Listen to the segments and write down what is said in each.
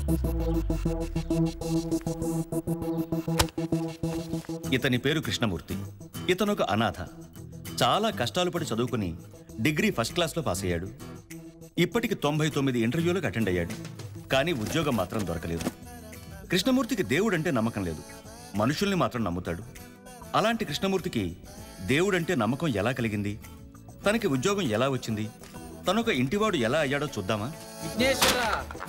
ఇతని పేరు కృష్ణమూర్తి ఇతను ఒక అనాథ చాలా కష్టాలు పడి చదువుకుని డిగ్రీ ఫస్ట్ క్లాస్లో పాస్ అయ్యాడు ఇప్పటికి తొంభై తొమ్మిది ఇంటర్వ్యూలకు అటెండ్ అయ్యాడు కానీ ఉద్యోగం మాత్రం దొరకలేదు కృష్ణమూర్తికి దేవుడంటే నమ్మకం లేదు మనుషుల్ని మాత్రం నమ్ముతాడు అలాంటి కృష్ణమూర్తికి దేవుడంటే నమ్మకం ఎలా కలిగింది తనకి ఉద్యోగం ఎలా వచ్చింది తనొక ఇంటివాడు ఎలా అయ్యాడో చూద్దామా విఘ్నేశ్వర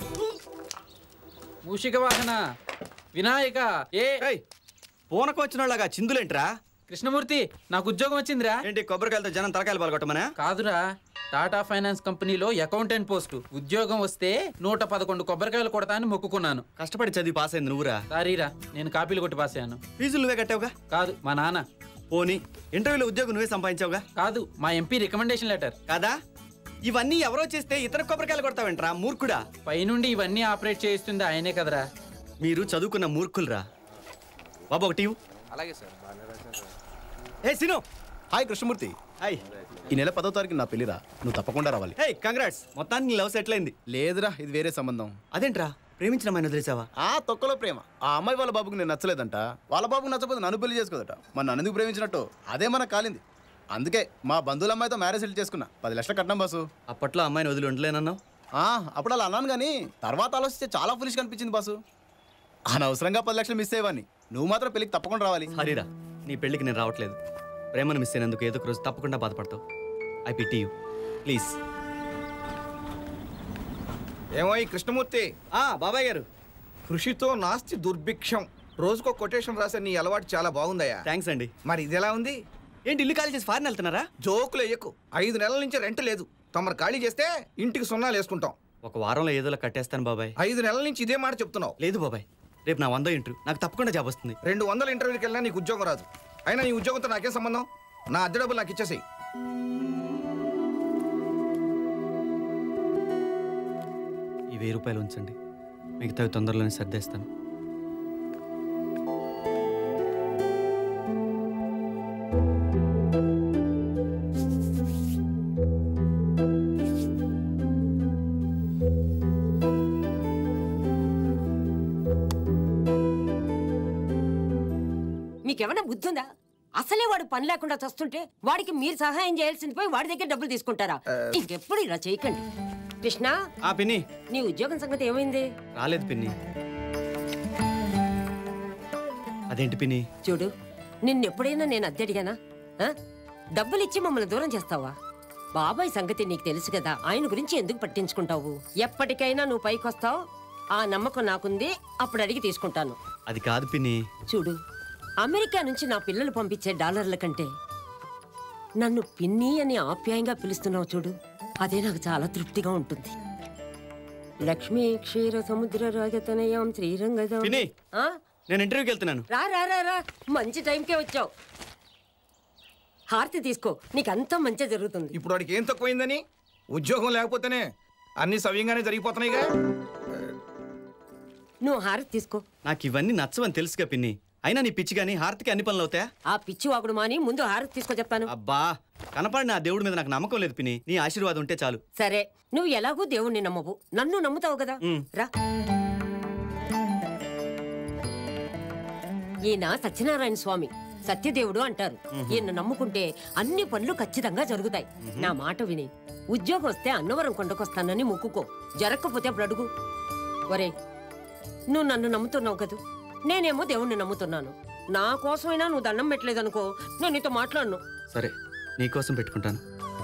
మూషిక వాహన వినాయక ఏ పూనకు వచ్చిన వాళ్ళగా చిందులేంట్రా కృష్ణమూర్తి నాకు ఉద్యోగం వచ్చిందిరా ఏంటి కొబ్బరికాయలతో జనం తలకాయలు పాల్గొట్టమనా కాదురా టాటా ఫైనాన్స్ కంపెనీలో అకౌంటెంట్ పోస్టు ఉద్యోగం వస్తే నూట పదకొండు కొబ్బరికాయలు కొడతా అని మొక్కుకున్నాను కష్టపడి చదివి పాస్ అయింది నువ్వురా సారీరా నేను కాపీలు కొట్టి పాస్ అయ్యాను ఫీజులు నువ్వే కట్టావుగా కాదు మా నాన్న పోనీ ఇంటర్వ్యూలో ఉద్యోగం నువ్వే సంపాదించావుగా కాదు మా ఎంపీ రికమెండేషన్ లెటర్ కాదా ఇవన్నీ ఎవరో చేస్తే ఇతర కొబ్బరికాయలు కొడతావేంట్రా మూర్ఖుడా పైనుండి ఇవన్నీ ఆపరేట్ చేయిస్తుంది ఆయనే కదరా మీరు చదువుకున్న మూర్ఖులరా బాబు ఒకటి ఇవ్వు. అలాగే సార్ ఏ సిను హాయ్ కృష్ణమూర్తి హాయ్ ఈ నెల పదో తారీఖు నా పెళ్లిరా నువ్వు తప్పకుండా రావాలి హే కంగ్రాట్స్ మొత్తానికి లవ్ సెటిల్ అయింది లేదురా ఇది వేరే సంబంధం అదేంట్రా ప్రేమించిన అమ్మాయిని వదిలేసావా ఆ తొక్కలో ప్రేమ ఆ అమ్మాయి వాళ్ళ బాబుకి నేను నచ్చలేదంట వాళ్ళ బాబుకి నచ్చకపోతే నన్ను పెళ్లి చేసుకోదట మరి నన్ను ఎందుకు ప్రేమించినట్టు అదే మనకు కాలింది అందుకే మా బంధువుల అమ్మాయితో మ్యారేజ్ సెటిల్ చేసుకున్నా పది లక్షల కట్నం బాసు అప్పట్లో అమ్మాయిని వదిలి ఉండలేనన్నావు ఆ, అప్పుడు అలా అన్నాను కానీ తర్వాత ఆలోచిస్తే చాలా ఫులిష్ కనిపించింది బాసు అనవసరంగా పది లక్షలు మిస్ అయ్యేవాడిని నువ్వు మాత్రం పెళ్ళికి తప్పకుండా రావాలి హరిరా నీ పెళ్ళికి నేను రావట్లేదు ప్రేమను మిస్ అయినందుకు ఏదో ఒక రోజు తప్పకుండా బాధపడతావు ఐ పిట్టి యూ ప్లీజ్ ఏమో ఈ కృష్ణమూర్తి ఆ బాబాయ్ గారు కృషితో నాస్తి దుర్భిక్షం రోజుకో కొటేషన్ రాసే నీ అలవాటు చాలా బాగుందయ్యా థ్యాంక్స్ అండి మరి ఇది ఎలా ఉంది ఏంటి ఇల్లు ఖాళీ చేసి ఫారిన్ వెళ్తున్నారా జోకులు ఎయ్యకు ఐదు నెలల నుంచి రెంట్ లేదు తమరు ఖాళీ చేస్తే ఇంటికి సున్నాలు వేసుకుంటాం ఒక వారంలో ఏదోలా కట్టేస్తాను బాబాయ్ ఐదు నెలల నుంచి ఇదే మాట చెప్తున్నావు లేదు బాబాయ్ రేపు నా వందో ఇంటర్వ్యూ నాకు తప్పకుండా జాబ్ వస్తుంది రెండు వందల ఇంటర్వ్యూకి వెళ్ళినా నీకు ఉద్యోగం రాదు అయినా నీ ఉద్యోగంతో నాకేం సంబంధం నా అద్దె డబ్బులు నాకు ఇచ్చేసేయి ఈ వెయ్యి రూపాయలు ఉంచండి మిగతావి తొందరలోనే సర్దేస్తాను మీకేమైనా బుద్ధి ఉందా అసలే వాడు పని లేకుండా చస్తుంటే వాడికి మీరు సహాయం చేయాల్సింది పోయి వాడి దగ్గర డబ్బులు తీసుకుంటారా ఇంకెప్పుడు ఇలా చేయకండి కృష్ణ ఆ పిన్ని నీ ఉద్యోగం సంగతి ఏమైంది రాలేదు పిన్ని అదేంటి పిన్ని చూడు నిన్నెప్పుడైనా నేను అద్దె అడిగానా ఆ? డబ్బులు ఇచ్చి మమ్మల్ని దూరం చేస్తావా బాబాయ్ సంగతి నీకు తెలుసు కదా ఆయన గురించి ఎందుకు పట్టించుకుంటావు ఎప్పటికైనా నువ్వు పైకొస్తావు ఆ నమ్మకం నాకుంది అప్పుడు అడిగి తీసుకుంటాను అది కాదు పిన్ని చూడు అమెరికా నుంచి నా పిల్లలు పంపించే డాలర్ల కంటే నన్ను పిన్ని అని ఆప్యాయంగా పిలుస్తున్నావు చూడు అదే నాకు చాలా తృప్తిగా ఉంటుంది లక్ష్మీ క్షీర సముద్ర రాజతనయాం శ్రీరంగద పిన్ని నేను ఇంటర్వ్యూకి వెళ్తున్నాను రా రా రా రా మంచి టైంకే వచ్చావు హారతి తీసుకో నీకంతా మంచి జరుగుతుంది ఇప్పుడు వాడికి ఏం తక్కువైందని ఉద్యోగం లేకపోతేనే అన్ని సవ్యంగానే జరిగిపోతున్నాయిగా నువ్వు హారతి తీసుకో నాకు ఇవన్నీ నచ్చవని తెలుసుగా పిన్ని అయినా నీ పిచ్చి కానీ హారతికి అన్ని పనులు అవుతాయా ఆ పిచ్చి వాగుడు మాని ముందు హారతి తీసుకో చెప్తాను అబ్బా కనపడిన ఆ దేవుడి మీద నాకు నమ్మకం లేదు పిన్ని నీ ఆశీర్వాదం ఉంటే చాలు సరే నువ్వు ఎలాగూ దేవుణ్ణి నమ్మవు నన్ను నమ్ముతావు కదా ఉమ్. రా ఈయన సత్యనారాయణ స్వామి సత్యదేవుడు అంటారు ఈయన నమ్ముకుంటే అన్ని పనులు ఖచ్చితంగా జరుగుతాయి నా మాట విని ఉద్యోగం వస్తే అన్నవరం కొండకొస్తానని మొక్కుకో జరగకపోతే అప్పుడు అడుగు ఒరే నువ్వు నన్ను నమ్ముతున్నావు కదూ నేనేమో దేవుణ్ణి నమ్ముతున్నాను నా కోసమైనా నువ్వు దండం పెట్టలేదనుకో నేను నీతో మాట్లాడను సరే నీకోసం పెట్టుకుంటాను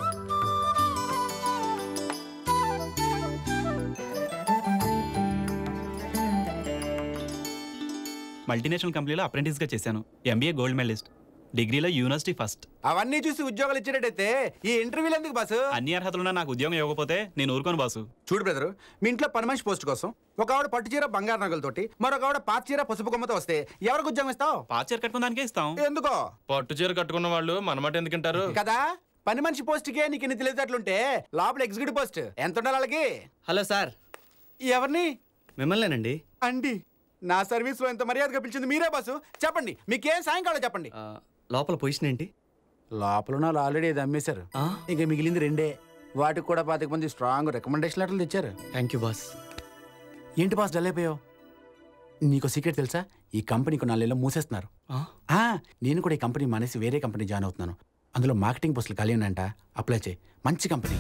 మల్టీనేషనల్ కంపెనీలో అప్రెంటిస్గా చేశాను ఎంబీఏ గోల్డ్ మెడలిస్ట్ డిగ్రీలో యూనివర్సిటీ ఫస్ట్ అవన్నీ చూసి ఉద్యోగాలు ఇచ్చేటట్టయితే ఈ ఇంటర్వ్యూలు ఎందుకు బాసు అన్ని అర్హతలున్నా నాకు ఉద్యోగం ఇవ్వకపోతే నేను ఊరుకోను బాసు చూడు బ్రదరు మీ ఇంట్లో పని మనిషి పోస్ట్ కోసం ఒక ఆవిడ పట్టు చీర బంగారు నగలతోటి మరొక ఆవిడ పాత చీర పసుపు కొమ్మతో వస్తే ఎవరికి ఉద్యోగం ఇస్తావు పాత చీర కట్టుకున్న దానికే ఇస్తాం ఎందుకో పట్టు చీర కట్టుకున్న వాళ్ళు మనమాట ఎందుకుంటారు కదా పని మనిషి పోస్ట్కే నీకు ఇన్ని తెలియదట్లుంటే లోపల ఎగ్జిక్యూటివ్ పోస్ట్ ఎంత ఉండాలి వాళ్ళకి హలో సార్ ఎవరిని మిమ్మల్నేనండి అండి నా సర్వీస్ లో ఎంత మర్యాదగా పిలిచింది మీరే బాసు చెప్పండి మీకేం సాయం కావాలో చెప్పండి ఆ, లోపల పొజిషన్ ఏంటి లోపల వాళ్ళు ఆల్రెడీ ఇది అమ్మేశారు ఆ? ఇంకా మిగిలింది రెండే వాటికి కూడా పాతిక మంది స్ట్రాంగ్ రికమెండేషన్ లెటర్లు ఇచ్చారు థ్యాంక్ యూ బాస్ ఏంటి బాస్ డల్ అయిపోయావు నీకు సీక్రెట్ తెలుసా ఈ కంపెనీ కొన్నాళ్ళలో మూసేస్తున్నారు ఆ, నేను కూడా ఈ కంపెనీ మానేసి వేరే కంపెనీ జాయిన్ అవుతున్నాను అందులో మార్కెటింగ్ పోస్టులు ఖాళీ ఉన్నాయంట అప్లై చేయి మంచి కంపెనీ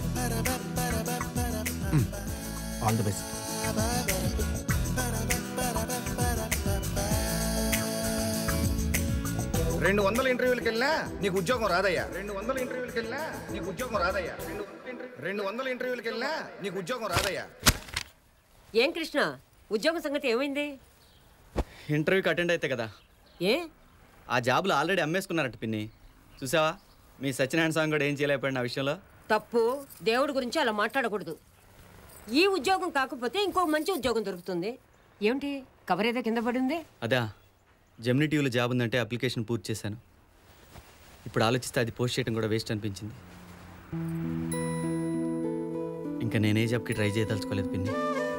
ఆల్ ది బెస్ట్ రెండు వందల ఇంటర్వ్యూలకు వెళ్ళినా నీకు ఉద్యోగం రాదయ్యా రెండు వందల ఇంటర్వ్యూలకు వెళ్ళినా నీకు ఉద్యోగం రాదయ్యా రెండు వందల ఇంటర్వ్యూ- రెండు వందల ఇంటర్వ్యూలకు వెళ్ళినా నీకు ఉద్యోగం రాదయ్యా ఏం కృష్ణ ఉద్యోగం సంగతి ఏమైంది ఇంటర్వ్యూకి అటెండ్ అయితే కదా ఏ ఆ జాబులు ఆల్రెడీ అమ్మేసుకున్నారట పిన్ని చూసావా మీ సత్యనారాయణ స్వామి కూడా ఏం చేయలేకపోయిన ఆ విషయంలో తప్పు దేవుడి గురించి అలా మాట్లాడకూడదు ఈ ఉద్యోగం కాకపోతే ఇంకో మంచి ఉద్యోగం దొరుకుతుంది ఏమిటి కవర్ ఏదో కింద పడింది అదా జెమిని టీవీలో జాబ్ ఉందంటే అప్లికేషన్ పూర్తి చేశాను ఇప్పుడు ఆలోచిస్తే అది పోస్ట్ చేయడం కూడా వేస్ట్ అనిపించింది ఇంకా నేనే జాబ్కి ట్రై చేయదలుచుకోలేదు పిన్ని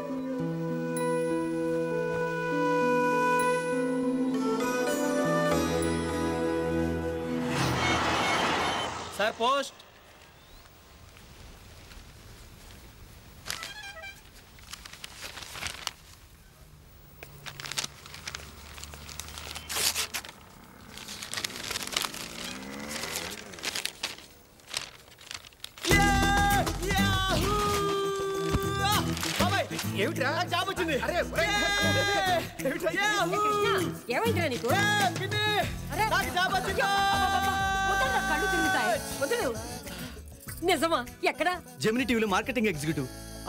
సార్ పోస్ట్ ఏమిట్రా జాబ్ వచ్చింది అరే ఏ కృష్ణ ఏమైందిరా నీకు అరే, అబ్బబ్బబ్బ, వదలరా, కళ్ళు తిరుగుతాయి వదలు నిజమా ఎక్కడా జెమిని టీవీలో మార్కెటింగ్ ఎగ్జిక్యూటివ్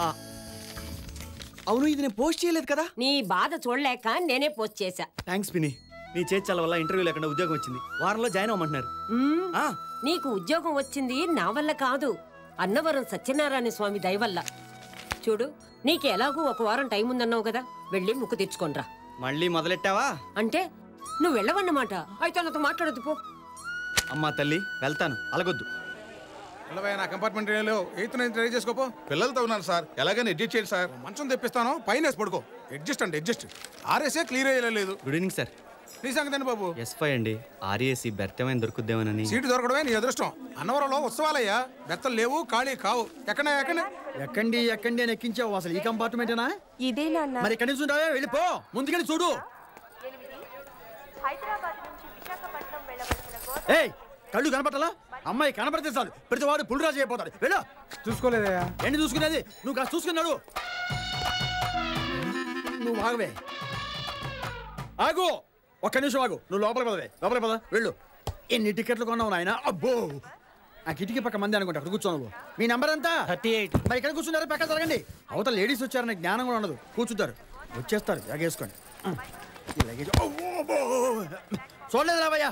అవును ఇది నేను పోస్ట్ చేయలేదు కదా నీ బాధ చూడలేక నేనే పోస్ట్ చేశా థ్యాంక్స్ పిని నీ చేర్చాల వల్ల ఇంటర్వ్యూ లేకుండా ఉద్యోగం వచ్చింది వారంలో జాయిన్ అవ్వమంటున్నారు మ్మ్. ఆ, నీకు ఉద్యోగం వచ్చింది నా వల్ల కాదు అన్నవరం సత్యనారాయణ స్వామి దయ వల్ల చూడు నీకు ఎలాగూ ఒక వారం టైం ఉందన్నావు కదా వెళ్ళి ముక్కు తెచ్చుకోనరా మళ్ళీ మొదలెట్టావా అంటే నువ్వు వెళ్ళవన్నమాట అయితే నాతో మాట్లాడొద్దు పో అమ్మా తల్లి వెళ్తాను అలగొద్దు పిల్లవయ్య నా కంపార్ట్మెంట్ ఏరియాలో ఎయిత్ నైన్త్ ట్రై చేసుకోపో పిల్లలతో ఉన్నాను సార్ ఎలాగైనా అడ్జస్ట్ చేయండి సార్ మంచం తెప్పిస్తాను పైన వేసి పడుకో అడ్జస్ట్ అండి అడ్జస్ట్ ఆర్ఎస్ఏ క్లియర్ అయ్యలేదు గుడ్ ఈవినింగ్ సార్ నీ సంగతి ఏంటి బాబు ఎస్ ఫైవ్ అండి ఆర్ఏసి బెర్తమైన దొరుకుద్దేమోనని సీటు దొరకడమే నీ అదృష్టం అన్నవరంలో ఉత్సవాలయ్యా బెత్తలు లేవు ఖాళీ కావు ఎక్కడ ఎక్కడ ఎక్కండి ఎక్కండి అని ఎక్కించావు అసలు ఈ కంపార్ట్మెంటేనా ఇదే నాన్న మరి ఎక్కడి నుంచి ఉంటావే వెళ్ళిపో ముందుకెళ్ళి చూడు హైదరాబాద్ నుంచి విశాఖపట్నం వెళ్ళవలసిన గో ఏయ్ కళ్ళు కనపట్టాలా అమ్మాయి కనపడితే చాలు ప్రతివాడు పులిరాజు అయిపోతాడు వెళ్ళు చూసుకోలేదయ్యా ఏంటి చూసుకునేది నువ్వు కాస్త చూసుకున్నాడు నువ్వు ఆగవే ఆగు ఒక్క నిమిషం ఆగు నువ్వు లోపల పదవే లోపల పద వెళ్ళు ఎన్ని టికెట్లు కొన్నావు నాయన అబ్బో ఆ కిటికీ పక్క మంది అనుకుంటా అక్కడ కూర్చో నువ్వు మీ నెంబర్ ఎంత థర్టీ ఎయిట్ మరి ఇక్కడ కూర్చున్నారా పక్కన జరగండి అవతల లేడీస్ వచ్చారనే జ్ఞానం కూడా ఉండదు కూర్చుంటారు వచ్చేస్తారు ఎగేసుకోండి ఈ లగేజ్ అబ్బో, అబ్బో. చూడలేదు రావయ్యా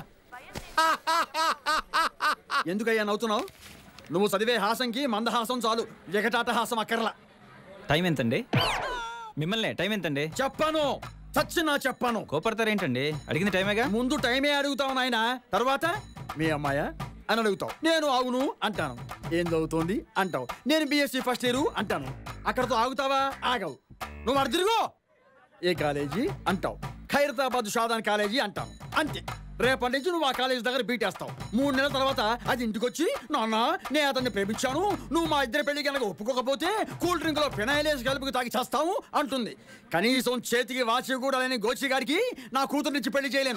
ఎందుకయ్యా నవ్వుతున్నావు నువ్వు చదివే హాసంకి మందహాసం చాలు ఎగటాట హాసం అక్కర్లా టైం ఎంతండి మిమ్మల్ని టైం ఎంతండి చెప్పాను చచ్చినా చెప్పాను కోపడతారేంటండి అడిగింది టైమేగా ముందు టైమే అడుగుతావు నాయన తర్వాత మీ అమ్మాయా అని అడుగుతావు నేను అవును అంటాను ఏం చదువుతోంది అంటావు నేను బీఎస్సీ ఫస్ట్ ఇయర్ అంటాను అక్కడతో ఆగుతావా ఆగవు నువ్వు అడు తిరుగు ఏ కాలేజీ అంటావు ఖైరతాబాద్ షాదాన్ కాలేజీ అంటాను అంతే రేపటి నుంచి నువ్వు ఆ కాలేజీ దగ్గర బీటేస్తావు మూడు నెలల తర్వాత అది ఇంటికి వచ్చి నాన్న నేను అతన్ని ప్రేమించాను నువ్వు మా ఇద్దరి పెళ్లి కనుక ఒప్పుకోకపోతే కూల్ డ్రింక్ లో ఫినాయిలేసి కలుపుకు తాగి చేస్తావు అంటుంది కనీసం చేతికి వాచి కూడా లేని గోచి గారికి నా కూతురు నుంచి పెళ్లి చేయలేను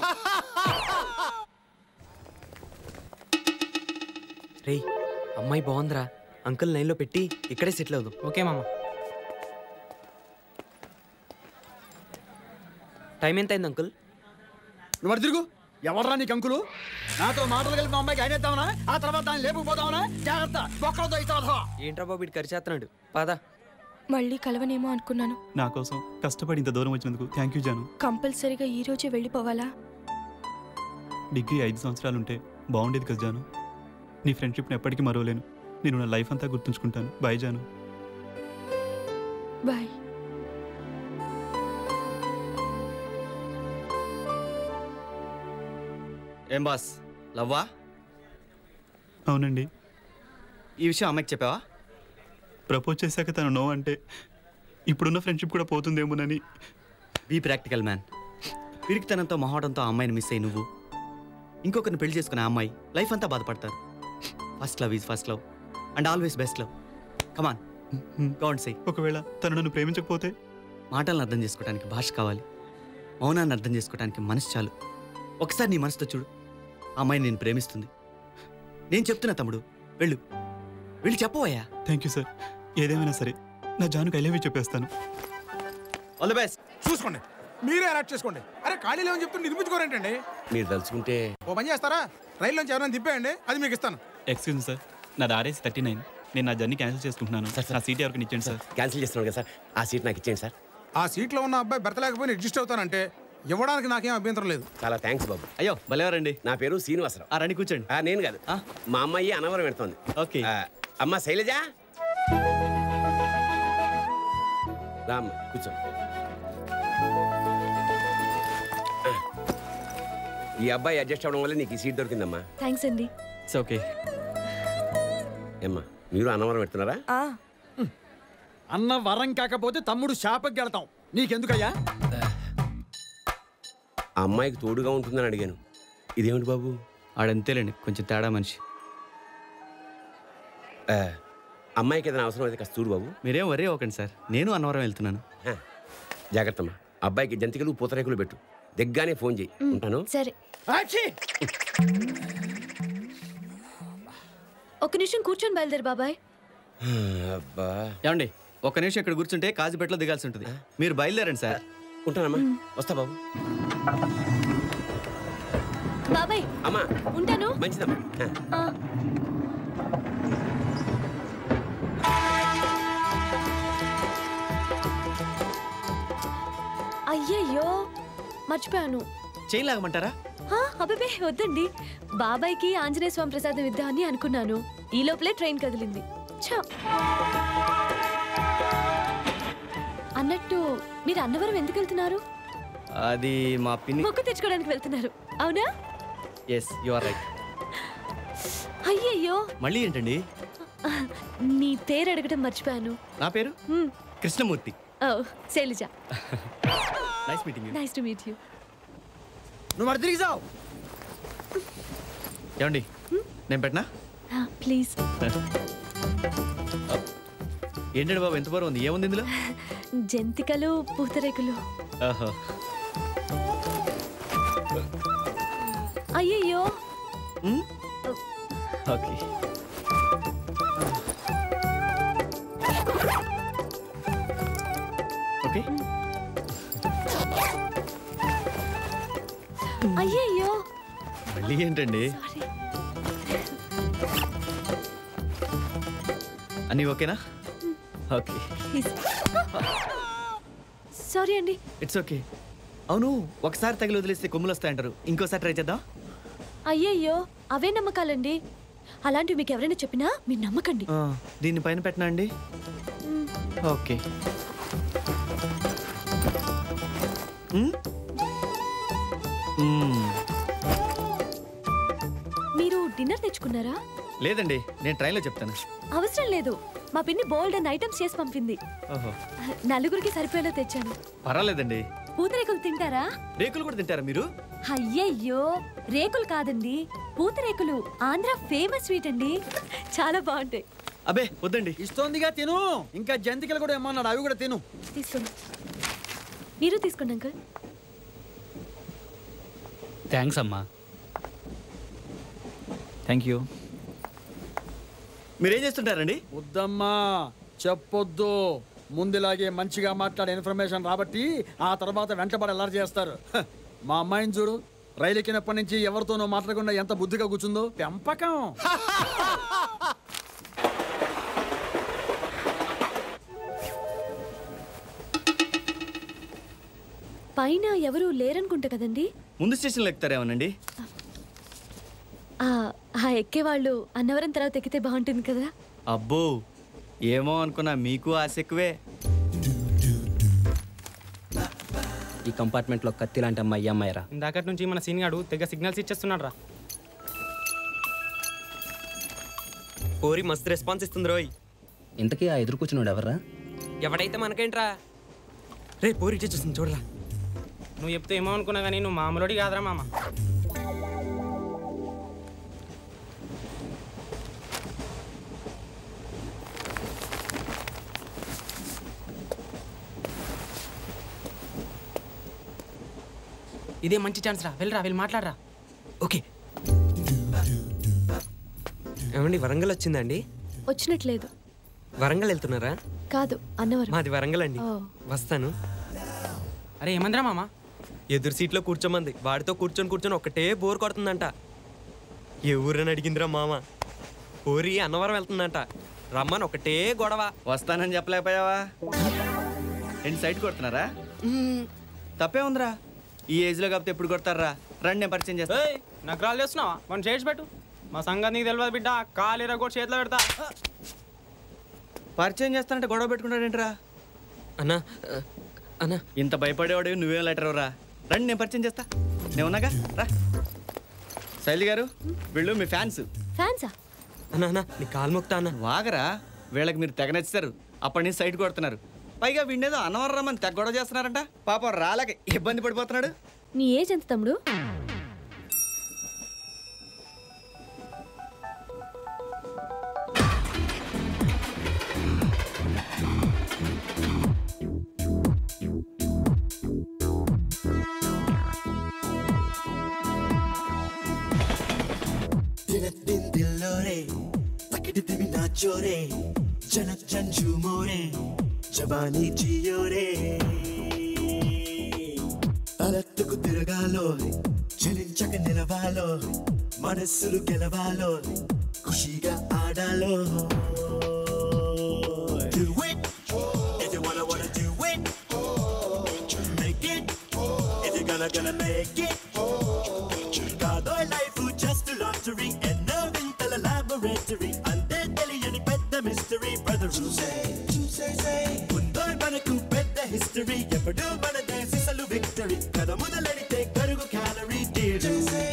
రేయ్ అమ్మాయి బాగుందిరా అంకుల్ లైన్లో పెట్టి ఇక్కడే సెటిల్ అవుదాం ఓకే మామ టైం ఎంత అయింది అంకుల్ నువ్వు అటు తిరుగు ఎవర్రా నీకు అంకులు నాతో మాటలు కలిపి మా అమ్మాయికి అయినేద్దామనా ఆ తర్వాత దాన్ని లేపుకుపోదామనా జాగ్రత్త బొక్కలతో ఇస్తావా ఏంట్రా బాబు ఇటు కరిచేస్తున్నాడు పద మళ్ళీ కలవనేమో అనుకున్నాను నా కోసం కష్టపడి ఇంత దూరం వచ్చినందుకు థ్యాంక్ యూ జాను కంపల్సరీగా ఈ రోజే వెళ్ళిపోవాలా డిగ్రీ ఐదు సంవత్సరాలు ఉంటే బాగుండేది కదా జాను నీ ఫ్రెండ్షిప్ని ఎప్పటికీ మరవలేను నేను నా లైఫ్ అంతా గుర్తుంచుకుంటాను బాయ్ జాను బాయ్ ఏం బాస్ లవ్వా అవునండి ఈ విషయం అమ్మాయికి చెప్పావా ప్రపోజ్ చేశాక తను నో అంటే ఇప్పుడున్న ఫ్రెండ్షిప్ కూడా పోతుందేమోనని బీ ప్రాక్టికల్ మ్యాన్ పిరికితనంతో మొహటంతో ఆ అమ్మాయిని మిస్ అయ్యి నువ్వు ఇంకొకరిని పెళ్లి చేసుకునే ఆ అమ్మాయి లైఫ్ అంతా బాధపడతారు first love is first love and always best love come on గౌండ్ సై ఒకవేళ తను నన్ను ప్రేమించకపోతే మాటలను అర్థం చేసుకోవడానికి భాష కావాలి మౌనాన్ని అర్థం చేసుకోవడానికి మనసు చాలు ఒకసారి నీ మనసుతో చూడు ఆ అమ్మాయి నేను ప్రేమిస్తుంది నేను చెప్తున్నా తమ్ముడు వెళ్ళు వెళ్ళి చెప్పవయ్యా థ్యాంక్ యూ సార్ ఏదేమైనా సరే నా జానుకు ఐ లవ్ యూ చెప్పేస్తాను ఆల్ ది బెస్ట్ చూసుకోండి మీరే అలర్ట్ చేసుకోండి అరే ఖాళీ లేవని చెప్తుంటే నిర్మించుకోరేంటండి మీరు తలుచుకుంటే ఓ పని చేస్తారా రైల్లోంచి ఎవరైనా తిప్పేయండి అది మీకు ఇస్తాను ఎక్స్క్యూజ్ సార్ నాది ఆర్ఎస్ థర్టీ నైన్ నేను నా జర్నీ క్యాన్సిల్ చేసుకుంటున్నాను నా సీట్ ఎవరికి ఇచ్చేయండి సార్ క్యాన్సిల్ చేస్తున్నాను కదా సార్ ఆ సీట్ నాకు ఇచ్చేయండి సార్ ఆ సీట్లో ఉన్న అబ్బాయి బెర్త లేకపోయినా అడ్జస్ట్ అవుతానంటే ఇవ్వడానికి నాకేం అభ్యంతరం లేదు చాలా థ్యాంక్స్ బాబు అయ్యో భలేవారండి నా పేరు శ్రీనివాసరావు ఆ రండి కూర్చోండి ఆ, నేను కాదు మా అమ్మాయి అనవరం పెడుతోంది ఓకే అమ్మ శైలజ రామ్మ కూర్చో ఆ. ఈ అబ్బాయి అడ్జస్ట్ అవ్వడం వల్ల నీకు ఈ సీట్ దొరికిందమ్మా థ్యాంక్స్ అండి ఇట్స్ ఓకే ఏమ్మా మీరు అనవరం పెడుతున్నారా ఆ, అన్న వరం కాకపోతే తమ్ముడు షాపకి వెళ్తాం నీకెందుకయ్యా ఆ అమ్మాయికి తోడుగా ఉంటుందని అడిగాను ఇదేమిటి బాబు ఆడంతేలేండి కొంచెం తేడా మనిషి ఆ, అమ్మాయికి ఏదైనా అవసరం అయితే కాస్త చూడు బాబు మీరేం వరే ఒకండి సార్ నేను అన్నవరం వెళ్తున్నాను హ, జాగ్రత్తమ్మా అబ్బాయికి జంతికలు పూతరేకులు పెట్టు దిగ్గానే ఫోన్ చేయి ఉంటాను సరే ఒక నిమిషం కూర్చొని బయలుదేరు బాబాయ్ అబ్బా ఏమండి ఒక్క నిమిషం ఇక్కడ కూర్చుంటే కాజుపేటలో దిగాల్సి ఉంటుంది మీరు బయలుదేరండి సార్ ఉంటానమ్మా వస్తా బాబు బాబాయ్ అమ్మా ఉంటాను మంచిదమ్మా హ. ఆ. అయ్యయ్యో మర్చిపోయాను చేయి లాగమంటారా ఆ, అబ్బబ్బే వద్దండి బాబాయ్కి ఆంజనేయ స్వామి ప్రసాదం ఇద్దామని అనుకున్నాను ఈ లోపలే ట్రైన్ కదిలింది ఛ! అన్నట్టు మీరు అన్నవరం ఎందుకు వెళ్తున్నారు అది మా పిన్ని మొక్కు తెచ్చుకోవడానికి వెళ్తున్నారు అవునా ఎస్ యు ఆర్ రైట్ అయ్యయ్యో మళ్ళీ ఏంటండి నీ పేరు అడగడం మర్చిపోయాను నా పేరు మ్, కృష్ణమూర్తి ఓ Shailaja nice meeting nice to meet you నువ్వు మరి తిరిగి చావు ఏమండి నేను పెట్టనా ప్లీజ్ ఏంటండి బాబు ఎంత బరువు ఉంది ఏముంది ఇందులో జంతికలు పూతరేకులు ఓహో అయ్యయ్యో ఓకే ఓకే అయ్యయ్యో మళ్ళీ ఏంటండి అన్నీ ఓకేనా ఓకే సారీ అండి ఇట్స్ ఓకే అవును ఒకసారి తగిలి వదిలేస్తే కొమ్ములు వస్తాయంటారు ఇంకోసారి ట్రై చేద్దాం అయ్యయ్యో అవే నమ్మకాలండి అలాంటివి మీకు ఎవరైనా చెప్పినా మీరు నమ్మకండి ఆ, దీన్ని పైన పెట్టనా అండి ఓకే మ్? మ్, మీరు డిన్నర్ తెచ్చుకున్నారా లేదండి నేను ట్రైన్లో చెప్తాను అవసరం లేదు మా పిన్ని బోల్డ్ అండ్ ఐటమ్స్ చేసి పంపింది ఓహో నలుగురికి సరిపోయేలా తెచ్చాను పర్వాలేదండి పూతరేకులు తింటారా రేకులు కూడా తింటారా మీరు అయ్యయ్యో రేకులు కాదండి పూతరేకులు ఆంధ్ర ఫేమస్ స్వీట్ అండి చాలా బాగుంటాయి అబే వద్దండి ఇస్తోందిగా తిను ఇంకా జంతికలు కూడా ఏమన్నాడు అవి కూడా తిను తీసుకోండి మీరు తీసుకోండి అంకుల్ థ్యాంక్స్ అమ్మా థ్యాంక్ యూ మీరేం చేస్తుంటారండి వద్దమ్మా చెప్పొద్దు ముందులాగే మంచిగా మాట్లాడే ఇన్ఫర్మేషన్ రాబట్టి ఆ తర్వాత వెంటబడి ఎలా చేస్తారు హ, మా అమ్మాయిని చూడు రైలు ఎక్కినప్పటి నుంచి ఎవరితోనో మాట్లాడకుండా ఎంత బుద్ధిగా కూర్చుందో పెంపకం పైన ఎవరు లేరనుకుంటా కదండి ముందు స్టేషన్లో ఎక్కుతారేమోనండి ఆ ఆ ఎక్కేవాళ్ళు అన్నవరం తర్వాత ఎక్కితే బాగుంటుంది కదా అబ్బో ఏమో అనుకున్నా మీకు ఆశ ఎక్కువే ఈ కంపార్ట్మెంట్లో కత్తి లాంటి అమ్మాయి అమ్మాయిరా ఇందాకటి నుంచి మన సీన్ గాడు తెగ సిగ్నల్స్ ఇచ్చేస్తున్నాడు రా పోరి మస్తు రెస్పాన్స్ ఇస్తుంది రోయ్ ఇంతకీ ఆ ఎదురు కూర్చున్నాడు ఎవర్రా ఎవడైతే మనకేంట్రా రే పోరి చూస్తుంది చూడరా నువ్వు చెప్తే ఏమో అనుకున్నా కానీ నువ్వు మామూలుడి కాదురా మామ ఇదే మంచి ఛాన్స్ రా వెళ్ళరా వెళ్ళి మాట్లాడరా ఓకే ఏమండి వరంగల్ వచ్చిందండి వచ్చినట్లేదు వరంగల్ వెళ్తున్నారా కాదు అన్నవరం మాది వరంగల్ అండి ఓ. వస్తాను అరే ఏమందిరా మామ ఎదురు సీట్లో కూర్చోమంది వాడితో కూర్చొని కూర్చొని ఒకటే బోర్ కొడుతుందంట ఏ ఊరని అడిగిందిరా మామ ఊరి అన్నవరం వెళ్తుందంట రమ్మని ఒకటే గొడవ వస్తానని చెప్పలేకపోయావా ఏంటి సైట్ కొడుతున్నారా తప్పే ఉందిరా ఈ ఏజ్లో కాకపోతే ఎప్పుడు కొడతారా రండి నేను పరిచయం చేస్తా ఏయ్ నాకు రాళ్ళు చేస్తున్నావా మనం చేసి పెట్టు మా సంగతి నీకు తెలియదు బిడ్డ కాలేరా కూడా చేతిలో పెడతా పరిచయం చేస్తానంటే గొడవ పెట్టుకుంటాడేంట్రా అన్నా అన్నా ఇంత భయపడేవాడు నువ్వేం లెటర్ రా రండి నేను పరిచయం చేస్తా నేను ఉన్నాగా రా శైలి గారు వీళ్ళు మీ ఫ్యాన్స్ ఫ్యాన్సా అన్నా అన్నా నీ కాలు మొక్తా అన్న వాగరా వీళ్ళకి మీరు తెగ నచ్చారు అప్పటి నుంచి సైట్ కొడుతున్నారు పైగా వీడినేదో అన్నవరం రమ్మని తెగ గొడవ చేస్తున్నారంట పాపం రాలేక ఇబ్బంది పడిపోతున్నాడు నీ ఏజ్ ఎంత తమ్ముడు दिन दिलो रे तकड़ दिमी नाचो रे जनक जन झूमो रे जवानी जियो रे అలట్టుకు తిరగాలో చెలించక నిలవాలో మనస్సులు గెలవాలో ఖుషిగా ఆడాలో Do it if you wanna wanna do it. Make it if you're gonna gonna make it. కాదో లైఫ్ జస్ట్ లాటరీ ఎన్నో వింతల లాబొరేటరీ అంతే తెలియని పెద్ద మిస్టరీ బ్రదర్ ఉందో మనకు పెద్ద హిస్టరీ ఎప్పుడు మన దేశలు విక్టరీ కథ మొదలెడితే కరుగు క్యాలరీ తీరు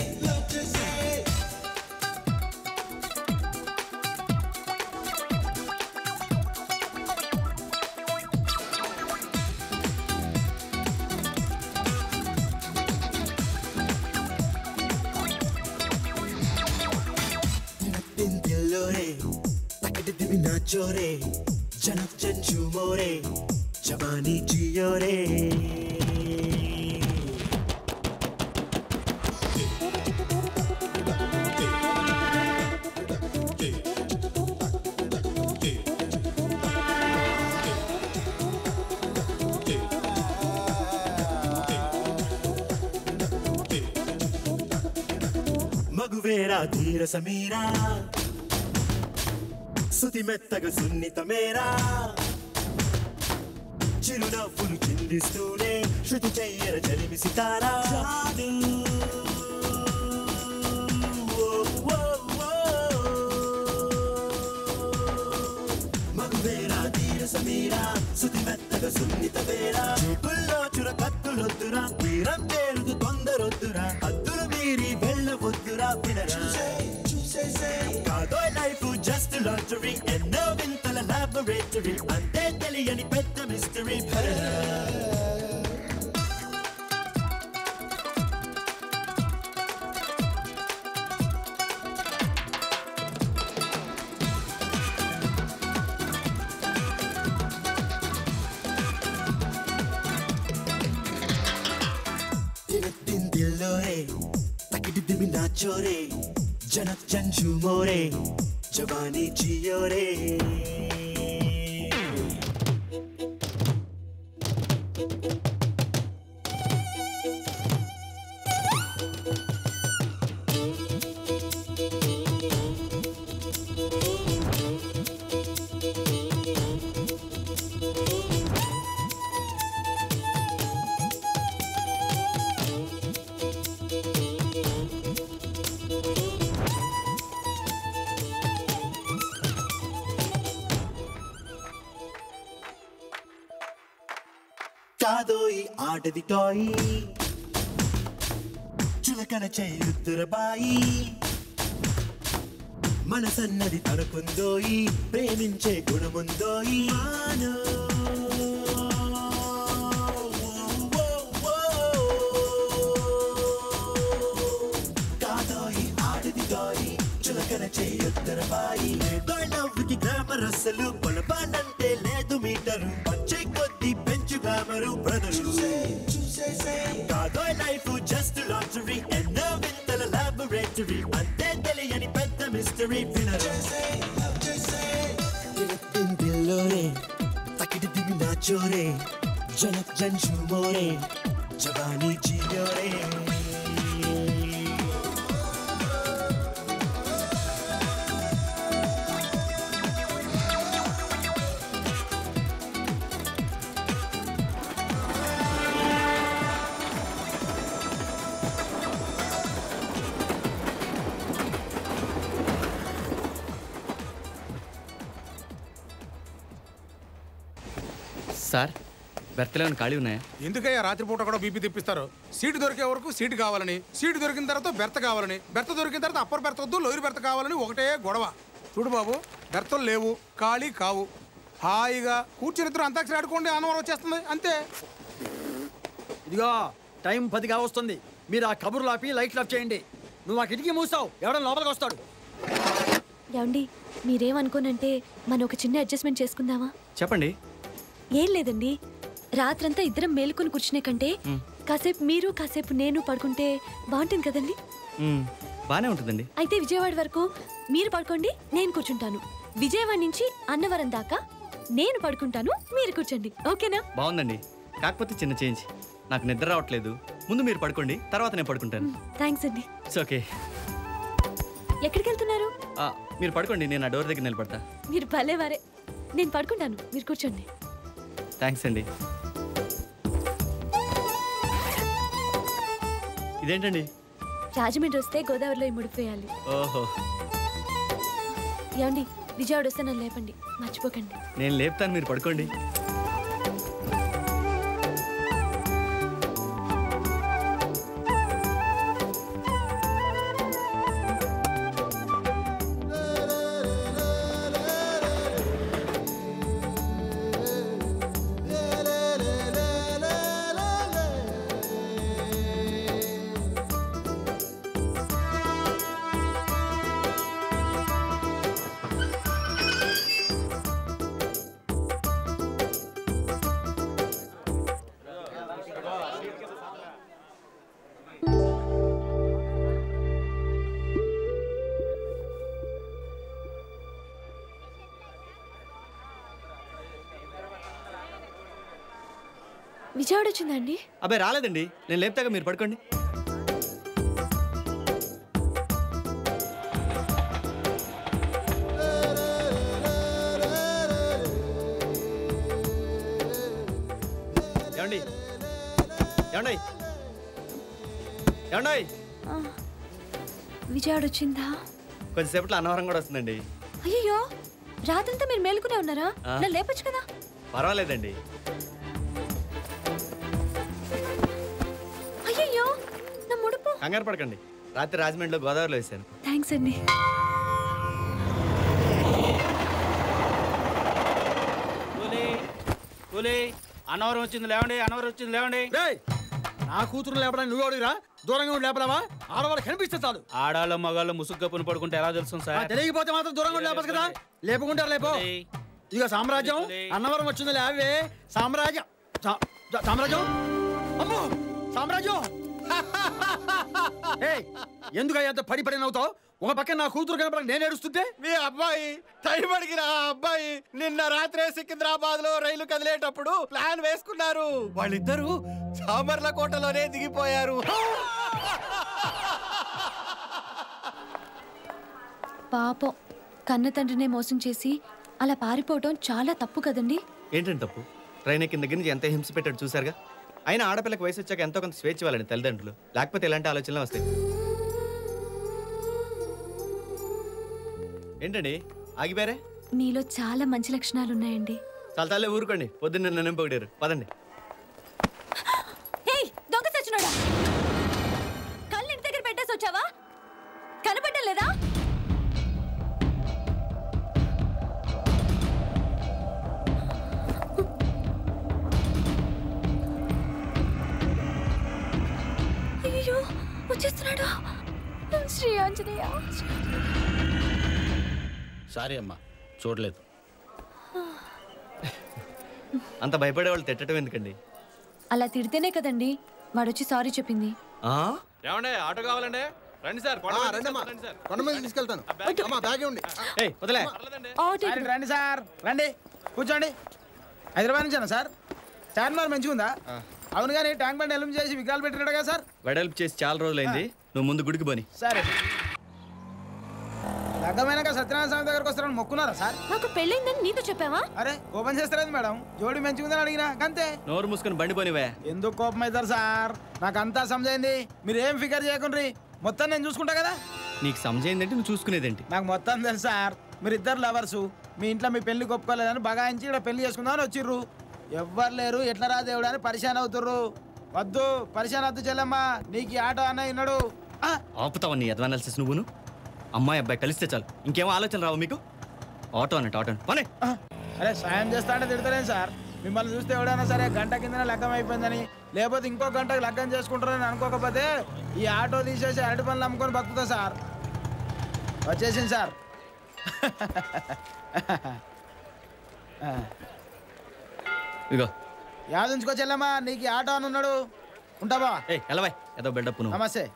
दिन दिलो रे तकड़ दिमी नाचो रे जनक जन झूमो रे जवानी जियो रे మగువేరా ధీర సమీరా సుతి మెత్తగా సున్నితమేరా చిరునవ్వులు చిందిస్తూనే శృతి చెయ్యర చలిమి సితారా జాదు. ఓ, ఓ, ఓ. మగువేరా ధీర సమీరా సుతి మెత్తగా సున్నితమేరా చూపుల్లో చురకత్తులొద్దురా తీరం చేరుదు తొందరొద్దురా హద్దులు మీరి వెళ్ళవద్దురా వినరా కాదో లైఫ్ జస్ట్ లాటరీ ఎన్నో వింతల లాబొరేటరీ అంతే తెలియని పెద్ద మిస్టరీ दिन दिलो रे तकड़ दिमी नाचो रे जनक जन झूमो रे जवानी जियो रे కాదోయి ఆడది టాయి చులకన చేయుద్దురబాయి మనసన్నది తనకుందోయి ప్రేమించే గుణముందోయి మానో. కాదోయి ఆడది దోయి చులకన చేయొద్దరబాయి లవ్కి గ్రామర్ అసలు పొలపాలంటే లేదు మీటరు పంచే కొద్ది పెంచు గ్రామరు బదులు కాదో లైఫ్ జస్ట్ లాటరీ ఎన్నో వింతల లాబొరేటరీ అంతే తెలియని పెద్ద మిస్టరీ వినరు దిల్లోరే తకిటి దిగి నాచోరే జనక్ జన్ మోరే జవానీ జీయోరే సార్ బెర్తలో ఏమైనా ఖాళీ ఉన్నాయా ఎందుకయ్యా రాత్రిపూట కూడా బీపీ తెప్పిస్తారు సీటు దొరికే వరకు సీటు కావాలని సీటు దొరికిన తర్వాత బెర్త కావాలని బెర్త దొరికిన తర్వాత అప్పర్ బెర్త వద్దు లోయర్ బెర్త కావాలని ఒకటే గొడవ చూడు బాబు బెర్తలు లేవు ఖాళీ కావు హాయిగా కూర్చుని ఇద్దరు అంతాక్షరి ఆడుకోండి అన్నవరం వచ్చేస్తుంది అంతే ఇదిగో టైం పదిగా వస్తుంది మీరు ఆ కబుర్లు ఆపి లైట్లు ఆఫ్ చేయండి నువ్వు ఆ కిటికీ మూసావు ఎవడో లోపలికి వస్తాడు ఏమండి మీరేమనుకోనంటే మనం ఒక చిన్న అడ్జస్ట్మెంట్ చేసుకుందామా చెప్పండి ఏం లేదండి రాత్రంతా ఇద్దరం మేలుకొని కూర్చునే కంటే కాసేపు మీరు కాసేపు నేను పడుకుంటే బాగుంటుంది కదండి మ్మ్, బానే ఉంటుందండి అయితే విజయవాడ వరకు మీరు పడుకోండి నేను కూర్చుంటాను విజయవాడ నుంచి అన్నవరం దాకా నేను పడుకుంటాను మీరు కూర్చోండి ఓకేనా బాగుందండి కాకపోతే చిన్న చేంజ్ నాకు నిద్ర రావట్లేదు ముందు మీరు పడుకోండి తర్వాత నేను పడుకుంటాను థ్యాంక్స్ అండి ఇట్స్ ఓకే ఎక్కడికి వెళ్తున్నారు ఆ, మీరు పడుకోండి నేను ఆ డోర్ దగ్గర నిలబడతా మీరు భలేవారే నేను పడుకుంటాను మీరు కూర్చోండి థ్యాంక్స్ అండి ఇదేంటండి రాజమండ్రి వస్తే గోదావరిలో ముడిపోయాలి ఓహో ఏమండి విజయవాడ వస్తే నన్ను లేపండి మర్చిపోకండి నేను లేపుతాను మీరు పడుకోండి విజయవాడ వచ్చిందండి అబ్బాయి రాలేదండి నేను లేపుతాగా మీరు పడుకోండి ఏమండి ఏమండి ఏమండి ఆ, విజయవాడ వచ్చిందా కొంచెంసేపట్లో అన్నవరం కూడా వస్తుందండి అయ్యో రాత్రంతా మీరు మేలుకునే ఉన్నారా ఆ. నన్ను లేపొచ్చు కదా పర్వాలేదండి అయ్యయ్యో నా ముడుపు కంగారు పడకండి రాత్రి రాజమండ్రిలో గోదావరిలో వేసాను థ్యాంక్స్ అండి కూలీ కూలీ అన్నవరం వచ్చింది లేవండి అన్నవరం వచ్చింది లేవండి నా కూతురు లేపడానికి నువ్వు అడిగిరా దూరంగా ఉండి లేపడావా ఆడవాళ్ళు కనిపిస్తే చాలు ఆడాళ్ళు మగాళ్ళు ముసుగు కప్పును పడుకుంటే ఎలా తెలుసు ఆ, సార్ తెలియకపోతే మాత్రం దూరంగా ఉండి లేపదు కదా లేపుకుంటారు లేపో ఇక సామ్రాజ్యం అన్నవరం వచ్చింది లేవే సామ్రాజ్యం సా- సా- సామ్రాజ్యం అమ్మో సామ్రాజ్యం ఏయ్, ఎందుకు అంత పడి పడి నవ్వుతావు ఒక పక్కన నా కూతురు కనపడక నేను ఏడుస్తుంటే మీ అబ్బాయి టైం అడిగిన ఆ అబ్బాయి నిన్న రాత్రే సికింద్రాబాద్ లో రైలు కదిలేటప్పుడు ప్లాన్ వేసుకున్నారు వాళ్ళిద్దరూ సామర్లకోటలోనే దిగిపోయారు పాపం కన్న తండ్రినే మోసం చేసి అలా పారిపోవటం చాలా తప్పు కదండి ఏంటంటే తప్పు ట్రైన్ ఎక్కిన దగ్గర నుంచి ఎంత హింస పెట్టాడు చూసారుగా అయినా ఆడపిల్లకి వయసు వచ్చాక ఎంతో కొంత స్వేచ్ఛ ఇవ్వాలండి తల్లిదండ్రులు లేకపోతే ఇలాంటి ఆలోచనలు వస్తాయి ఏంటండి ఆగిపోయారే నీలో చాలా మంచి లక్షణాలు ఉన్నాయండి చాలా చాలే ఊరుకోండి పొద్దున్న నన్ను పొగిడారు పదండి ఏయ్ దొంగ సచ్చినోడా కళ్ళు ఇంటి దగ్గర పెట్టేసి వచ్చావా కనపడడం లేదా అయ్యో వచ్చేస్తున్నాడు శ్రీ ఆంజనేయ సారీ అమ్మా చూడలేదు అంత భయపడే వాళ్ళు తిట్టడం ఎందుకండి అలా తిడితేనే కదండి వాడొచ్చి సారీ చెప్పింది ఏమండే ఆటో కావాలండి రండి సార్ కొండ మీద తీసుకెళ్తాను, రండి సార్. కొండ మీద తీసుకెళ్తాను అమ్మా బ్యాగే ఉంది వదిలే సార్, రండి సార్ రండి కూర్చోండి హైదరాబాద్ నుంచేనా సార్ చార్మినార్ మంచిగా ఉందా అవును కానీ ట్యాంక్ బండ్ ఎలుం చేసి విగ్రహాలు పెట్టినట్టు కదా సార్ వెడల్పు చేసి చాలా రోజులైంది నువ్వు ముందు గుడికి పోని సరే లగ్గమైనాక సత్యనారాయణ స్వామి దగ్గరకు వస్తారని మొక్కున్నారా సార్ నాకు పెళ్ళైందని నీతో చెప్పావా అరే కోపం చేస్తారేంది మేడం జోడి మంచిగా ఉందని అడిగినా అంతే నోరు మూసుకొని బండి పోనివే ఎందుకు కోపం అవుతారు సార్ నాకు అంతా సమజైంది మీరు ఏం ఫికర్ చేయకుండ్రి మొత్తం నేను చూసుకుంటా కదా నీకు సమజైందంటే నువ్వు చూసుకునేదేంటి నాకు మొత్తం తెలుసు సార్ మీరు ఇద్దరు లవర్సు మీ ఇంట్లో మీ పెళ్లి ఒప్పుకోలేదని బగాయించి ఇక్కడ పెళ్లి చేసుకుందామని వచ్చిర్రు ఎవ్వరు లేరు ఎట్లా రా దేవుడు అని పరిశాన్ అవుతుర్రు వద్దు పరిశాన్ వద్దు చెల్లమ్మ నీకు ఈ ఆటో అన్న విన్నాడు ఆపుతావా నీ అడ్వానాలిసిస్ నువ్వును అమ్మాయి అబ్బాయి కలిస్తే చాలు ఇంకేమో ఆలోచన రావు మీకు ఆటో అన్నట్టు ఆటో పోనీ అరే సాయం చేస్తా అంటే తిడతలేను సార్ మిమ్మల్ని చూస్తే ఎవడైనా సరే గంట కిందనే లగ్గం అయిపోయిందని లేకపోతే ఇంకో గంటకు లగ్గం చేసుకుంటారని అనుకోకపోతే ఈ ఆటో తీసేసి అరటి పనులు అమ్ముకొని బతుకుతా సార్ వచ్చేసింది సార్ ఆ. ఇగో యాదుంచుకో చెల్లమ్మా నీకు ఈ ఆటో అని ఉన్నాడు ఉంటావా ఏ ఎలవై ఏదో బిల్డప్ నువ్వు నమస్తే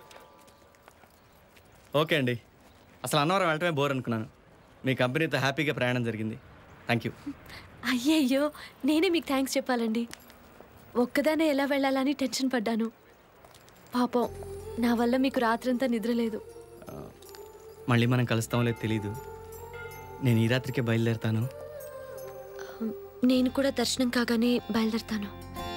ఓకే అండి అసలు అన్నవరం వెళ్ళటమే బోర్ అనుకున్నాను మీ కంపెనీతో హ్యాపీగా ప్రయాణం జరిగింది థ్యాంక్ యూ అయ్యయ్యో నేనే మీకు థ్యాంక్స్ చెప్పాలండి ఒక్కదానే ఎలా వెళ్ళాలని టెన్షన్ పడ్డాను పాపం నా వల్ల మీకు రాత్రంతా నిద్ర లేదు మళ్ళీ మనం కలుస్తామో లేదో తెలీదు నేను ఈ రాత్రికే బయలుదేరుతాను నేను కూడా దర్శనం కాగానే బయలుదేరుతాను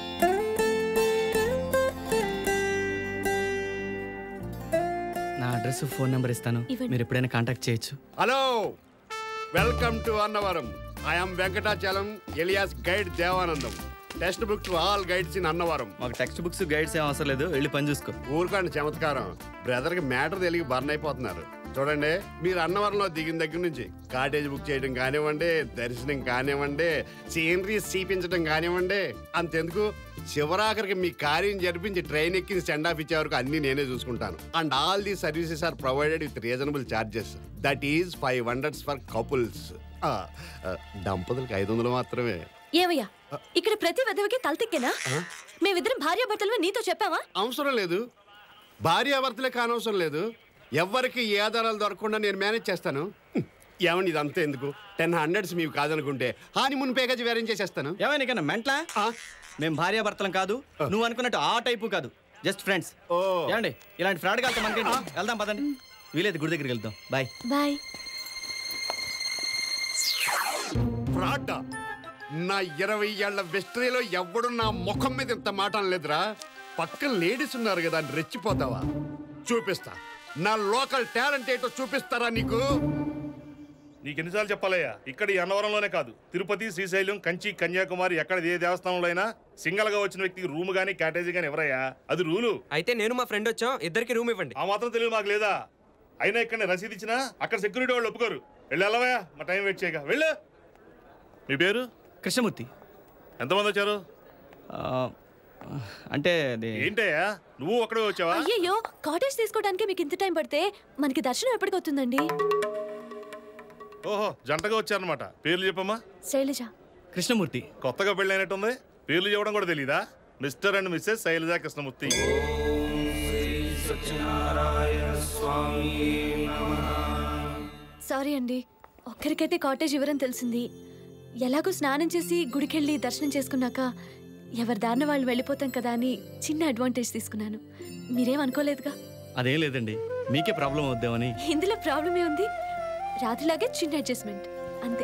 నా అడ్రస్ ఫోన్ నెంబర్ ఇస్తాను ఇవ్వండి. మీరు ఎప్పుడైనా కాంటాక్ట్ చేయొచ్చు hello welcome to Annavaram I'm Venkatachalam alias guide Devanandam text book to all guides in Annavaram మాకు టెక్స్ట్ బుక్స్ గైడ్స్ ఏం అవసరం లేదు వెళ్ళి పని చూసుకో ఊరుకోండి చమత్కారం బ్రదర్ కి మ్యాటర్ తెలియ బర్న్ అయిపోతున్నారు చూడండి మీరు అన్నవరంలో దిగిన దగ్గర నుంచి కాటేజ్ బుక్ చేయడం కానివ్వండి దర్శనం కానివ్వండి సీనరీస్ చూపించడం కానివ్వండి అంతెందుకు చివరాఖరికి మీ కార్యం జరిపించి ట్రైన్ ఎక్కి సెండ్ ఆఫ్ ఇచ్చే వరకు అన్ని నేనే చూసుకుంటాను and all the services are provided with reasonable charges that is five hundreds for couples దంపతులకి ఐదు వందలు మాత్రమే ఏమయ్యా ఇక్కడ ప్రతి వెధవకి తలతిక్కేనా మేమిద్దరం భార్యాభర్తలు నీతో చెప్పావా అవసరం లేదు భార్యాభర్తలే కానవసరం లేదు ఎవ్వరికి ఏ ఆధారాలు దొరకకుండా నేను మేనేజ్ చేస్తాను హ్మ్. ఏమండి ఇదంతా ఎందుకు టెన్ హండ్రెడ్స్ మీకు కాదనుకుంటే హానిమూన్ ప్యాకేజ్ వేరేం చేసేస్తాను ఏమైనా కన్నా మెంట్లా మేము భార్యాభర్తలం కాదు నువ్వు అనుకున్నట్టు ఆ టైపు కాదు జస్ట్ ఫ్రెండ్స్ ఓ ఏమండి ఇలాంటి ఫ్రాడ్ కాదు మనకి వెళ్దాం పదండి వీలేదు గుడి దగ్గరికి వెళ్దాం బాయ్ బాయ్ ఫ్రాడ్ నా ఇరవై ఏళ్ల వెస్ట్రీలో ఎవ్వడు నా ముఖం మీద ఇంత మాట అనలేదురా పక్కన లేడీస్ ఉన్నారు కదా అని రెచ్చిపోతావా చూపిస్తా నా లోకల్ టాలెంట్ ఏంటో చూపిస్తారా నీకు నీకెన్నిసార్లు చెప్పాలయ్యా ఇక్కడ ఈ అన్నవరంలోనే కాదు తిరుపతి శ్రీశైలం కంచి కన్యాకుమారి ఎక్కడ ఏ దేవస్థానంలో అయినా సింగల్ గా వచ్చిన వ్యక్తికి రూమ్ గానీ క్యాటేజీ గానీ ఎవరయ్యా అది రూలు అయితే నేను మా ఫ్రెండ్ వచ్చాం ఇద్దరికి రూమ్ ఇవ్వండి ఆ మాత్రం తెలియదు మాకు లేదా అయినా ఇక్కడ రసీదు ఇచ్చినా అక్కడ సెక్యూరిటీ వాళ్ళు ఒప్పుకోరు వెళ్ళి వెళ్ళవయ్యా మా టైం వెయిట్ చేయక వెళ్ళు మీ పేరు కృష్ణమూర్తి ఎంతమంది వచ్చారు అంటే అది ఏంటయ్యా నువ్వు ఒక్కడే వచ్చావా అయ్యయ్యో కాటేజ్ తీసుకోవడానికి మీకు ఇంత టైం పడితే మనకి దర్శనం ఎప్పటికి అవుతుందండి ఓహో జంటగా వచ్చారనమాట పేర్లు చెప్పమ్మా శైలజ కృష్ణమూర్తి కొత్తగా పెళ్ళైనట్టుంది పేర్లు చెప్పడం కూడా తెలీదా mister and missus Shailaja Krishnamurthy sorry అండి ఒక్కరికైతే కాటేజ్ ఇవ్వరని తెలిసింది ఎలాగో స్నానం చేసి గుడికెళ్ళి దర్శనం చేసుకున్నాక ఎవరి దారిన వాళ్ళు వెళ్ళిపోతాం కదా అని చిన్న అడ్వాంటేజ్ తీసుకున్నాను మీరేం అనుకోలేదుగా అదేం లేదండి మీకే ప్రాబ్లం అవుద్దామని ఇందులో ప్రాబ్లమే ఉంది రాత్రిలాగే చిన్న అడ్జస్ట్మెంట్ అంతే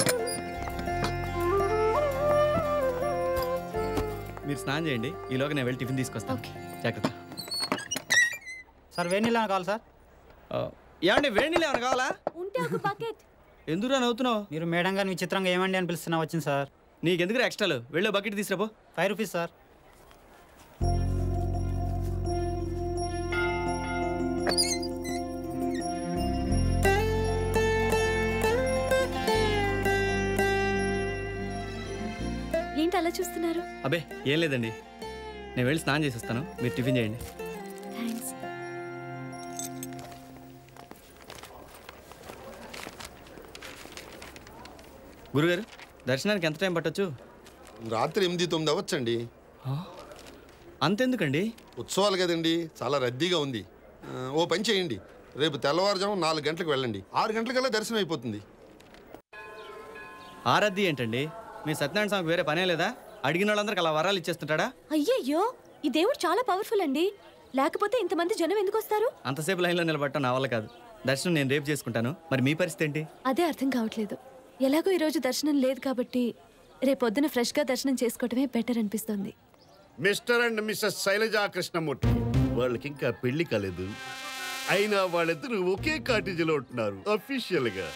మీరు స్నానం చేయండి ఈలోగా నేను వెళ్ళి టిఫిన్ తీసుకొస్తాను జాగ్రత్త సార్ వేడి నీళ్ళు కావాలి సార్ ఏమండి వేడి నీళ్ళు ఏమైనా కావాలా ఉంటే ఒక బకెట్ ఎందుకురా నవ్వుతున్నావు మీరు మేడం గారిని విచిత్రంగా ఏమండి అని పిలుస్తున్నా వచ్చింది సార్ నీకు ఎందుకు ఎక్స్ట్రాలు వెళ్ళే బకెట్ తీసుకురాపో ఫైవ్ రూపీస్ సార్ ఏంటి అలా చూస్తున్నారు అబే ఏం లేదండి నేను వెళ్ళి స్నానం చేసి వస్తాను మీరు టిఫిన్ చేయండి థ్యాంక్స్ గురుగారు దర్శనానికి ఎంత టైం పట్టొచ్చు రాత్రి ఎనిమిది తొమ్మిది అవ్వచ్చండి అంతెందుకండి ఉత్సవాలు కదండి చాలా రద్దీగా ఉంది ఆ, ఓ పని చేయండి రేపు తెల్లవారుజాము నాలుగు గంటలకు వెళ్ళండి ఆరు గంటలకల్లా దర్శనం అయిపోతుంది ఆరద్దీ ఏంటండి మీ సత్యనారాయణ స్వామికి వేరే పనే లేదా అడిగిన వాళ్ళందరికి అలా వరాలు ఇచ్చేస్తుంటాడా అయ్యయ్యో ఈ దేవుడు చాలా పవర్ఫుల్ అండి లేకపోతే ఇంతమంది జనం ఎందుకు వస్తారు అంతసేపు లైన్లో నిలబడటం నా వల్ల కాదు దర్శనం నేను రేపు చేసుకుంటాను మరి మీ పరిస్థితి ఏంటి అదే అర్థం కావట్లేదు ఎలాగో ఈరోజు దర్శనం లేదు కాబట్టి రేపొద్దున ఫ్రెష్గా దర్శనం చేసుకోవటమే బెటర్ అనిపిస్తోంది mister and missus Shailaja Krishnamurthy వాళ్ళకి ఇంకా పెళ్లి కాలేదు అయినా వాళ్ళిద్దరూ ఒకే కాటేజీలో ఉంటున్నారు అఫీషియల్ గా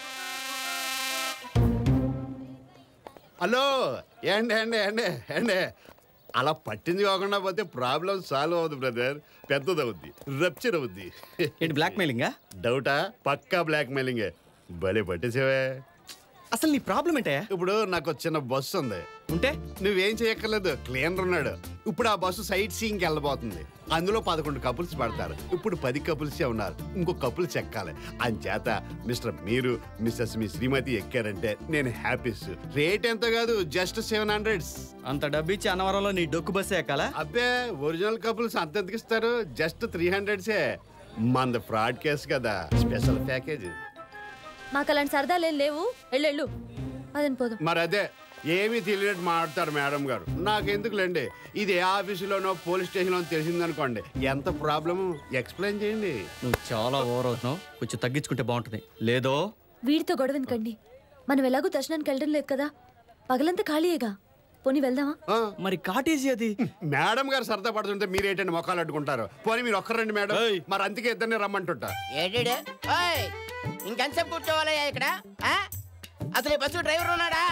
హలో ఏండి ఏండి ఏండి ఏండి అలా పట్టింది కాకుండా పోతే ప్రాబ్లం సాల్వ్ అవ్వదు బ్రదర్ పెద్దదవుద్ది రప్చర్ అవుద్ది ఏంటి బ్లాక్ మెయిలింగా డౌటా పక్కా బ్లాక్ మెయిలింగే భలే పట్టేసావే అసలు నీ ప్రాబ్లం ఏంటే ఇప్పుడు నాకు ఒక చిన్న బస్సు ఉంది ఉంటే నువ్వేం చేయక్కర్లేదు క్లీనర్ ఉన్నాడు ఇప్పుడు ఆ బస్సు సైట్ సీయింగ్కి వెళ్ళబోతుంది అందులో పదకొండు కపుల్స్ పడతారు ఇప్పుడు పది కపుల్సే ఉన్నారు ఇంకో కపుల్ చెక్కాలి అంచేత మిస్టర్ మీరు మిస్సెస్ మీ శ్రీమతి ఎక్కారంటే నేను హ్యాపీస్ రేట్ ఎంత కాదు జస్ట్ సెవెన్ హండ్రెడ్స్ అంత డబ్బు ఇచ్చి అన్నవరంలో నీ డొక్కు బస్సే ఎక్కాలా అబ్బే ఒరిజినల్ కపుల్స్ అంత ఎందుకు ఇస్తారు జస్ట్ త్రీ హండ్రెడ్సే మంద ఫ్రాడ్ కేసు కదా స్పెషల్ ప్యాకేజ్ మాకు అలాంటి సరదాలేం లేవు ఎల్లెళ్ళు అదని పోదాం మరి అదే ఏమీ తెలియనట్టు మాట్లాడతారు మేడం గారు నాకెందుకులేండి ఇది ఏ ఆఫీసులోనో పోలీస్ స్టేషన్లో తెలిసిందనుకోండి ఎంత ప్రాబ్లము ఎక్స్ప్లెయిన్ చేయండి నువ్వు చాలా ఓవర్ అవుతున్నావు కొంచెం తగ్గించుకుంటే బాగుంటుంది లేదో వీడితో గొడవ ఎందుకండి మనం ఎలాగో దర్శనానికి వెళ్ళడం లేదు కదా పగలంతా ఖాళీయేగా పోనీ వెళ్దామా మరి కాటేజీ అది మేడం గారు సరదా పడుతుంటే మీరేంటండి మొక్కలు అడ్డుకుంటారు పోనీ మీరు ఒక్కరండి మేడం మరి అందుకే ఇద్దరిని రమ్మంటుంటా ఏడేడు ఓయ్ ఇంకెంతసేపు కూర్చోవాలయ్యా ఇక్కడ ఆ? అసలు ఈ బస్సు డ్రైవర్ ఉన్నాడా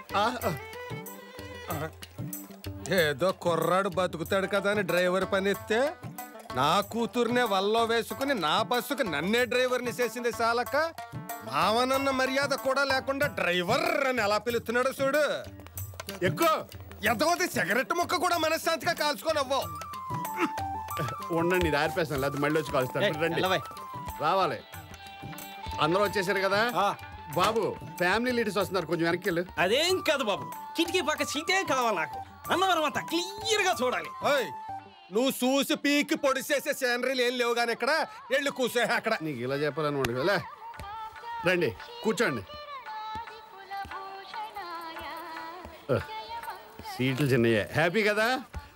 ఏదో కుర్రాడు బతుకుతాడు కదా అని డ్రైవర్ పని ఇస్తే నా కూతుర్నే వల్లో వేసుకుని నా బస్సుకు నన్నే డ్రైవర్ని చేసింది చాలక మావనన్న మర్యాద కూడా లేకుండా డ్రైవర్ అని ఎలా పిలుస్తున్నాడు చూడు ఎక్కువ ఎంతమంది సిగరెట్ ముక్క కూడా మనశ్శాంతిగా కాల్చుకొని అవ్వవు ఉండండి ఇది ఆర్పేస్తాను లేదా మళ్ళీ వచ్చి కలుస్తాను ఏయ్, రండి వెళ్ళవే. రావాలి అందరూ వచ్చేసారు కదా బాబు ఫ్యామిలీ లీడర్స్ వస్తున్నారు కొంచెం వెనక్కి వెళ్ళు అదేం కాదు బాబు కిటికీ పక్క సీటే కావాలి నాకు అన్నవరం అంతా క్లియర్ గా చూడాలి ఓయ్ నువ్వు చూసి పీకి పొడి చేసే సేనరీలు ఏం లేవు కానీ ఇక్కడ వెళ్ళి కూసే అక్కడ నీకు ఇలా చెప్పాలనుకోండి కదా రండి కూర్చోండి ఆ, సీట్లు చిన్నయ్యే హ్యాపీ కదా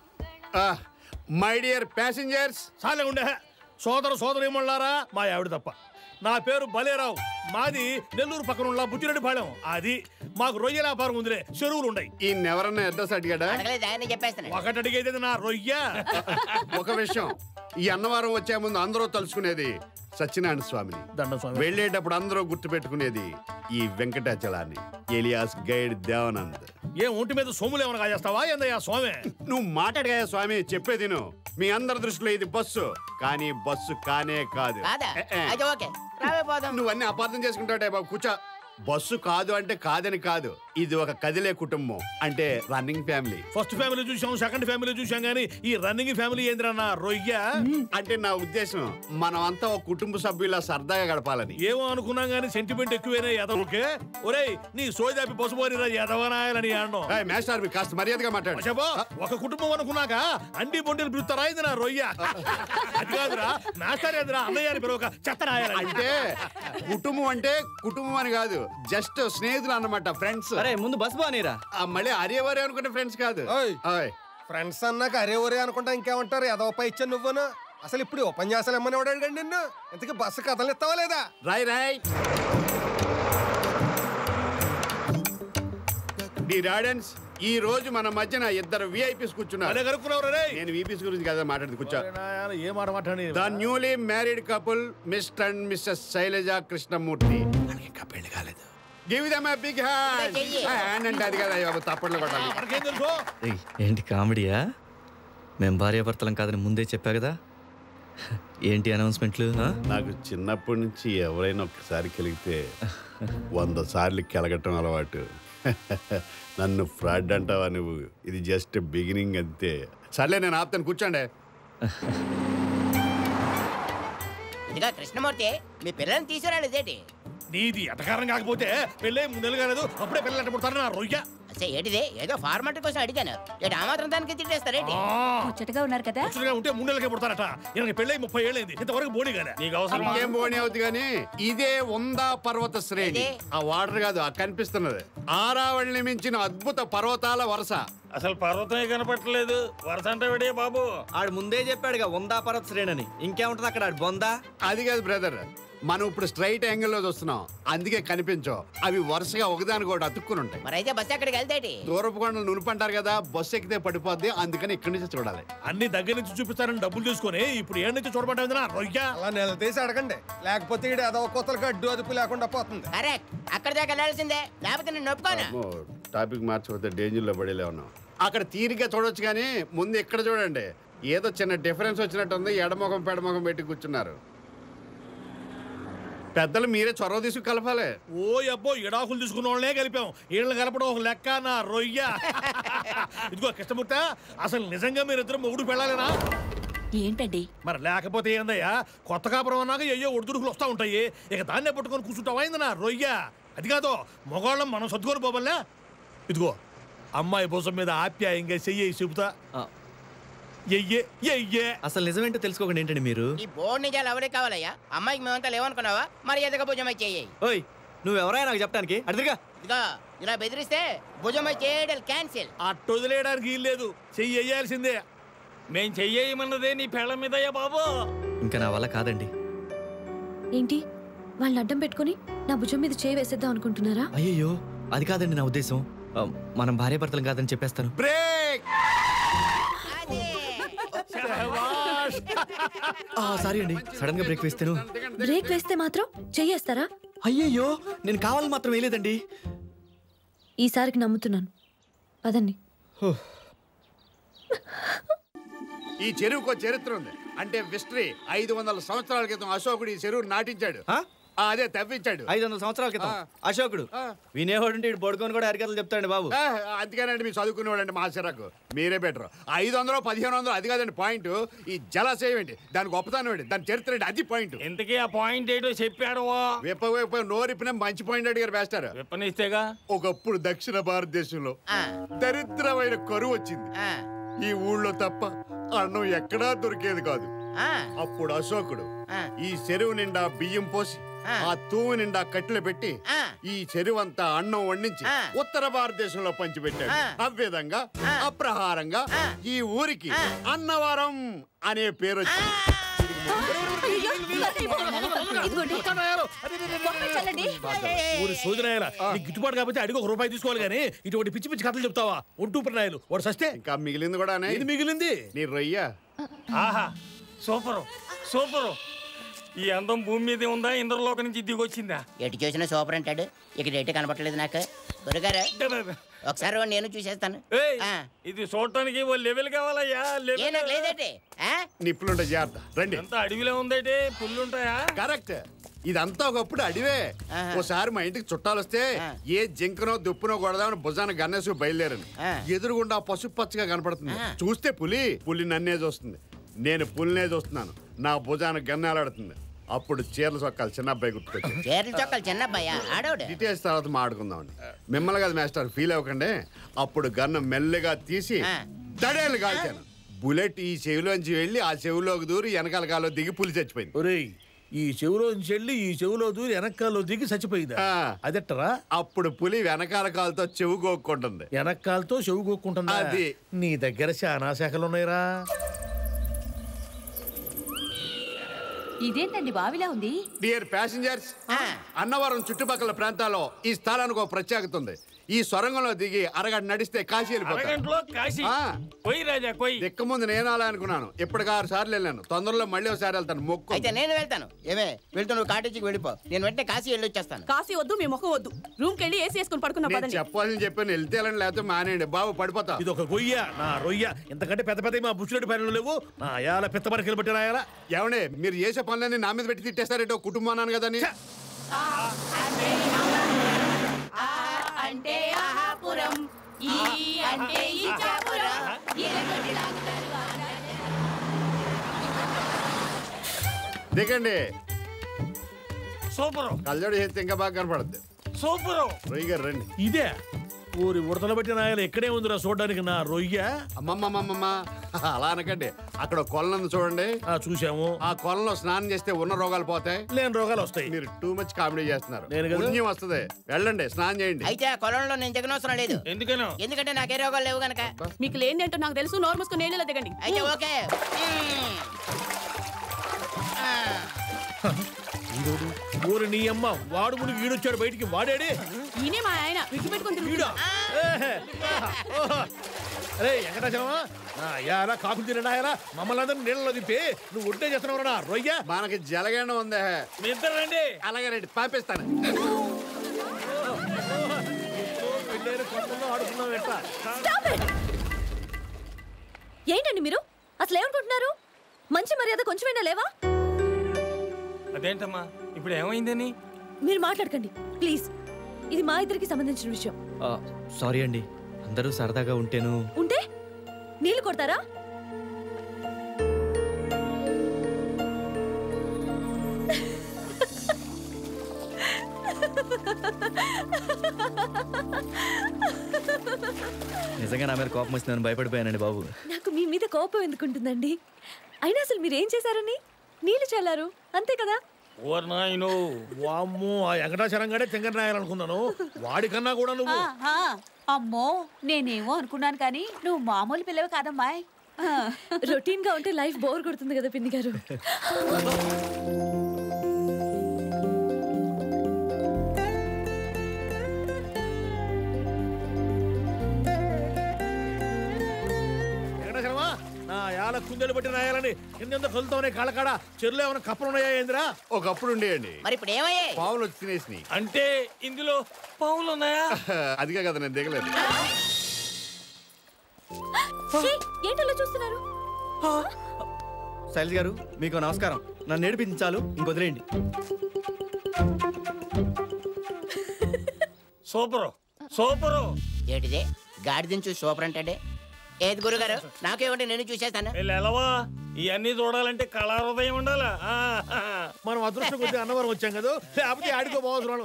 మై డియర్ ప్యాసింజర్స్ చాలే ఉండే సోదర సోదరిమణులారా మా ఆవిడ తప్ప నా పేరు బలేరావు మాది నెల్లూరు పక్కన ఉన్న బుచ్చిరెడ్డిపాళెం అది మాకు రొయ్య వ్యాపారం ఉందిలే చెరువులు ఉన్నాయి ఈ ఎవరన్నా అడ్రస్ అడిగాడా అడగలేదు ఆయన చెప్పేస్తాను ఒకటి అడిగేది నా రొయ్య ఒక విషయం ఈ అన్నవరం వచ్చే ముందు అందరూ తలుచుకునేది సత్యనారాయణ స్వామిని వెళ్ళేటప్పుడు అందరూ గుర్తుపెట్టుకునేది ఈ వెంకటాచలాన్ని ఎలియాస్ గైడ్ దేవానంద్ ఏం ఒంటి మీద సొమ్ములు ఏమైనా కాజేస్తావా ఏందయ్యా స్వామి నువ్వు మాట్లాడగా స్వామి చెప్పేది విను. మీ అందరి దృష్టిలో ఇది బస్సు కానీ బస్సు కానే కాదు కాదా ఏ, ఏ. అయితే ఓకే రావే పోదాం నువ్వు అన్ని అపార్థం చేసుకుంటావుటే బాబు కూర్చో బస్సు కాదు అంటే కాదని కాదు ఇది ఒక కదిలే కుటుంబం అంటే రన్నింగ్ ఫ్యామిలీ ఫస్ట్ ఫ్యామిలీ చూసాం సెకండ్ ఫ్యామిలీ చూసాం కానీ ఈ రన్నింగ్ ఫ్యామిలీ ఏంద్రన్నా రొయ్య అంటే నా ఉద్దేశం మనం అంతా ఒక కుటుంబ సభ్యులా సరదాగా గడపాలని ఏమో అనుకున్నాం కానీ సెంటిమెంట్ ఎక్కువైనా ఎదవకే ఒరేయ్ నీ సోదాపి పసుపోరిరా ఎదవనాయాలని అనడం మేస్టార్ మీ కాస్త మర్యాదగా మాట్లాడు చెప్పో ఒక కుటుంబం అనుకున్నాక అండి బొండిలు పిలుస్తారా ఇది నా రొయ్య అది కాదురా మాస్టర్ ఎదురా అన్నయ్య అని పిలవక చెత్త రాయాలి అంటే కుటుంబం అంటే కుటుంబం అని కాదు జస్ట్ స్నేహితులు అన్నమాట ఫ్రెండ్స్ అరే ముందు బస్ బానీరా మళ్ళీ అరే వరే అనుకుంటే ఫ్రెండ్స్ కాదు ఓయ్. ఫ్రెండ్స్ అన్నాక అరే ఒరే అనుకుంటా ఇంకేమంటారు ఎదవపై ఇచ్చాను నువ్వును అసలు ఇప్పుడు ఈ ఉపన్యాసాలు ఏమని అడిగాడు నిన్ను ఇంతకీ బస్సు కథలు ఇస్తావా లేదా రాయ్ రాయ్ డియర్ ఆడియన్స్ ఈ రోజు మన మధ్యన ఇద్దరు విఐపీస్ కూర్చున్నారు అదే కనుక్కున్నావు రే నేను విపిస్ గురించి కదా మాట్లాడింది కూర్చో ఏ మాట మాట్లాడి the newly married couple mister and missus Shailaja Krishnamurthy వాళ్ళకి ఇంకా పెళ్లి కాలేదు give them a big hand hand అంటే అది కదా బాబు తప్పట్లు కొట్టాలి మనకేం తెలుసు ఏయ్, ఏంటి కామెడీయా మేం భార్యాభర్తలం కాదని ముందే చెప్పా కదా ఏంటి అనౌన్స్మెంట్లు ఆ? నాకు చిన్నప్పటి నుంచి ఎవరైనా ఒక్కసారి కలిగితే వంద సార్లు కెలగటం అలవాటు నన్ను ఫ్రాడ్ అంటావా నువ్వు ఇది జస్ట్ బిగినింగ్ అంతే సర్లే నేను ఆపుతాను కూర్చోండి ఇదిగా కృష్ణమూర్తి మీ పిల్లల్ని తీసుకురాలేదేటి నీది ఎటకారం కాకపోతే పెళ్ళే ముందెలు కాలేదు అప్పుడే పిల్లలు పుడతారు నా రొయ్య అసలు ఏంటిది ఏదో ఫార్మాలిటీ కోసం అడిగాను ఏంటి ఆ మాత్రం దానికి తిట్టేస్తారేంటి ముచ్చటగా ఉన్నారు కదా ముచ్చటగా ఉంటే మూడేళ్ళకే పుడతారట ఈయనకి పెళ్ళై ముప్పై ఏళ్ళైంది ఇంతవరకు బోడి కదా నీకు అవసరం ఇంకేం పోనీ అవుతుంది కానీ ఇదే ఉందా పర్వత శ్రేణి ఆ వాటర్ కాదు ఆ కనిపిస్తున్నది ఆరావళిని మించిన అద్భుత పర్వతాల వరుస అసలు పర్వతమే కనపట్టలేదు వరుస అంటే విడే బాబు ఆడు ముందే చెప్పాడుగా వందా పర్వత శ్రేణని ఇంకేముంటది అక్కడ ఆడు బొందా అది కాదు బ్రదర్ మనం ఇప్పుడు స్ట్రైట్ యాంగిల్లో చూస్తున్నాం అందుకే కనిపించవు అవి వరుసగా ఒకదానికొకటి అతుక్కుని ఉంటాయి మరి అయితే బస్సు ఎక్కడికి వెళ్తేటి దూరపు కొండలు నునుపంటారు కదా బస్సు ఎక్కితే పడిపోద్ది అందుకని ఇక్కడి నుంచి చూడాలి అన్ని దగ్గర నుంచి చూపిస్తారని డబ్బులు తీసుకొని ఇప్పుడు ఏడు నుంచి చూడబడ్డా రొయ్య అలా నిలదీసి అడగండి లేకపోతే ఈడు అదవ కొత్తలకు అడ్డు అదుపు లేకుండా పోతుంది కరెక్ట్ అక్కడ దాకా వెళ్ళాల్సిందే లేకపోతే నేను ఒప్పుకోను అమ్మో, టాపిక్ మార్చిపోతే డేంజర్లో పడేలే ఉన్నాం అక్కడ తీరిగ్గా చూడొచ్చు కానీ ముందు ఇక్కడ చూడండి ఏదో చిన్న డిఫరెన్స్ వచ్చినట్టుంది ఎడమొఖం పెడమొఖం పెట్టి కూర్చున్నారు పెద్దలు మీరే చొరవ తీసుకు కలపాలి ఓ అబ్బో ఇడాకులు తీసుకున్న వాళ్ళనే కలిపాం వీళ్ళని కలపడం ఒక లెక్క నా రొయ్య ఇదిగో కృష్ణమూర్త అసలు నిజంగా మీరిద్దరు మొగుడు పెళ్ళాలేనా ఏంటండి మరి లేకపోతే ఏందయ్యా కొత్త కాపురం అన్నాక అయ్యో ఒడిదుడుకులు వస్తూ ఉంటాయి ఇక దాన్నే పట్టుకొని కూర్చుంటావా ఏంది నా రొయ్య అది కాదు మగవాళ్ళం మనం సర్దుకొని పోవల్లా ఇదిగో అమ్మాయి భుజం మీద ఆప్యాయంగా చెయ్యి చెబుతా ఎయ్యే ఎయ్యే అసలు నిజమేంటో తెలుసుకోకండి ఏంటండి మీరు ఈ బోర్డు నిజాలు ఎవరికి కావాలయ్యా అమ్మాయికి మేమంతా లేవనుకున్నావా మరి ఎదగ భుజమై చేయి ఓయ్ నువ్వెవరా నాకు చెప్పడానికి అడిదిగా ఇదిగో ఇలా బెదిరిస్తే భుజమై చేయడం క్యాన్సిల్ అట్టు వదిలేయడానికి లేదు చెయ్యి వేయాల్సిందే మేం చెయ్యమన్నదే నీ పెళ్ళ మీదయ్యా బాబు ఇంకా నా వల్ల కాదండి ఏంటి వాళ్ళని అడ్డం పెట్టుకుని నా భుజం మీద చేయి వేసేద్దాం అనుకుంటున్నారా అయ్యయ్యో అది కాదండి నా ఉద్దేశం ఆ, మనం భార్యాభర్తలం కాదని చెప్పేస్తాను బ్రేక్ సారీ అండి సడన్ గా బ్రేక్ వేస్తాను బ్రేక్ వేస్తే మాత్రం చెయ్యేస్తారా అయ్యయ్యో నేను కావాలని మాత్రం వేయలేదండి ఈసారికి నమ్ముతున్నాను పదండి ఈ చెరువుకో చరిత్ర ఉంది అంటే విస్టరీ ఐదు వందల సంవత్సరాల క్రితం అశోకుడు ఈ చెరువు నాటించాడు ఆ, అదే తవ్వించాడు ఐదు వందల సంవత్సరాల క్రితం అశోకుడు వినేవాడు ఇటు పడుకొని కూడా అరికథలు చెప్తాడు బాబు ఆ, అందుకేనండి మీరు చదువుకునేవాడండి మా సిరకు మీరే బెటర్ ఐదు వందలు పదిహేను వందలు అది కాదండి పాయింట్ ఈ జలాశయం ఏంటి దాని గొప్పతనం ఏంటి దాని చరిత్ర ఏంటి అది పాయింట్ ఇంతకీ ఆ పాయింట్ ఏంటో చెప్పాడు విప్ప విప్ప నోరిపిన మంచి పాయింట్ అడిగారు వేస్తారు విప్పనిస్తేగా ఒకప్పుడు దక్షిణ భారతదేశంలో దరిద్రమైన కరువు వచ్చింది ఈ ఊళ్ళో తప్ప అన్నం ఎక్కడా దొరికేది కాదు అప్పుడు అశోకుడు ఈ చెరువు నిండా బియ్యం పోసి ఆ తూము నిండా కట్టెలు పెట్టి ఈ చెరువు అంతా అన్నం వండించి ఉత్తర భారతదేశంలో పంచిపెట్టాడు ఆ విధంగా అప్రహారంగా ఈ ఊరికి అన్నవరం అనే పేరు వచ్చింది ఊరి సోదనాయలా నీకు గిట్టుబాటు కాబట్టి అడిగి ఒక రూపాయి తీసుకోవాలి కానీ ఇటువంటి పిచ్చి పిచ్చి కథలు చెప్తావా ఒంటూ ప్రణాయాలు వాడు సస్తే ఇంకా మిగిలింది కూడా ఇది మిగిలింది నీ రొయ్య ఆహా సూపరు సూపరు ఈ అందం భూమి మీదే ఉందా ఇంద్రలోక నుంచి దిగొచ్చిందా ఎటు చూసినా సూపర్ అంటాడు ఇక్కడ ఎటు కనపట్లేదు నాకు గురుగారు ఒకసారి వాడిని నేను చూసేస్తాను ఏయ్, ఆ. ఇది చూడటానికి ఓ లెవెల్ కావాలయ్యా ఏ లెవెల్ నాకు లేదేంటి ఆ? నిప్పులుంటే జాగ్రత్త రండి ఎంత అడవిలో ఉందేటి పుల్లుంటాయా కరెక్ట్ ఇదంతా ఒకప్పుడు అడివే ఓసారి మా ఇంటికి చుట్టాలు వస్తే ఏ జింకనో దుప్పునో కొడదామని భుజాన గన్నేసి బయలుదేరను ఎదురుగుండా పసుపు పచ్చగా కనపడుతుంది చూస్తే పులి పులి నన్నే చూస్తుంది నేను పులినే చూస్తున్నాను నా భుజాన గన్నేలాడుతుంది అప్పుడు చీరల చొక్కాలు చిన్న అబ్బాయి గుర్తుకొచ్చింది చీరల చొక్కాలు చిన్న అబ్బాయా ఆడోడు డీటెయిల్స్ తర్వాత మాట్లాడుకుందామండి మిమ్మల్ని కదా మాస్టర్ ఫీల్ అవ్వకండి అప్పుడు గన్ను మెల్లగా తీసి దడేలు కాల్చాను బుల్లెట్ ఈ చెవిలోంచి వెళ్ళి ఆ చెవిలోకి దూరి వెనకాల కాలో దిగి పులి చచ్చిపోయింది ఒరేయ్ ఈ చెవులో నుంచి వెళ్ళి ఈ చెవులో దూరి వెనకాల్లో దిగి చచ్చిపోయిందా అదెట్టరా అప్పుడు పులి వెనకాల కాలుతో చెవు గోక్కుంటుంది వెనకాలతో చెవు కొక్కుంటుందా అది. నీ దగ్గర చాలా శాఖలు ఉన్నాయిరా ఇదేంటండి బావిలా ఉంది డియర్ ప్యాసింజర్స్ అన్నవరం చుట్టుపక్కల ప్రాంతాల్లో ఈ స్థలానికి ఒక ప్రత్యేకత ఉంది ఈ సొరంగంలో దిగి అరగంట నడిస్తే కాశీ అరగంటలో కాశీ? పోయి రాజా పోయి దిక్క ముందు నేనాలా అనుకున్నాను ఇప్పటికి ఆరు సార్లు వెళ్ళాను తొందరలో మళ్ళీ ఒకసారి వెళ్తాను మొక్కు అయితే నేను వెళ్తాను ఏమే వెళ్తూ నువ్వు కాటేజీకి వెళ్ళిపో నేను వెంటనే కాశీ వెళ్ళి వచ్చేస్తాను కాఫీ వద్దు మీ ముఖం వద్దు రూమ్ కెళ్ళి ఏసీ వేసుకుని పడుకున్నా నేను పదండి చెప్పాలని చెప్పాను వెళ్తే వెళ్ళండి లేకపోతే మానేయండి బాబు పడిపోతా ఇది ఒక గొయ్య నా రొయ్య ఇంతకంటే పెద్ద పెద్ద మా బుచ్చిరెడ్డి పనులు లేవు నా యాల పెద్ద మరకలు పెట్టిన యాల ఏమండి మీరు చేసే పనులన్నీ నా మీద పెట్టి తిట్టేస్తారేటో కుటుంబం అన్నాను కదా అని. అంటే ఆహాపురం ఈ అంటే ఈచాపురం దిగండి సూపర్ కళ్ళజోడు చేస్తే ఇంకా బాగా కనపడుద్ది సూపర్ రొయ్య గారు రండి ఇదే ఊరి ఉడతలు పెట్టిన నాయలు ఎక్కడే ఉందిరా చూడడానికి నా రొయ్య అమ్మమ్మమ్మమ్మ అలా అనకండి అక్కడ ఒక కొలను ఉంది చూడండి చూసాము ఆ కొలంలో స్నానం చేస్తే ఉన్న రోగాలు పోతాయి లేని రోగాలు వస్తాయి మీరు టూ మచ్ కామెడీ చేస్తున్నారు నేను కదా? పుణ్యం వస్తుంది వెళ్ళండి స్నానం చేయండి అయితే ఆ కొలంలో నేను దిగనవసరం లేదు ఎందుకనో ఎందుకంటే నాకే రోగాలు లేవు గనక మీకు లేని ఏంటో నాకు తెలుసు నోరు మూసుకుని నీళ్ళలో దిగండి అయితే ఓకే ఊరి నీ అమ్మ వాడు మునిగి ఈడొచ్చాడు బయటికి వాడాడే ఈయనే మా ఆయన విగ్గు పెట్టుకుని వీడా ఏహే, ఆహా, ఓహో. అరే వెంకటాచలమా నా యారా కాకులు తినడాయరా మమ్మల్ని అందరినీ నీళ్ళలో దింపి నువ్వు ఉంటే చేస్తున్నావు నా రొయ్య మనకి జలగండ ఉందే మీ ఇద్దరు రండి అలాగే రండి పంపిస్తాను వెళ్ళేరు కొత్తలో ఆడుకున్నావు ఎట్లా ఏంటండి మీరు అసలు ఏమనుకుంటున్నారు మంచి మర్యాద కొంచెమైనా లేవా అదేంటమ్మా ఇప్పుడు ఏమైందని మీరు మాట్లాడకండి ప్లీజ్ ఇది మా ఇద్దరికి సంబంధించిన విషయం సారీ అండి అందరూ సరదాగా ఉంటేను ఉంటే నీళ్లు కొడతారా నిజంగా నా మీద కోపం వచ్చిందని భయపడిపోయానండి బాబు నాకు మీ మీద కోపం ఎందుకుంటుందండి అయినా అసలు మీరు ఏం చేశారని నీళ్లు చల్లారు అంతే కదా ఓర్ నాయను వామ్మో ఆ వెంకటాచలం గడే తింగర నాయాలనుకున్నాను వాడికన్నా కూడా నువ్వు ఆహా, అమ్మో నేనేమో అనుకున్నాను కానీ నువ్వు మామూలు పిల్లవి కాదమ్మాయ్ రొటీన్ గా ఉంటే లైఫ్ బోర్ కొడుతుంది కదా పిన్ని గారు వెంకటాచలమా నా యాల కుందెలు పట్టిన నాయాలని కింద కలుతానే కాళ్ళకాడ చెరువులో ఏమైనా కప్పలు ఉన్నాయా ఏందిరా ఒకప్పుడు ఉండేయండి మరి ఇప్పుడు ఏమయ్యాయి పావులు వచ్చి తినేసినాయి అంటే ఇందులో పావులు ఉన్నాయా అదిగా కదా నేను దిగలేదు ఛీ, ఏంటలా చూస్తున్నారు శైలజ్ గారు మీకు నమస్కారం నన్ను నేర్పించాలు ఇంకొదిలేయండి సూపరు సూపరు ఏంటిది గాడిదని చూసి సూపర్ అంటే ఏది గురుగారు నాకేమంటే నేను చూసేస్తాను ఎలవా ఇవన్నీ చూడాలంటే కళాహృదయం ఉండాలా ఆ, ఆ. మనం అదృష్టం కొద్ది అన్నవరం వచ్చాం కదా లేకపోతే ఆడుకో పోవసరం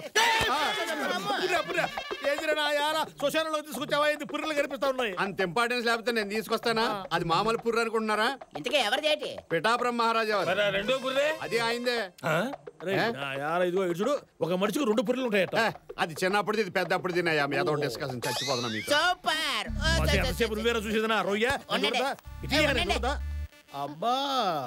ఏందిరా నా యాల శ్మశానంలో తీసుకొచ్చావా ఏంది పుర్రెలు కనిపిస్తా ఉన్నాయి అంత ఇంపార్టెన్స్ లేకపోతే నేను తీసుకొస్తానా అది మామూలు పుర్రు అనుకుంటున్నారా ఇంతకీ ఎవరిది ఏంటి పిఠాపురం మహారాజా వారు. మరి ఆ రెండో బుర్రే అది ఆయిందే రేయ్, నా యాల ఇదిగో ఇటు చూడు ఒక మనిషికి రెండు పుర్రెలు ఉంటాయట ఏ, అది చిన్నప్పుడు ఇది పెద్దప్పుడు తిన్నాయా మీ ఏదో డిస్కషన్ చచ్చిపోతున్నా మీకు సూపర్ ఓ, అసలు స- స- ఎంతసేపు నువ్వేరా చూసేదినా రొయ్య నన్ను ఉండండి. కొడతా? ఇటు ఏ, ఇయ్యరా, ఉండండి. నన్ను కొడతా? అబ్బా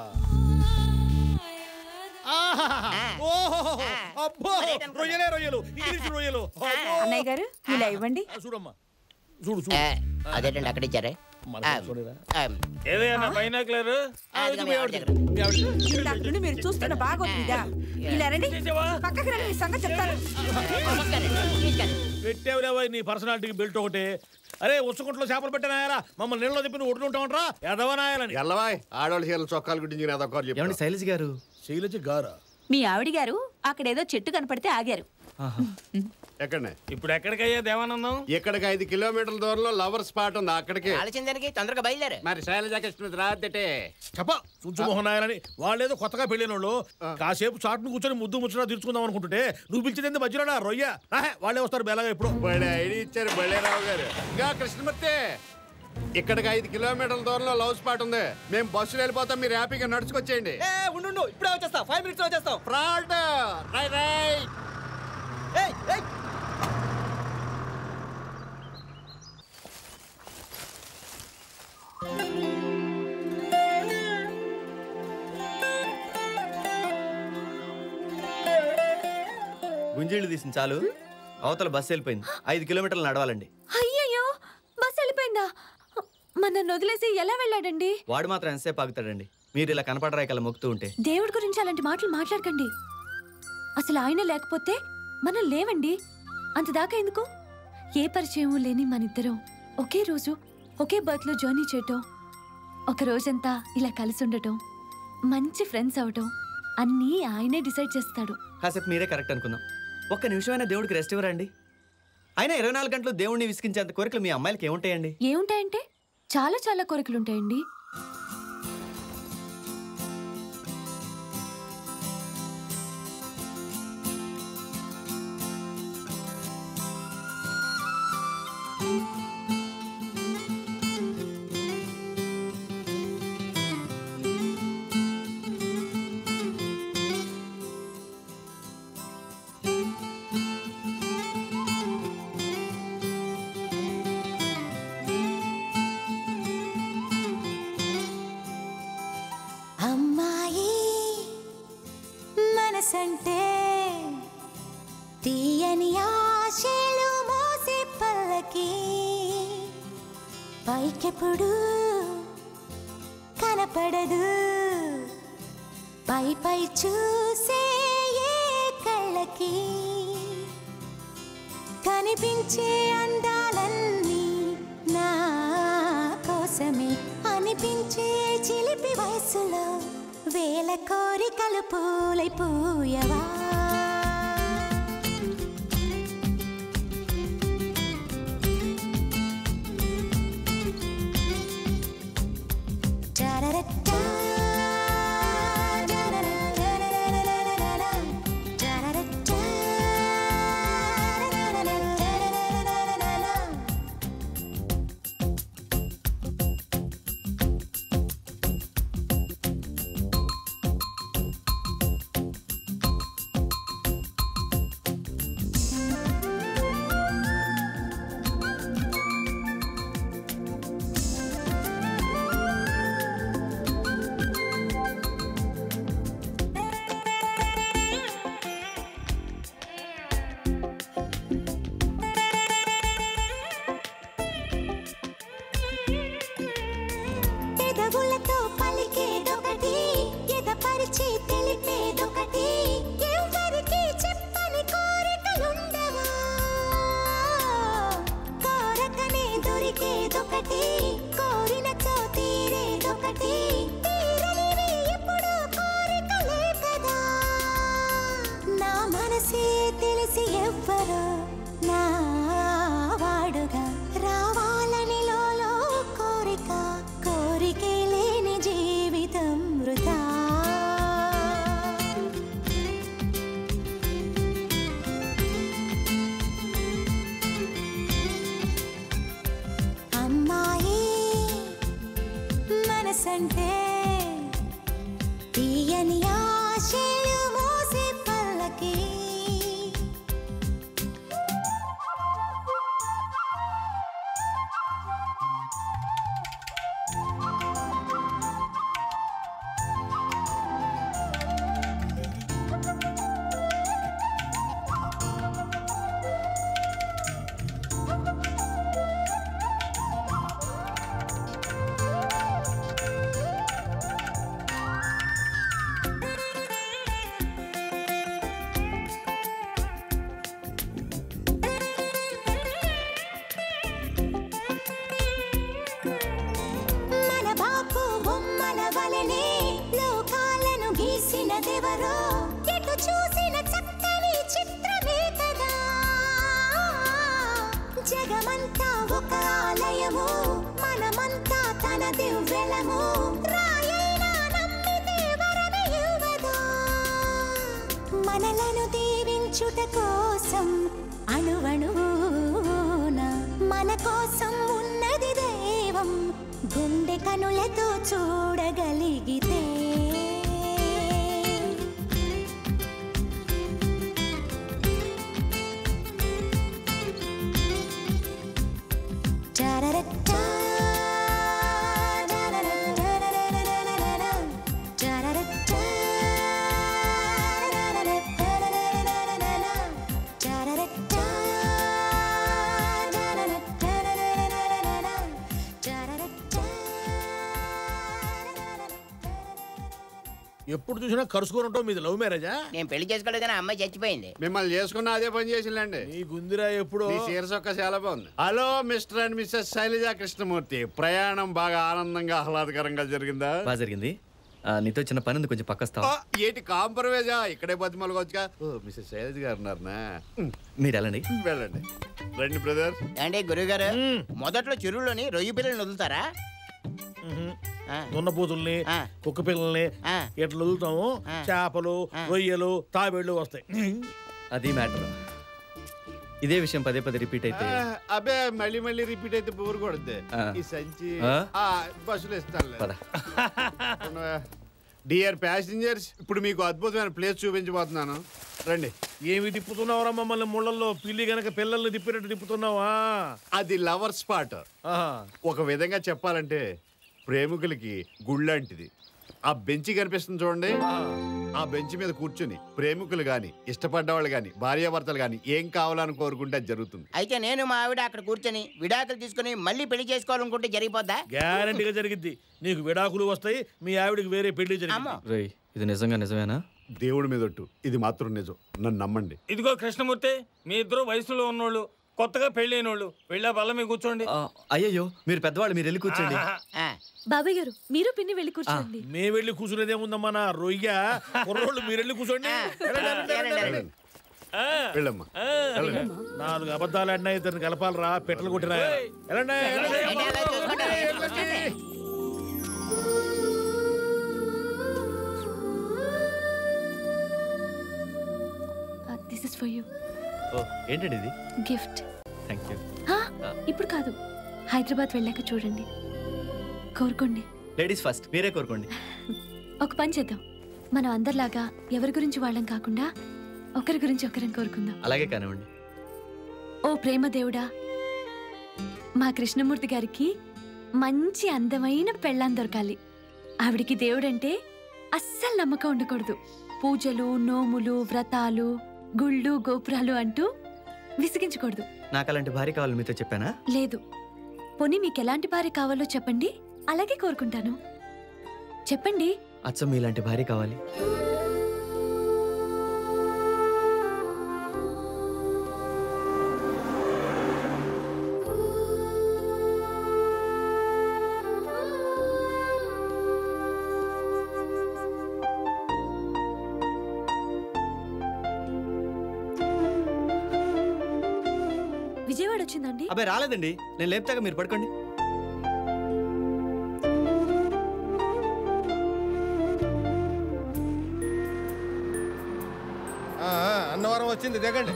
ఆహాహా. ఓహోహో. అబ్బో రొయ్యలే రొయ్యలు ఇంగ్లీష్ రొయ్యలు అబ్బో. అన్నయ్య గారు ఇలా ఇవ్వండి చూడమ్మా చూడు ఏ, అదేంటండి అక్కడ ఇచ్చారే ఆ, ఆ, ఏదైనా బైనాక్లర్ అదిగో మీ ఆవిడ దగ్గర. ఇందాక నుండి మీరు చూస్తున్న బాగోతుందా ఇలా రండి పక్కకి రండి మీ సంగతి చెప్తాను పెట్టావులేవా నీ పర్సనాలిటీకి బెల్ట్ ఒకటి అరే ఉచ్చుకుంట్లో చేపలు పెట్టినాయారా మమ్మల్ని నీళ్ళలో చెప్పి నువ్వు ఒడ్డుంటావంట్రా ఎదవనాయాలని ఎల్లవాయ్ ఆడవాళ్ళ చీరలు చొక్కాలు గురించి అదొకరు ఏమండి శైలజ్ గారు శైలజ గారా మీ ఆవిడ గారు అక్కడేదో చెట్టు కనపడితే ఆగారు ఎక్కడనే ఇప్పుడు ఎక్కడికయ్యా దేవానందం ఇక్కడికి ఐదు కిలోమీటర్ల దూరంలో లవర్ స్పాట్ ఉంది అక్కడికి ఆలస్యం దానికి తొందరగా బయలుదేరు మరి శైలజ కృష్ణ రాదటే చెప్ప చుంచుమోహన్ నాయాలని వాళ్ళేదో కొత్తగా పెళ్ళిన వాళ్ళు కాసేపు చాటును కూర్చొని ముద్దు ముచ్చట తీర్చుకుందాం అనుకుంటుంటే నువ్వు పిలిచింది మధ్యలో నా రొయ్య ఆహే, వాళ్ళే వస్తారు బెలగా ఇప్పుడు బడే ఐడి ఇచ్చారు బళ్ళేరావు గారు ఇంకా కృష్ణమూర్తి ఇక్కడికి ఐదు కిలోమీటర్ల దూరంలో లవ్ స్పాట్ ఉంది మేము బస్సులో వెళ్ళిపోతాం మీరు హ్యాపీగా నడుచుకొచ్చేయండి ఉండు ఇప్పుడే వచ్చేస్తా ఫైవ్ మినిట్స్ వచ్చేస్తాం ఫ్రాడ్ రై రై గుంజీళ్ళు తీసిన చాలు అవతల బస్సు వెళ్ళిపోయింది ఐదు కిలోమీటర్లు నడవాలండి అయ్యయ్యో బస్ వెళ్ళిపోయిందా మన నన్ను వదిలేసి ఎలా వెళ్ళాడండి వాడు మాత్రం ఎంతసేపు ఆగుతాడండి మీరు ఇలా కనపడరాయికల్లా మొక్కుతూ ఉంటే దేవుడి గురించి అలాంటి మాటలు మాట్లాడకండి అసలు ఆయన లేకపోతే మనం లేవండి అంతదాకా ఎందుకు ఏ పరిచయం లేని మనిద్దరం ఒకే రోజు ఒకే బర్త్లో జర్నీ చేయటం ఒక రోజంతా ఇలా కలిసి ఉండటం మంచి ఫ్రెండ్స్ అవటం అన్నీ ఆయనే డిసైడ్ చేస్తాడు కాసేపు మీరే కరెక్ట్ అనుకుందాం ఒక్క నిమిషమైనా దేవుడికి రెస్ట్ ఇవ్వరండి అయినా ఇరవై నాలుగు గంటలు దేవుడిని విసిగించేంత కోరికలు మీ అమ్మాయిలకి ఏముంటాయండి ఏముంటాయంటే చాలా చాలా కోరికలు ఉంటాయండి మనసంటే తీయని ఆశలు మోసే పల్లకి పైకెప్పుడు కనపడదు పై పై చూసే ఏ కళ్ళకి కనిపించే అందాలన్నీ నా కోసమే అనిపించే చిలిపి వయసులో వేల కోరికలు పూలైపోయవా Tararata, tarararararararara, tararata, tarararararararara. పెదవులతో పలికేదొకటి ఎదపరిచి తెలిపేదొకటి ఎవరికి చెప్పని కోరికలుండవా కోరకనే దొరికేదొకటి కోరినచో తీరేదొకటి తీరనివి ఎప్పుడూ కోరికలే కదా నా మనసే తెలిసి ఎవ్వరో నా వాడుగా రావాలని లోలో కోరిక కోరికే లేని జీవితం వృధా అమ్మాయి మనసంటే తీయని ఆశలు మోసే పల్లకి మన బాపు బొమ్మల వలనే లోకాలను గీసినదెవరో ఎటు చూసిన చక్కని చిత్రమే కదా జగమంతా ఒక ఆలయము మనమంతా తన దివ్వెలము రాయైనా నమ్మితే వరమే ఇవ్వదా మనలను దీవించుట కోసం అణువణువున మన కోసం ఉన్నది దైవం గుండె కనులతో చూడగలిగితే Tararata, tarararararararara, tararata, tarararararararara, tararata, tararararararara, tararata. ఎప్పుడు చూసినా కరుసుకొని ఉంటావు మీది లవ్ మ్యారేజా నేను పెళ్లి చేసుకోలేదు కానీ అమ్మాయి చచ్చిపోయింది మిమ్మల్ని చేసుకున్న అదే పని చేసిందండి నీ గుందిరా ఎప్పుడు మీ చీరసొక్క చాలా బాగుంది hello mister and missus Shailaja Krishnamurthy ప్రయాణం బాగా ఆనందంగా ఆహ్లాదకరంగా జరిగిందా బాగా జరిగింది ఆ, నీతో చిన్న పని ఉంది కొంచెం పక్కస్తావా ఆ, ఏంటి కాంప్రమైజా ఇక్కడే బతిమలకొచ్చుగా ఓ మిస్సెస్ శైలజ గారు ఉన్నారనా మీరు వెళ్ళండి వెళ్ళండి రండి బ్రదర్ అంటే గురుగారు మొదట్లో చెరువులోని రొయ్యి పిల్లల్ని వదులుతారా దున్నపోతుల్ని కుక్క పిల్లల్ని ఇట్లా వదులుతాము చేపలు రొయ్యలు తాబేళ్లు వస్తాయి అది మ్యాటర్ ఇదే విషయం పదే పదే రిపీట్ అయితే ఆ, అబ్బే మళ్ళీ మళ్ళీ రిపీట్ అయితే బోర్ కొడుద్ది ఆ. ఈ సంచి ఆ? ఆ, బస్సులో ఇస్తానులే పద. డియర్ ప్యాసింజర్స్ ఇప్పుడు మీకు అద్భుతమైన ప్లేస్ చూపించబోతున్నాను రండి ఏమి తిప్పుతున్నావురా మమ్మల్ని ముళ్ళల్లో పిల్లి గనక పిల్లల్ని తిప్పినట్టు తిప్పుతున్నావా అది లవర్ స్పాట్ ఒక విధంగా చెప్పాలంటే ప్రేమికులకి గుళ్ళంటిది ఆ బెంచి కనిపిస్తుంది చూడండి ఆ బెంచ్ మీద కూర్చుని ప్రేమికులు గాని ఇష్టపడ్డవాళ్ళు గాని భార్యాభర్తలు గాని ఏం కావాలని కోరుకుంటే అది జరుగుతుంది అయితే నేను మా ఆవిడ అక్కడ కూర్చొని విడాకులు తీసుకుని మళ్ళీ పెళ్లి చేసుకోవాలనుకుంటే జరిగిపోద్దా గ్యారంటీగా జరిగిద్ది నీకు విడాకులు వస్తాయి మీ ఆవిడకి వేరే పెళ్లి జరిగింది రేయ్ ఇది నిజంగా నిజమేనా దేవుడి మీద ఒట్టు ఇది మాత్రం నిజం నన్ను నమ్మండి ఇదిగో కృష్ణమూర్తి మీ ఇద్దరు వయసులో ఉన్నోళ్ళు కొత్తగా పెళ్ళైనోళ్ళు వెళ్ళా బల్ల మీ కూర్చోండి అయ్యయ్యో మీరు పెద్దవాళ్ళు మీరు వెళ్ళి కూర్చోండి బాబాయ్ గారు మీరు పిన్ని వెళ్ళి కూర్చోండి మేము వెళ్ళి కూర్చునేదేముందమ్మా నా రొయ్య కుర్రోళ్ళు మీరు వెళ్ళి కూర్చోండి వెళ్ళండి, వెళ్ళండి, వెళ్ళండి. వెళ్ళమ్మా వెళ్ళండి. నాలుగు అబద్ధాలు అన్నా ఇద్దరిని కలపాలరా పెట్టలు కొట్టిరా వెళ్ళండి వెళ్ళండి. దిస్ ఇస్ ఫర్ యూ ఓ ఏంటండి ఇది గిఫ్ట్ థ్యాంక్ యూ ఇప్పుడు కాదు హైదరాబాద్ వెళ్ళాక చూడండి కోరుకోండి లేడీస్ ఫస్ట్ మీరే కోరుకోండి ఒక పని చేద్దాం మనం అందరిలాగా ఎవరి గురించి వాళ్ళం కాకుండా ఒకరి గురించి ఒకరిని కోరుకుందాం అలాగే కానివ్వండి ఓ ప్రేమ దేవుడా మా కృష్ణమూర్తి గారికి మంచి అందమైన పెళ్ళాం దొరకాలి ఆవిడికి దేవుడంటే అస్సలు నమ్మకం ఉండకూడదు పూజలు నోములు వ్రతాలు గుళ్ళు గోపురాలు అంటూ విసిగించకూడదు నాకు అలాంటి భార్య కావాలి మీతో చెప్పానా లేదు పోనీ మీకు ఎలాంటి భార్య కావాలో చెప్పండి అలాగే కోరుకుంటాను చెప్పండి అచ్చం మీలాంటి భార్య కావాలి విజయవాడ వచ్చిందండి అబ్బాయి రాలేదండి నేను లేపుతాగా మీరు పడుకోండి ఆ, ఆ, అన్నవరం వచ్చింది దిగండి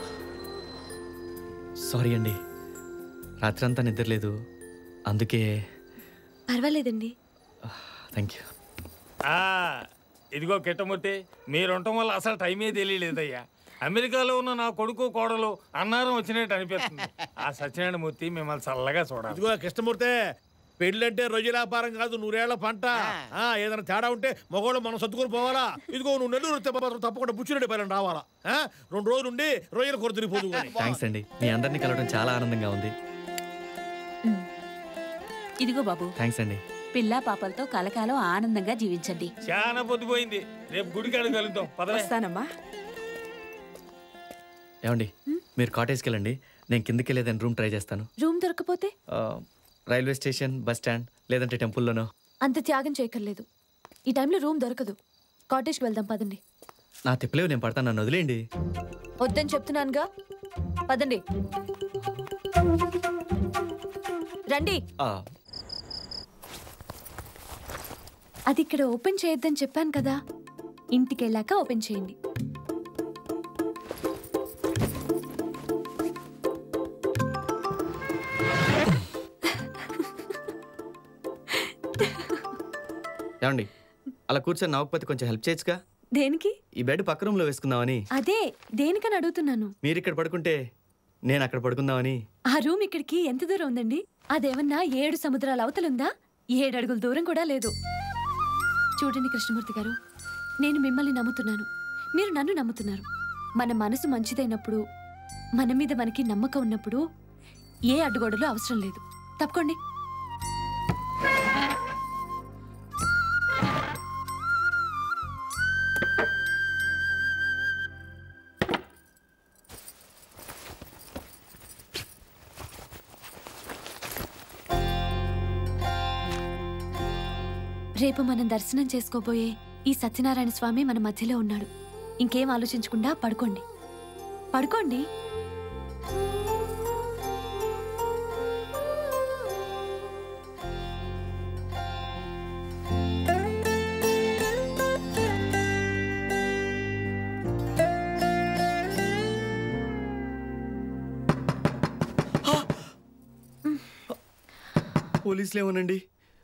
సారీ అండి రాత్రంతా నిద్రలేదు అందుకే పర్వాలేదండి థ్యాంక్ యూ ఆ, ఇదిగో కిట్టమూర్తి మీరు ఉండటం వల్ల అసలు టైమే తెలియలేదయ్యా అమెరికాలో ఉన్న నా కొడుకు కోడలు అన్నారం వచ్చినట్టు అనిపిస్తుంది ఆ సత్యనారాయణ మూర్తి మిమ్మల్ని చల్లగా చూడాలి ఇదిగో కృష్ణమూర్తి పెళ్ళంటే రొయ్య వ్యాపారం కాదు నూరేళ్ల పంట ఆ, ఏదైనా తేడా ఉంటే మగవాళ్ళు మనం సర్దుకొని పోవాలా ఇదిగో నువ్వు నెల్లూరు వస్తే మాత్రం తప్పకుండా బుచ్చిరెడ్డి పైన రావాలా ఆ? రెండు రోజులు ఉండి రొయ్యల కొర తిరిగిపోదు థ్యాంక్స్ అండి మీ అందరినీ కలవడం చాలా ఆనందంగా ఉంది ఇదిగో బాబు థ్యాంక్స్ అండి పిల్ల పాపలతో కలకాలం ఆనందంగా జీవించండి చాలా పొద్దుపోయింది రేపు గుడికాడ కలుద్దాం పదవే వస్తానమ్మా ఏమండి మీరు కాటేజ్కి వెళ్ళండి నేను కిందకి వెళ్ళేదని రూమ్ ట్రై చేస్తాను రూమ్ దొరకపోతే ఆ, రైల్వే స్టేషన్ బస్ స్టాండ్ లేదంటే టెంపుల్లోనో అంత త్యాగం చేయక్కర్లేదు ఈ టైంలో రూమ్ దొరకదు కాటేజ్కి వెళ్దాం పదండి నా తిప్పలేవు నేను పడతాను నన్ను వదిలేయండి వద్దని చెప్తున్నానుగా పదండి రండి ఆ, అది ఇక్కడ ఓపెన్ చేయొద్దని చెప్పాను కదా ఇంటికి వెళ్ళాక ఓపెన్ చేయండి ఏమండి అలా కూర్చొని నవ్వకపోతే కొంచెం హెల్ప్ చేయొచ్చుగా దేనికి ఈ బెడ్ పక్క రూమ్లో వేసుకుందామని అదే దేనికని అడుగుతున్నాను మీరు ఇక్కడ పడుకుంటే నేను అక్కడ పడుకుందామని ఆ రూమ్ ఇక్కడికి ఎంత దూరం ఉందండి అదేమన్నా ఏడు సముద్రాల అవతలుందా ఏడు అడుగుల దూరం కూడా లేదు చూడండి కృష్ణమూర్తి గారు నేను మిమ్మల్ని నమ్ముతున్నాను మీరు నన్ను నమ్ముతున్నారు మన మనసు మంచిదైనప్పుడు మన మీద మనకి నమ్మకం ఉన్నప్పుడు ఏ అడ్డుగోడలు అవసరం లేదు తప్పుకోండి రేపు మనం దర్శనం చేసుకోబోయే ఈ సత్యనారాయణ స్వామి మన మధ్యలో ఉన్నాడు ఇంకేం ఆలోచించకుండా పడుకోండి పడుకోండి పోలీసులు ఏమోనండి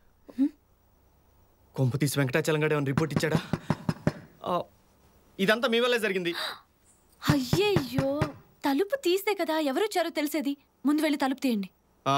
కొంప తీసి వెంకటాచలం గడ ఏమైనా రిపోర్ట్ ఇచ్చాడా ఆ, ఇదంతా మీ వల్లే జరిగింది అయ్యయ్యో తలుపు తీస్తే కదా ఎవరొచ్చారో తెలిసేది ముందు వెళ్ళి తలుపు తీయండి ఆ,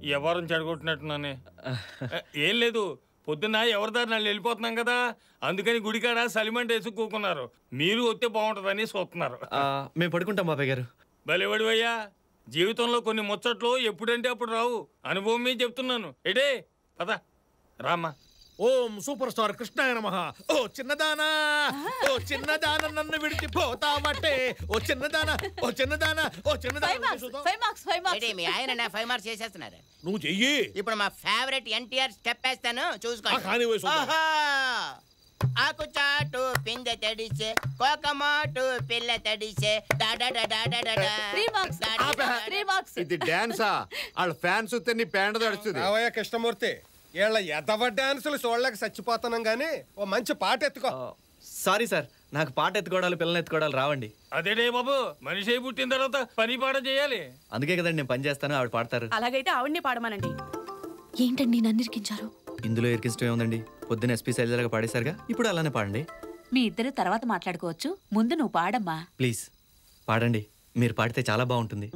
ఎవరం చెడగొట్టినట్టున్నానే ఏం లేదు పొద్దున్న ఎవరి దారి వాళ్ళు వెళ్ళిపోతున్నాం కదా అందుకని గుడికాడ సలిమంట వేసి కూకున్నారు మీరు వస్తే బాగుంటుందని చూస్తున్నారు ఆ, మేము పడుకుంటాం బాబాయ్ గారు బలివడివయ్యా జీవితంలో కొన్ని ముచ్చట్లు ఎప్పుడంటే అప్పుడు రావు అనుభవం మీద చెప్తున్నాను ఎడే పద రామ్మా ఓం సూపర్ స్టార్ కృష్ణాయ నమ ఓ చిన్నదానా ఓ చిన్నదాన నన్ను విడిచిపోతావటే ఓ చిన్నదాన ఓ చిన్నదాన ఓ చిన్నదాన ఫైవ్ మార్క్స్ ఫైవ్ మార్క్స్ మీ ఆయన నా ఫైవ్ మార్క్స్ చేసేస్తున్నారు నువ్వు చెయ్యి ఇప్పుడు మా ఫేవరెట్ ఎన్టీఆర్ స్టెప్ వేస్తాను చూసుకోండి ఆ, కానీ వయసు ఉందా? ఆహా! ఆకు చాటు పిందె తడిసే కోకమాటు పిల్ల తడిసే డా డా డా డా డా డా డా. డా డా డా డా. ఇది డాన్సా వాళ్ళ ఫ్యాన్స్ వస్తే నీ ప్యాంట్ తడుస్తుంది రావయ్య కృష్ణమూర్తి వీళ్ళ ఎదవ డాన్సులు చూడలేక చచ్చిపోతున్నాం గానీ ఓ మంచి పాట ఎత్తుకో సారీ సార్ నాకు పాట ఎత్తుకోవడాలు పిల్లల్ని ఎత్తుకోవడాలు రావండి అదేడే బాబు మనిషి అయి పుట్టిన తర్వాత పని పాట చేయాలి అందుకే కదండి నేను పని చేస్తాను ఆవిడ పాడతారు అలాగైతే ఆవిడ్ని పాడమనండి ఏంటండి నన్ను ఇరికించారు ఇందులో ఎరికిష్టం ఏముందండి పొద్దున్న ఎస్పీ శైలజగా పాడేశారుగా ఇప్పుడు అలానే పాడండి మీ ఇద్దరు తర్వాత మాట్లాడుకోవచ్చు ముందు నువ్వు పాడమ్మా ప్లీజ్ పాడండి మీరు పాడితే చాలా బాగుంటుంది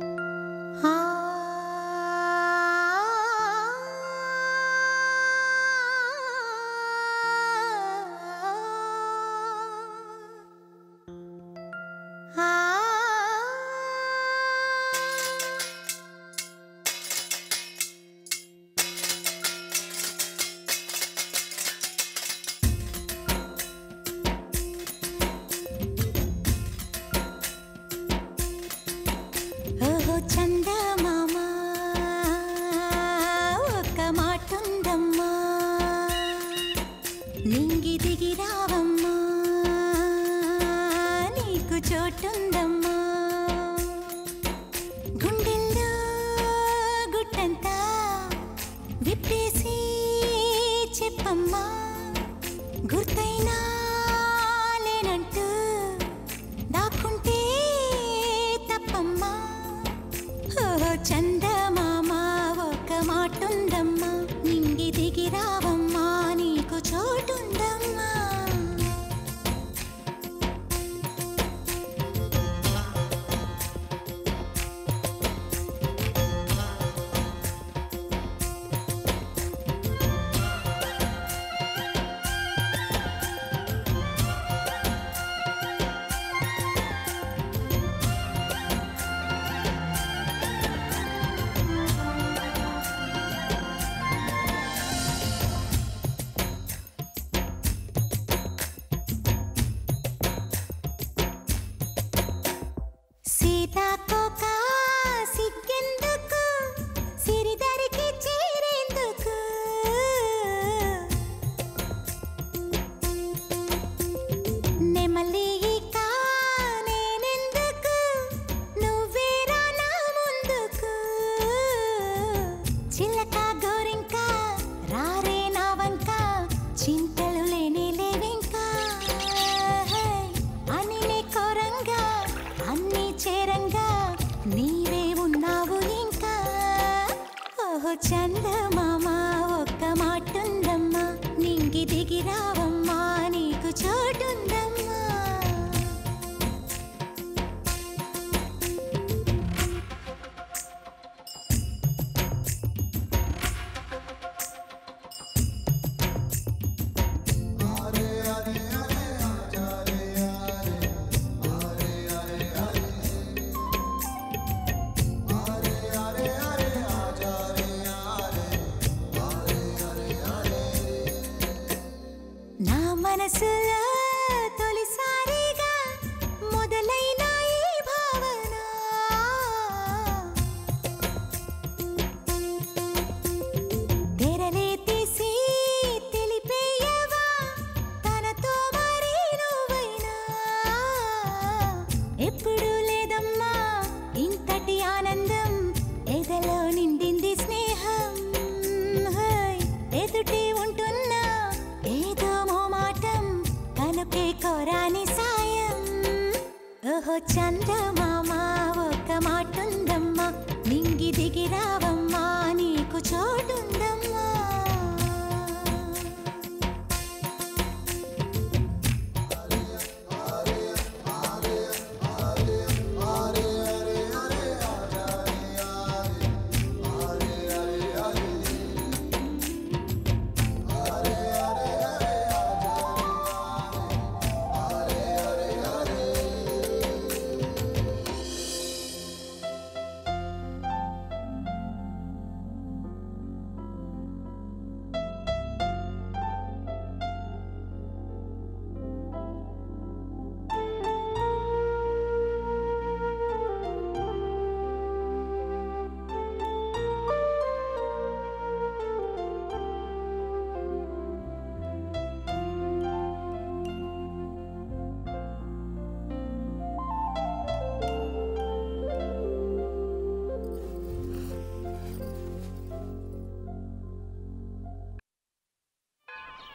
ఓహో చందమామ ఒక మాటుందమ్మా నింగి దిగి రావమ్మా నీకు చోటుందమ్మా గుండెల్లో గుట్టంతా విప్పేసి చెప్పమ్మా గుర్తైనా లేనంటూ దాక్కుంటే తప్పమ్మా ఓ చందమామ ఒక మాటుందమ్మా నింగి దిగి రావమ్మా నీకు చోటుందమ్మా సీతాకోక సిగ్గెందుకు సిరిదరికి చేరేందుకు నెమలి ఇక నేనెందుకు నువ్వేరా నా ముందుకు చిలక గోరింక రారే నా వంక చింతలు లేనే లేవింకా అనినే కోరంగా అన్ని చేరంగా నీవే ఉన్నావు ఇంకా ఓహో చందమామ ఒక్క మాటుందమ్మా నింగి దిగి రావమ్మా నీకు చోటుందమ్మా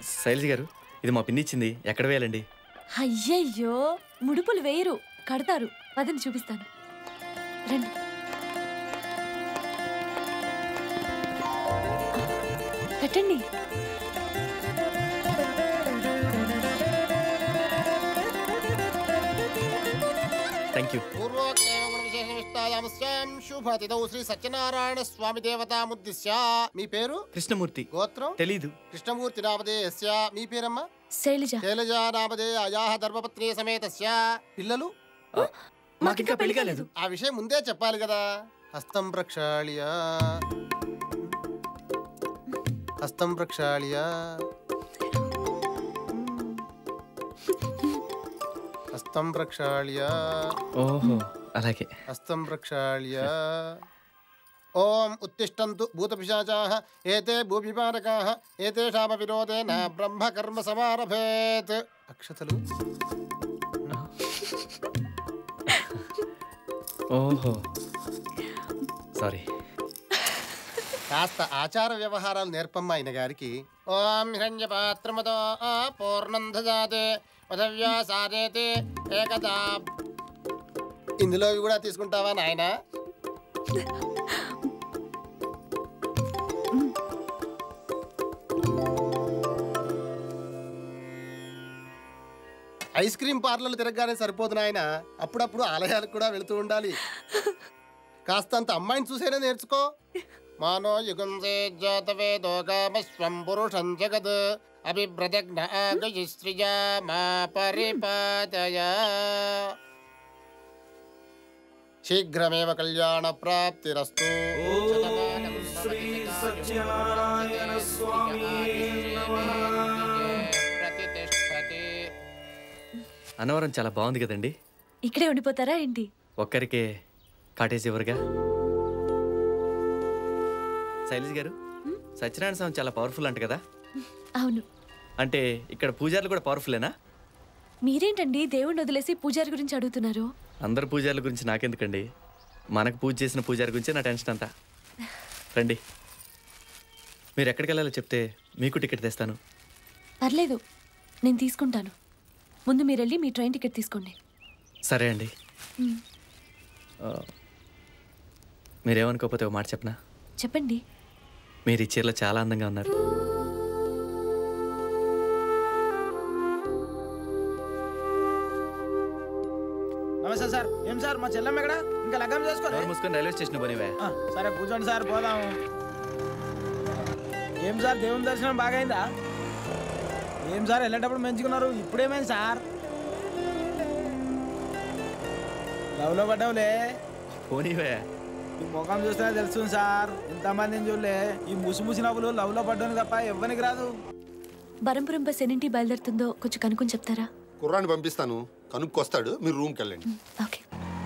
శైలజ గారు ఇది మా పిన్ని ఇచ్చింది ఎక్కడ వేయాలండి అయ్యయ్యో ముడుపులు వేయరు కడతారు పదని చూపిస్తాను రండి కట్టండి థ్యాంక్ యూ విశేషమిష్టాయామస్యాం శుభతిథౌ శ్రీ సత్యనారాయణ స్వామి దేవతాముద్దిశ్య మీ పేరు కృష్ణమూర్తి గోత్రం తెలీదు కృష్ణమూర్తి నామధేయస్య మీ పేరమ్మా శైలజ శైలజ నామధే అయాహ ధర్మపత్ని సమేతస్య పిల్లలు మాకింకా పెళ్లి కాలేదు ఆ విషయం ముందే చెప్పాలి కదా హస్తం ప్రక్షాళ్య హస్తం ప్రక్షాళ్య హస్తం ప్రక్షాళ్య ఓహో అలాగే హస్తం ప్రక్షాళ్య ఓం ఉత్తిష్టంతు భూతపిశాచాः ఏతే భూమిపారకాः ఏతేషామ విరోధేన బ్రహ్మకర్మ సమారభేత్ అక్షతలు ఓహో సారీ కాస్త ఆచార వ్యవహారాలు నేర్పమ్మ ఆయన గారికి ఓం హిరణ్య పాత్రమతో పూర్ణం దదాతే పదవ్యాసాదేతే ఏకదా ఇందులో ఇవి కూడా తీసుకుంటావా నాయనా ఐస్ క్రీమ్ పార్లర్లు తిరగగానే సరిపోదు నాయన అప్పుడప్పుడు ఆలయాలకు కూడా వెళుతూ ఉండాలి కాస్తంత అమ్మాయిని చూసేనే నేర్చుకో మానో యుగం జాతవేదోగామస్వం పురుషం జగద్ అభిభ్రదగ్న ఆగయశ్రియా మా పరిపాతయ శీఘ్రమేవ కళ్యాణ ప్రాప్తిరస్తు శ్రీ సత్యనారాయణ స్వామి ప్రతిష్టతి అన్నవరం చాలా బాగుంది కదండి ఇక్కడే ఉండిపోతారా ఏంటి ఒక్కరికే కాటేజ్ ఎవరుగా శైలజ గారు సత్యనారాయణ స్వామి చాలా పవర్ఫుల్ అంట కదా అవును అంటే ఇక్కడ పూజారులు కూడా పవర్ఫుల్లేనా మీరేంటండి దేవుణ్ణి వదిలేసి పూజారి గురించి అడుగుతున్నారు అందరు పూజారుల గురించి నాకెందుకండి మనకు పూజ చేసిన పూజారి గురించే నా టెన్షన్ అంతా రండి మీరు ఎక్కడికి వెళ్ళాలో చెప్తే మీకు టికెట్ తెస్తాను పర్లేదు నేను తీసుకుంటాను ముందు మీరు వెళ్ళి మీ ట్రైన్ టికెట్ తీసుకోండి సరే అండి మ్, ఆ, మీరేమనుకోకపోతే ఒక మాట చెప్పనా చెప్పండి మీరు ఈ చీరలో చాలా అందంగా ఉన్నారు నమస్తే సార్ ఏం సార్ మా చెల్లెమ్మ ఎక్కడ ఇంకా లగ్గం చేసుకోలే డోర్ మూసుకొని రైల్వే స్టేషన్ పోనివే ఆ, సరే కూర్చోండి సార్ పోదాము ఏం సార్ దేవుని దర్శనం బాగైందా ఏం సార్ వెళ్ళేటప్పుడు మంచుకున్నారు ఇప్పుడేమైంది సార్ లవ్లో పడ్డావులే పోనీవే ఈ ముఖం చూస్తేనే తెలుస్తుంది సార్ ఇంతమందిని చూడలే ఈ ముసి ముసి నవ్వులు లవ్లో పడ్డాను తప్ప ఇవ్వనికి రాదు బరంపురం బస్ ఎన్నింటి బయలుదేరుతుందో కొంచెం కనుక్కొని చెప్తారా కుర్రాన్ని పంపిస్తాను కనుక్కొస్తాడు మీరు రూమ్కి వెళ్ళండి ఓకే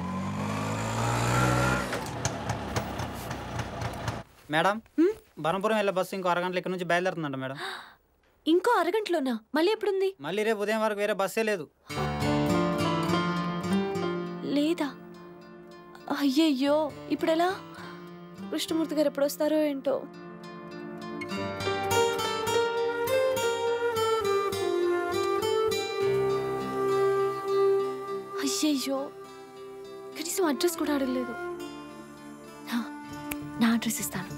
మేడం బరంపురం వెళ్ళే బస్సు ఇంకో అరగంటల ఇక్కడ నుంచి బయలుదేరుతుందంట మేడం ఇంకో అరగంటలోనా మళ్ళీ ఎప్పుడుంది మళ్ళీ రేపు ఉదయం వరకు వేరే బస్సే లేదు లేదా అయ్యయ్యో ఇప్పుడెలా కృష్ణమూర్తి గారు ఎప్పుడు వస్తారో ఏంటో అయ్యయ్యో కనీసం అడ్రస్ కూడా అడగలేదు హా, నా అడ్రస్ ఇస్తాను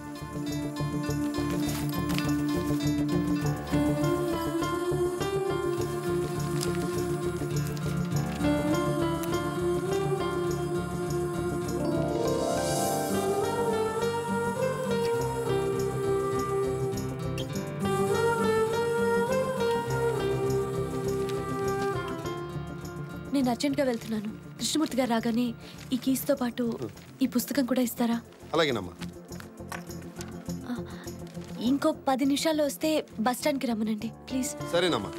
నేను అర్జెంట్గా వెళ్తున్నాను కృష్ణమూర్తి గారు రాగానే ఈ కీస్తో పాటు ఈ పుస్తకం కూడా ఇస్తారా అలాగేనమ్మా ఇంకో పది నిమిషాల్లో వస్తే బస్ స్టాండ్కి రమ్మనండి ప్లీజ్ సరేనమ్మా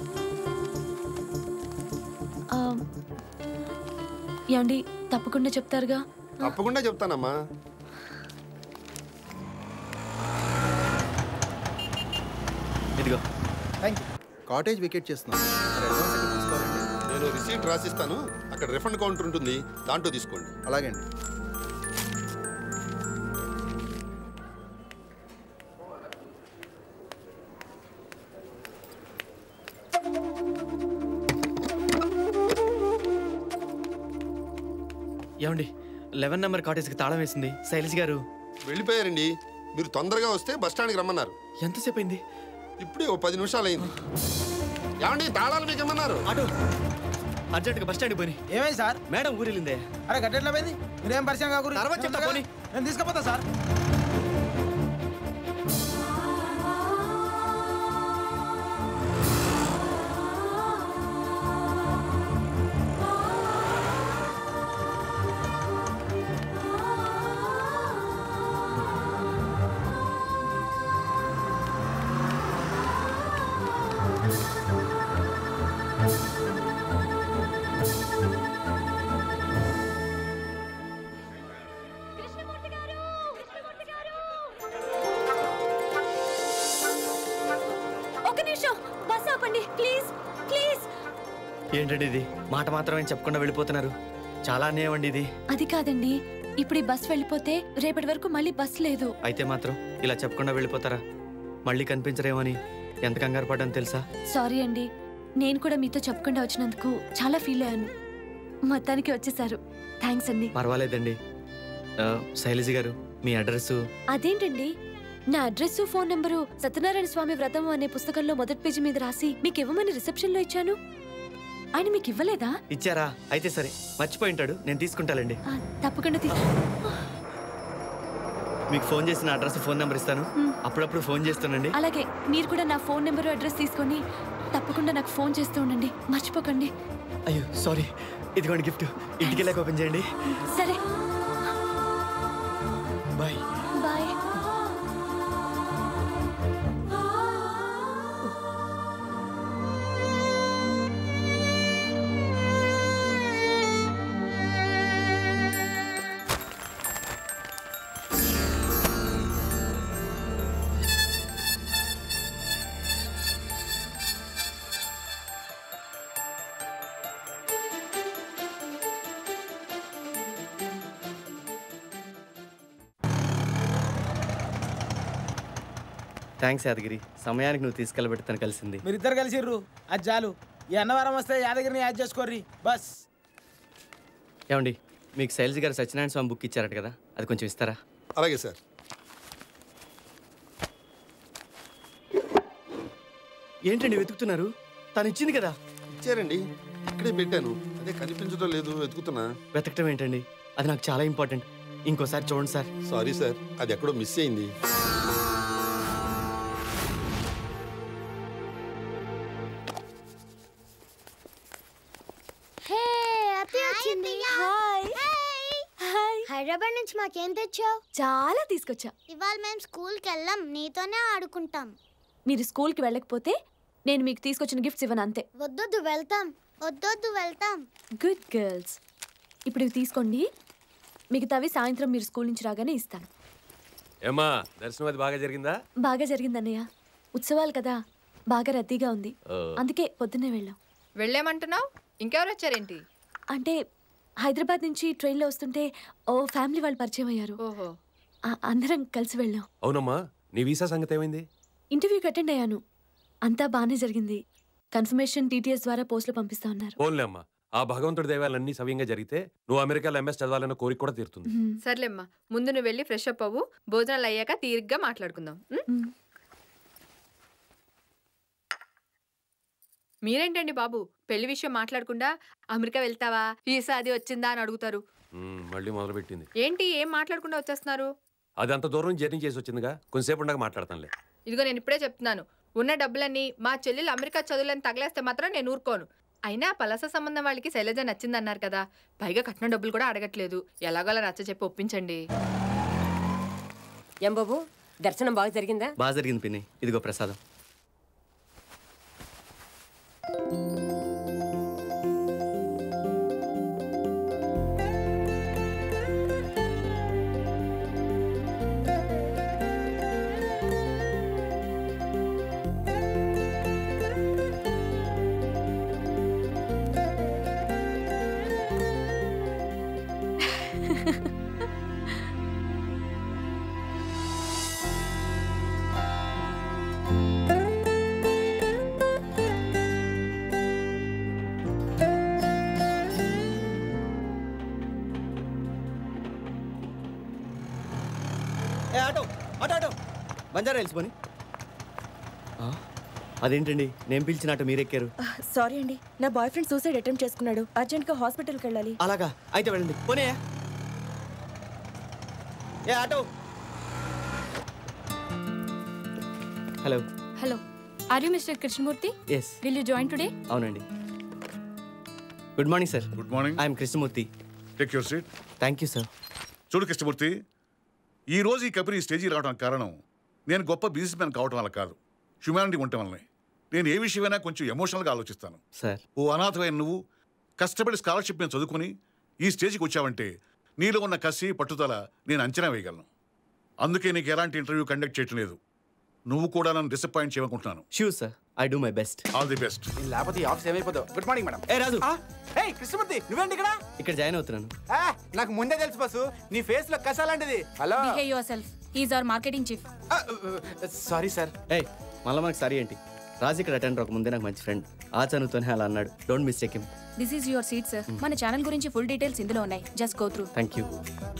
ఆ, ఏమండి తప్పకుండా చెప్తారుగా తప్పకుండా చెప్తానమ్మా ఇదిగో థ్యాంక్ యూ కాటేజ్ వికెట్ చేస్తున్నాను మరి అడ్వాన్స్ ఎక్కడ తీసుకోవాలండి నేను రిసీట్ రాసిస్తాను అక్కడ రిఫండ్ కౌంటర్ ఉంటుంది దాంట్లో తీసుకోండి అలాగే అండి ఏమండి లెవెన్ నెంబర్ కాటేజ్కి తాళం వేసింది శైలజ్ గారు వెళ్ళిపోయారండి మీరు తొందరగా వస్తే బస్ స్టాండ్కి రమ్మన్నారు ఎంతసేపు అయింది ఇప్పుడే ఓ పది నిమిషాలు అయింది ఏమండి తాళాలు మీకు ఏమన్నారు ఆటో అర్జెంట్గా బస్ స్టాండ్కి పోయి ఏమైంది సార్ మేడం ఊరిలిందే అరే గట్టెట్లా పోయింది మీరేం పరిచయం కాకూడదు తర్వాత చెప్తా, పోనీ. నేను తీసుకుపోతా సార్ ఒక నిమిషం బస్ ఆపండి ప్లీజ్ ప్లీజ్ ఏంటండి ఇది మాట మాత్రమే చెప్పకుండా వెళ్ళిపోతున్నారు చాలా అన్యాయం అండి ఇది అది కాదండి ఇప్పుడు ఈ బస్ వెళ్ళిపోతే రేపటి వరకు మళ్ళీ బస్ లేదు అయితే మాత్రం ఇలా చెప్పకుండా వెళ్ళిపోతారా మళ్ళీ కనిపించరేమని ఎంత కంగారు పడ్డాను తెలుసా సారీ అండి నేను కూడా మీతో చెప్పకుండా వచ్చినందుకు చాలా ఫీల్ అయ్యాను మొత్తానికి వచ్చేసారు థ్యాంక్స్ అండి పర్వాలేదండి ఆ, శైలజ గారు మీ అడ్రస్ అదేంటండి నా address phone number Satyanarayana Swamy వ్రతం అనే పుస్తకంలో మొదటి పేజీ మీద రాసి మీకు ఇవ్వమని రిసెప్షన్ లో ఇచ్చాను ఆయన మీకు ఇవ్వలేదా ఇచ్చారా అయితే సరే మర్చిపోయి ఉంటాడు నేను తీసుకుంటానండి ఆ, తప్పకుండా తీ- మీకు ఫోన్ చేసిన అడ్రస్ ఫోన్ నెంబర్ ఇస్తాను అప్పుడప్పుడు ఫోన్ చేస్తానండి అలాగే మీరు కూడా నా ఫోన్ నెంబరు అడ్రస్ తీసుకొని తప్పకుండా నాకు ఫోన్ చేస్తూ ఉండండి మర్చిపోకండి అయ్యో సారీ ఇదిగోండి గిఫ్ట్ ఇంటికి వెళ్ళాక ఓపెన్ చేయండి సరే బాయ్ బాయ్ థ్యాంక్స్ యాదగిరి సమయానికి నువ్వు తీసుకెళ్ళబెడతాను కలిసింది మీరిద్దరు కలిసిర్రు అది చాలు ఈ అన్నవరం వస్తే యాదగిరిని యాడ్ చేసుకోర్రి బస్ ఏమండి మీకు శైలజ గారు సత్యనారాయణ స్వామి బుక్ ఇచ్చారట కదా అది కొంచెం ఇస్తారా అలాగే సార్ ఏంటండి వెతుకుతున్నారు తను ఇచ్చింది కదా ఇచ్చారండి ఇక్కడే పెట్టాను అదే కనిపించడం లేదు వెతుకుతున్నా వెతకటం ఏంటండి అది నాకు చాలా ఇంపార్టెంట్ ఇంకోసారి చూడండి సార్ సారీ సార్ అది ఎక్కడో మిస్ అయింది హే అత్తయ్య వచ్చింది హాయ్ హాయ్ హైదరాబాద్ నుంచి మాకేం తెచ్చావు చాలా తీసుకొచ్చా ఇవాళ మేము స్కూల్కి వెళ్ళాం నీతోనే ఆడుకుంటాం మీరు స్కూల్కి వెళ్ళకపోతే నేను మీకు తీసుకొచ్చిన గిఫ్ట్స్ ఇవ్వను అంతే వద్దొద్దు వెళ్తాం వద్దొద్దు వెళ్తాం గుడ్ గర్ల్స్ ఇప్పుడు ఇవి తీసుకోండి మిగతావి సాయంత్రం మీరు స్కూల్ నుంచి రాగానే ఇస్తాను ఏమ్మా దర్శనం అది బాగా జరిగిందా బాగా జరిగిందన్నయ్య ఉత్సవాలు కదా బాగా రద్దీగా ఉంది ఓ. అందుకే పొద్దున్నే వెళ్ళాం వెళ్ళేమంటున్నావు ఇంకెవరు వచ్చారేంటి అంటే హైదరాబాద్ నుంచి ట్రైన్లో వస్తుంటే ఓ ఫ్యామిలీ వాళ్ళు పరిచయం అయ్యారు ఓహో ఆ- అందరం కలిసి వెళ్ళాం అవునమ్మా నీ వీసా సంగతి ఏమైంది ఇంటర్వ్యూకి అటెండ్ అయ్యాను అంతా బాగానే జరిగింది కన్ఫర్మేషన్ టీటీఎస్ ద్వారా పోస్టులు పంపిస్తా ఉన్నారు ఫోన్లే అమ్మా ఆ భగవంతుడి దైవాలన్నీ సవ్యంగా జరిగితే నువ్వు అమెరికాలో ఎంఎస్ చదవాలన్న కోరిక కూడా తీరుతుంది సర్లేమ్మా ముందు నువ్వు వెళ్ళి ఫ్రెష్ అప్ అవ్వు భోజనాలు అయ్యాక తీరిగ్గా మాట్లాడుకుందాం ఉం? మీరేంటండి బాబు పెళ్లి విషయం మాట్లాడకుండా అమెరికా వెళ్తావా వీసా అది వచ్చిందా అని అడుగుతారు ఉమ్, మళ్ళీ మొదలుపెట్టింది ఏంటి ఏం మాట్లాడకుండా వచ్చేస్తున్నారు అది అంత దూరం జర్నీ చేసి వచ్చిందిగా కొంతసేపు ఉండగా మాట్లాడతానులే ఇదిగో నేను ఇప్పుడే చెప్తున్నాను ఉన్న డబ్బులన్నీ మా చెల్లెలు అమెరికా చదువులని తగలేస్తే మాత్రం నేను ఊరుకోను అయినా పలస సంబంధం వాళ్ళకి శైలజ నచ్చిందన్నారు కదా పైగా కట్నం డబ్బులు కూడా అడగట్లేదు ఎలాగోలా నచ్చ చెప్పి ఒప్పించండి ఏం బాబు దర్శనం బాగా జరిగిందా బాగా జరిగింది పిన్ని ఇదిగో ప్రసాదం ఏ ఆటో ఆటో ఆటో బంజారా వెళ్ళిపోని అదేంటండి నేను పిలిచిన ఆటో మీరెక్కారు సారీ అండి నా బాయ్ ఫ్రెండ్ సూసైడ్ అటెంప్ట్ చేసుకున్నాడు అర్జెంట్గా హాస్పిటల్కి వెళ్ళాలి అలాగా అయితే వెళ్ళండి పోనీ ఏ auto hello hello are you mister Krishnamurthy yes will you join today అవునండి good morning sir good morning I'm Krishnamurthy take your seat thank you sir చూడు కృష్ణమూర్తి ఈ రోజు ఈ కంపెనీ స్టేజీ రావడానికి కారణం నేను గొప్ప బిజినెస్ మ్యాన్ కావటం వల్ల కాదు హ్యుమానిటీ ఉండటం వల్లనే నేను ఏ విషయమైనా కొంచెం ఎమోషనల్గా ఆలోచిస్తాను సార్ ఓ అనాథమైన నువ్వు కష్టపడి స్కాలర్షిప్ మీద చదువుకుని ఈ స్టేజ్కి వచ్చావంటే నీలో ఉన్న కసి పట్టుదల నేను అంచనా వేయగలను అందుకే నీకు ఎలాంటి ఇంటర్వ్యూ కండక్ట్ చేయటం లేదు నువ్వు కూడా నన్ను డిసప్పాయింట్ చేయకుంటున్నాను sure sir I do my best all the best లేకపోతే ఈ ఆఫీస్ ఏమైపోతావు గుడ్ మార్నింగ్ మేడం ఏ రాజు హే కృష్ణమూర్తి నువ్వేంటి ఇక్కడ ఇక్కడ జాయిన్ అవుతున్నాను ఆ, నాకు ముందే తెలుసు బస్సు నీ ఫేస్ లో కసాలాంటిది hello behave yourself is our marketing chief sorry sir ఏ మళ్ళీ మనకు సారీ ఏంటి రాజు ఇక్కడ అటెండర్ ఒక ముందే నాకు మంచి ఫ్రెండ్ ఆ చనువుతోనే అలా అన్నాడు don't mistake him this is your seat sir మన ఛానల్ గురించి ఫుల్ డీటెయిల్స్ ఇందులో ఉన్నాయి just go through thank you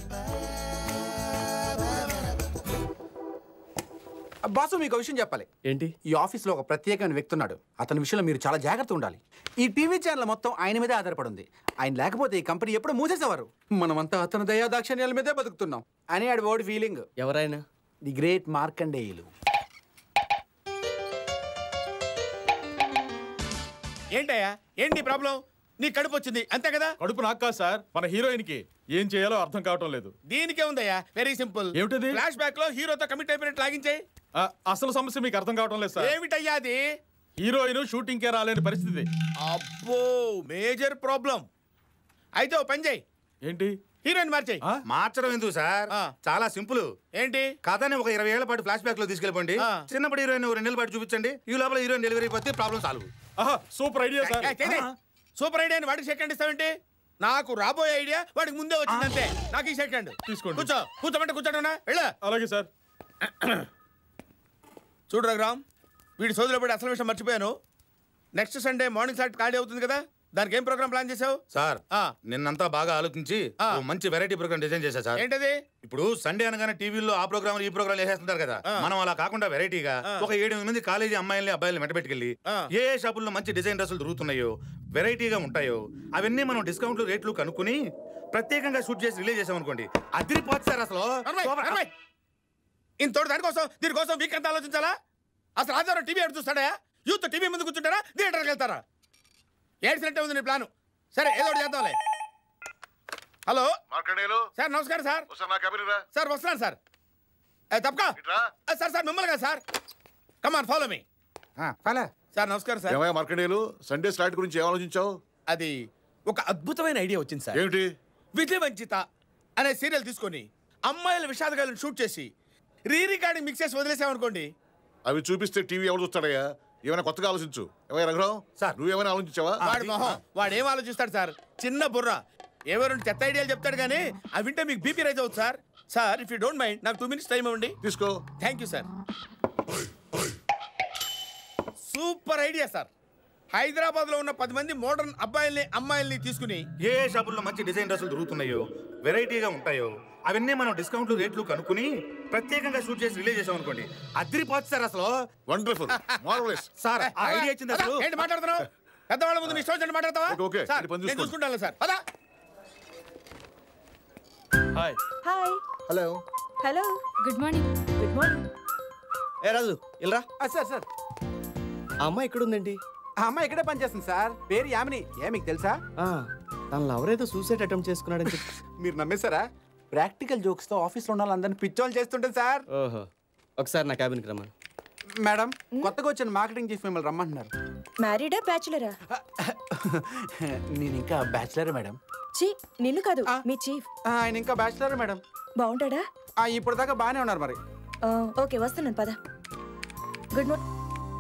boss మీకు ఒక విషయం చెప్పాలి ఏంటి ఈ ఆఫీస్లో ఒక ప్రత్యేకమైన వ్యక్తి ఉన్నాడు అతని విషయంలో మీరు చాలా జాగ్రత్త ఉండాలి ఈ టీవీ ఛానల్ మొత్తం ఆయన మీదే ఆధారపడి ఉంది ఆయన లేకపోతే ఈ కంపెనీ ఎప్పుడు మూసేసేవారు మనమంతా అతని దయా దాక్షణ్యాల మీదే బతుకుతున్నాం అని ఆడి ఓడి ఫీలింగ్ ఎవరైనా ది గ్రేట్ మార్కండేయులు ఏంటయ్యా ఏంటి ప్రాబ్లం నీ కడుపు వచ్చింది అంతే కదా కడుపు నాకు కాదు సార్ మన హీరోయిన్ కి ఏం చేయాలో అర్థం కావటం లేదు దీనికే ఉందయ్యా వెరీ సింపుల్ ఏమిటది? ఫ్లాష్ బ్యాక్ లో హీరోతో కమిట్ అయిపోయినట్టు లాగించాయి ఆ, అసలు సమస్య మీకు అర్థం కావటం లేదు సార్ ఏమిటయ్యా అది హీరోయిన్ షూటింగ్ కే రాలేని పరిస్థితి అబ్బో మేజర్ ప్రాబ్లం అయితే ఓ పని చేయి ఏంటి హీరోయిన్ మార్చేయి మార్చడం ఎందుకు సార్ చాలా సింపుల్ ఏంటి కథని ఒక ఇరవై ఏళ్ల పాటు ఫ్లాష్ బ్యాక్ లో తీసుకెళ్ళిపోండి చిన్నప్పుడు హీరోయిన్ ఓ రెండేళ్ళ పాటు చూపించండి ఈ లోపల హీరోయిన్ డెలివరీ అయిపోతే ప్రాబ్లం సాల్వ్ సూపర్ ఐడియా ఏ, ఏ, చేయి. సూపర్ ఐడియా వాడికి సెకండ్ ఇస్తావేంటి నాకు రాబోయే ఐడియా వాడికి ముందే వచ్చిందంటే నాకు ఈ సెకండ్ తీసుకోండి. కూర్చో కూర్చోమంటే కూర్చోటనా వెళ్ళ అలాగే సార్ చూడు రఘురామ్ వీడి సోదరులో పడి అసలు విషయం మర్చిపోయాను నెక్స్ట్ సండే మార్నింగ్ ఫ్లాట్ ఖాళీ అవుతుంది కదా దానికి ఏం ప్రోగ్రామ్ ప్లాన్ చేసావు సార్ నిన్నంతా బాగా ఆలోచించి ఓ మంచి వెరైటీ ప్రోగ్రామ్ డిజైన్ చేశా సార్ ఏంటది ఇప్పుడు సండే అనగానే టీవీలో ఆ ప్రోగ్రామ్ ఈ ప్రోగ్రామ్ వేసేస్తుంటారు కదా మనం అలా కాకుండా వెరైటీగా ఒక ఏడు మంది కాలేజీ అమ్మాయిల్ని అబ్బాయిల్ని మెట్టబెట్టుకెళ్ళి ఏ ఏ షాపుల్లో మంచి డిజైన్ డ్రెస్సులు దొరుకుతున్నాయో వెరైటీగా ఉంటాయో అవన్నీ మనం డిస్కౌంట్లు రేట్లు కనుక్కుని ప్రత్యేకంగా షూట్ చేసి రిలీజ్ చేసాం అనుకోండి అదిరిపోతుంది సార్ అసలు ఇంత తోడు దానికోసం దీనికోసం వీక్ అంతా ఆలోచించాలా అసలు ఆదివారం టీవీ ఎడు చూస్తాడా యూత్ టీవీ ముందు కూర్చుంటారా థియేటర్కి వెళ్తారా ఏడ్చినట్టే ఉంది నీ ప్లాను సరే ఏదో ఒకటి చేద్దాంలే హలో మార్కండేయులు సార్ నమస్కారం సార్ ఒకసారి నా కంపెనీ రా సార్ వస్తున్నాను సార్ ఏ, తప్పకా ఏ, సార్ సార్ మిమ్మల్ని కదా sir come on follow me follow sir నమస్కారం సార్ ఏమయ్యా మార్కండేయులు సండే స్లాట్ గురించి ఏం ఆలోచించావు అది ఒక అద్భుతమైన ఐడియా వచ్చింది సార్ ఏమిటి విజయ వంచిత అనే సీరియల్ తీసుకొని అమ్మాయిల విషాదగాలను షూట్ చేసి రీ రికార్డింగ్ మిక్స్ చేసి వదిలేసామనుకోండి అవి చూపిస్తే టీవీ ఎవరు చూస్తాడయ్యా ఏమైనా కొత్తగా ఆలోచించు ఏమయ్యా రఘురావు సార్ నువ్వేమైనా ఆలోచించావా వాడు మొహం వాడు ఏం ఆలోచిస్తాడు సార్ చిన్న బుర్ర ఏవో రెండు చెత్త ఐడియాలు చెప్తాడు కానీ అవి వింటే మీకు బీపీ రైజ్ అవుతుంది sir sir if you don't mind నాకు టూ మినిట్స్ టైం ఇవ్వండి తీసుకో thank you sir super idea sir Hyderabad లో ఉన్న పది మంది మోడర్న్ అబ్బాయిల్ని అమ్మాయిల్ని తీసుకుని ఏ ఏ షాపుల్లో మంచి డిజైన్ డ్రెస్సులు దొరుకుతున్నాయో వెరైటీగా ఉంటాయో అవన్నీ మనం డిస్కౌంట్లు రేట్లు కనుక్కుని ప్రత్యేకంగా షూట్ చేసి రిలీజ్ చేసాం అనుకోండి అదిరిపోతుంది సార్ అసలు వండర్ఫుల్ మార్వలెస్ సార్ ఆ ఐడియా ఇచ్చింది అదా, అసలు ఏంటి మాట్లాడుతున్నావు పెద్దవాళ్ళ ముందు నీ ఇష్టం వచ్చినట్టు మాట్లాడతావా ఓకే, ఓకే. సార్ ఇది పని నేను చూసుకోండి. చూసుకుంటాను సార్ పదా hi hi hello hello good morning good morning ఏ రాజు ఇల్రా సార్ సార్ ఆ అమ్మాయి ఎక్కడుందండి ఆ అమ్మాయి ఇక్కడే పనిచేస్తుంది సార్ పేరు యామిని ఏ మీకు తెలుసా తన లవర్ ఏదో సూసైడ్ అటెంప్ట్ చేసుకున్నాడని చెప్పి మీరు నమ్మేశారా ప్రాక్టికల్ జోక్స్ తో ఆఫీస్లో ఉన్న వాళ్ళందరినీ పిచ్చోళ్ళు చేస్తుంటుంది సార్ ఓహో ఒకసారి నా క్యాబిన్కి రమ్మను మేడం కొత్తగా వచ్చిన మార్కెటింగ్ చీఫ్ మిమ్మల్ని రమ్మంటున్నారు మ్యారీడా బ్యాచులరా నేను ఇంకా బ్యాచిలర్ మేడం చీ నిన్ను కాదు మీ చీఫ్ ఆయన ఇంకా బ్యాచిలర్ మేడం బాగుంటాడా ఇప్పుడు దాకా బాగానే ఉన్నారు మరి ఆ, ఓకే వస్తున్నాను పద good morning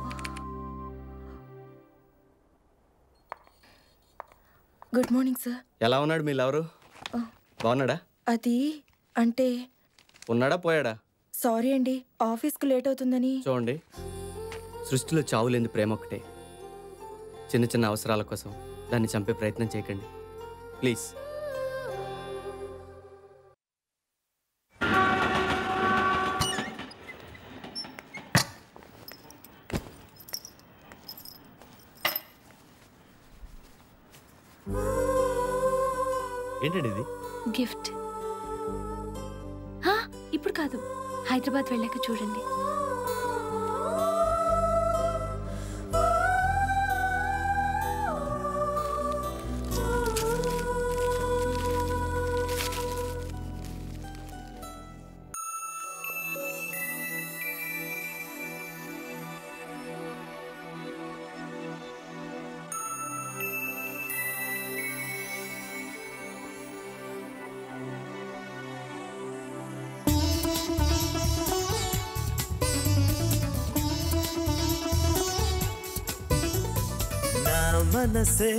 good morning sir ఎలా ఉన్నాడు మీ లవరు బాగున్నాడా అది అంటే ఉన్నాడా పోయాడా సారీ అండి ఆఫీస్కి లేట్ అవుతుందని చూడండి సృష్టిలో చావులేని ప్రేమ ఒకటే చిన్న చిన్న అవసరాల కోసం దాన్ని చంపే ప్రయత్నం చేయకండి ప్లీజ్ ఏంటండి ఇది గిఫ్ట్ హా, ఇప్పుడు కాదు హైదరాబాద్ వెళ్ళాక చూడండి నా మనసే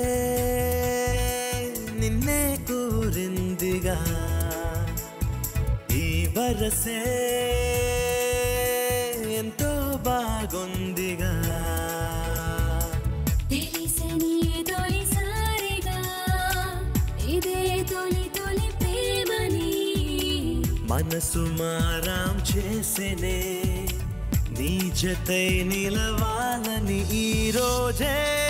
నిన్నే కోరిందిగా ఈ వరసే ఎంతో బాగుందిగా తెలిసని తొలిసారిగా ఇదే తొలి తొలి ప్రేమని మనసు మారాం చేసేనే నీ జతై నిలవాలని ఈ రోజే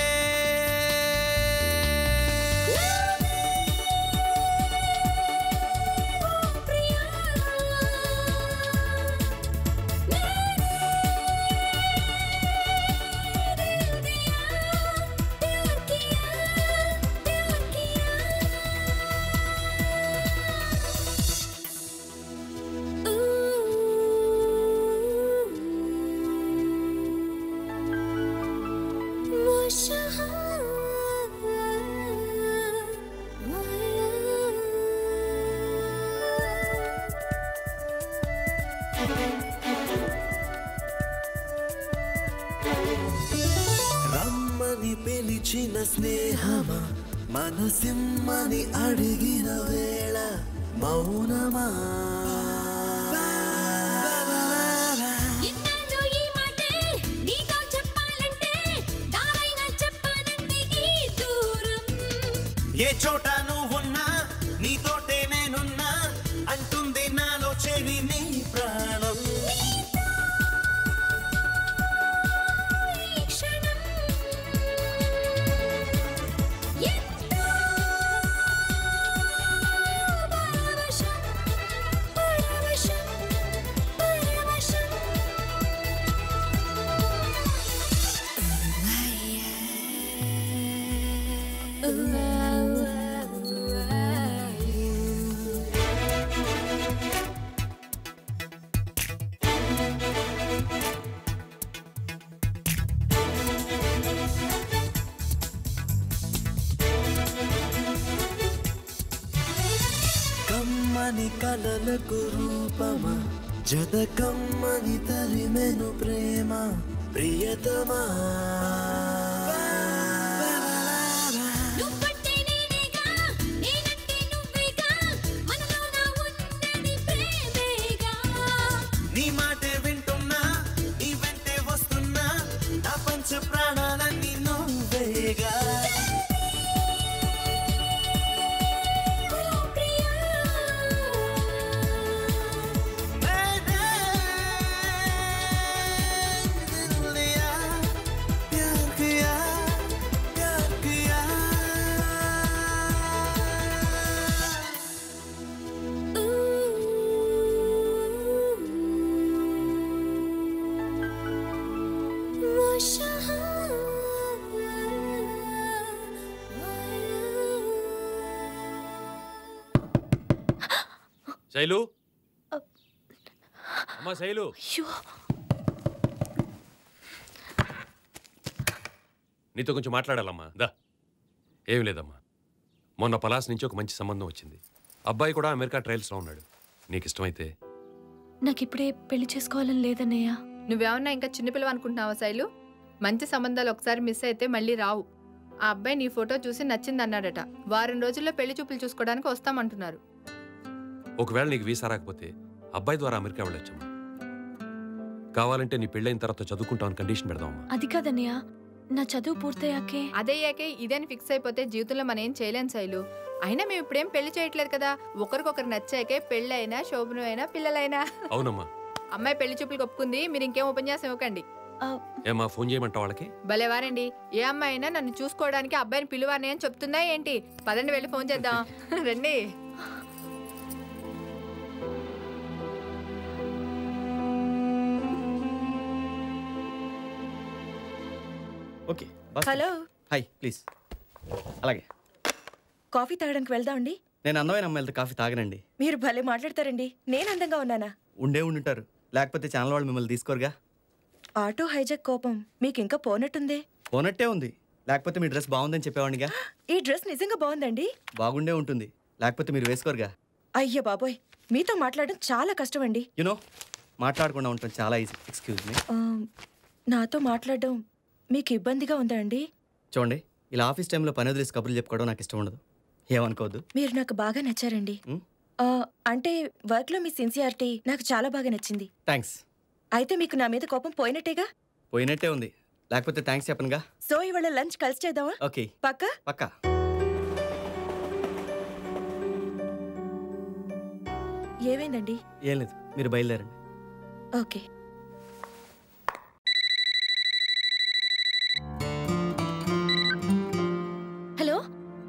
రమ్మని పిలిచిన స్నేహమా మనసిమ్మని అడిగిన వేళ మౌనమా ఎన్నాళ్ళు ఈ మాటే నీతో చెప్పాలంటే దారైనా చెప్పాలంటే ఈ దూరం ఏ చోట నువ్వున్నా నీతోటే నేనున్నా అంటుంది నాలో చెవి నీ ప్రాణం ఈ క్షణం ఎంతో పరవశం పరవశం పరవశం కమ్మని కలలకు రూపమా జత కమ్మని తరిమెను ప్రేమ ప్రియతమా నువ్వంటే నేనేగా నేనంటే నువ్వేగా మనలో నా ఉన్నది ప్రేమేగా నీ మాటే వింటున్నా నీ వెంటే వస్తున్నా నా పంచ ప్రాణాలన్నీ నువ్వేగా ప్యార్ కియా ప్యార్ కియా శైలు అమ్మా శైలు నీతో కొంచెం మాట్లాడాలమ్మా దా ఏం లేదమ్మా మొన్న పలాస్ నుంచి ఒక మంచి సంబంధం వచ్చింది అబ్బాయి కూడా అమెరికా ట్రయల్స్లో ఉన్నాడు నీకు ఇష్టమైతే నాకు ఇప్పుడే పెళ్లి చేసుకోవాలని లేదన్నయ్య నువ్వేమన్నా ఇంకా చిన్నపిల్లవ అనుకుంటున్నావా శైలు మంచి సంబంధాలు ఒకసారి మిస్ అయితే మళ్ళీ రావు ఆ అబ్బాయి నీ ఫోటో చూసి నచ్చింది అన్నాడట వారం రోజుల్లో పెళ్లి చూపులు చూసుకోవడానికి వస్తామంటున్నారు ఒకవేళ నీకు వీసా రాకపోతే అబ్బాయి ద్వారా అమెరికా వెళ్ళొచ్చమ్మా కావాలంటే నీ పెళ్ళైన తర్వాత చదువుకుంటామని కండిషన్ పెడదామమ్మా అది కాదన్నయ్య నా చదువు పూర్తయ్యాకే అదయ్యాకే ఇదని ఫిక్స్ అయిపోతే జీవితంలో మనం ఏం చేయలేం శైలు అయినా మేము ఇప్పుడేం పెళ్లి చేయట్లేదు కదా ఒకరికొకరు నచ్చాకే పెళ్ళైనా శోభనం అయినా పిల్లలైనా అవునమ్మా అమ్మాయి పెళ్లి చూపులకు ఒప్పుకుంది మీరు ఇంకేం ఉపన్యాసం ఇవ్వకండి ఏమా ఫోన్ చేయమంటావు వాళ్ళకి భలేవారండి ఏ అమ్మాయి అయినా నన్ను చూసుకోవడానికి అబ్బాయిని పిలువని అని చెప్తుందా ఏంటి పదండి వెళ్ళి ఫోన్ చేద్దాం రండి okay boss hello hi please అలాగే కాఫీ తాగడానికి వెళ్దామండి నేను అందమైన అమ్మాయిలతో కాఫీ తాగనండి మీరు భలే మాట్లాడతారండి నేను అందంగా ఉన్నానా ఉండే ఉండుంటారు లేకపోతే ఛానల్ వాళ్ళు మిమ్మల్ని తీసుకోరుగా ఆటో హైజాక్ కోపం మీకు ఇంకా పోనట్టుందే పోనట్టే ఉంది లేకపోతే మీ డ్రెస్ బాగుందని చెప్పేవాడిగా ఈ డ్రెస్ నిజంగా బాగుందండి బాగుండే ఉంటుంది లేకపోతే మీరు వేసుకోరుగా అయ్య బాబోయ్ మీతో మాట్లాడడం చాలా కష్టం అండి యునో మాట్లాడకుండా ఉండటం చాలా ఈజీ ఎక్స్క్యూజ్ మీ ఆ, నాతో మాట్లాడడం మీకు ఇబ్బందిగా ఉందా అండి చూడండి ఇలా ఆఫీస్ టైంలో పని వదిలేసి కబుర్లు చెప్పుకోవడం నాకు ఇష్టం ఉండదు ఏమనుకోవద్దు మీరు నాకు బాగా నచ్చారండి మ్? ఆ, అంటే వర్క్లో మీ సిన్సియారిటీ నాకు చాలా బాగా నచ్చింది థ్యాంక్స్ అయితే మీకు నా మీద కోపం పోయినట్టేగా పోయినట్టే ఉంది లేకపోతే థ్యాంక్స్ చెప్పనుగా సో ఇవాళ లంచ్ కలిసి చేద్దామా ఓకే పక్కా పక్కా ఏమైందండి ఏం లేదు మీరు బయలుదేరండి ఓకే హలో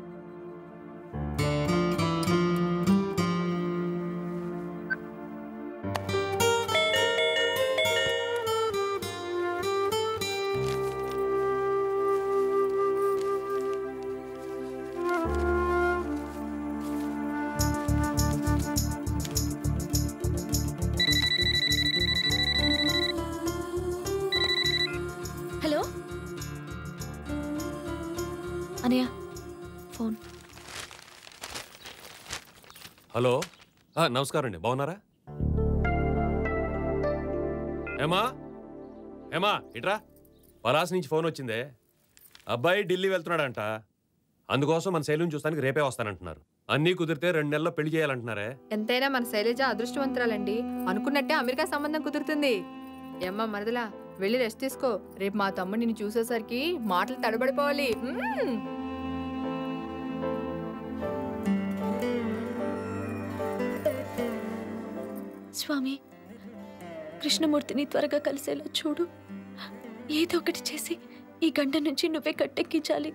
హలో అనయ్య ఫోన్ హలో ఆ, నమస్కారం అండి బాగున్నారా ఏమా ఏమా ఇట్రా పలాస్ నుంచి ఫోన్ వచ్చిందే అబ్బాయి ఢిల్లీ వెళ్తున్నాడంట అందుకోసం మన శైలిని చూస్తానికి రేపే వస్తానంటున్నారు అన్నీ కుదిరితే రెండు నెలల్లో పెళ్లి చేయాలంటున్నారే ఎంతైనా మన శైలజ అదృష్టవంతురాలండి అనుకున్నట్టే అమెరికా సంబంధం కుదురుతుంది ఏమ్మా మరదలా వెళ్ళి రెస్ట్ తీసుకో రేపు మా తమ్ముడు నిన్ను చూసేసరికి మాటలు తడబడిపోవాలి మ్మ్. స్వామి కృష్ణమూర్తిని త్వరగా కలిసేలా చూడు ఏదో ఒకటి చేసి ఈ గంట నుంచి నువ్వే కట్టెక్కించాలి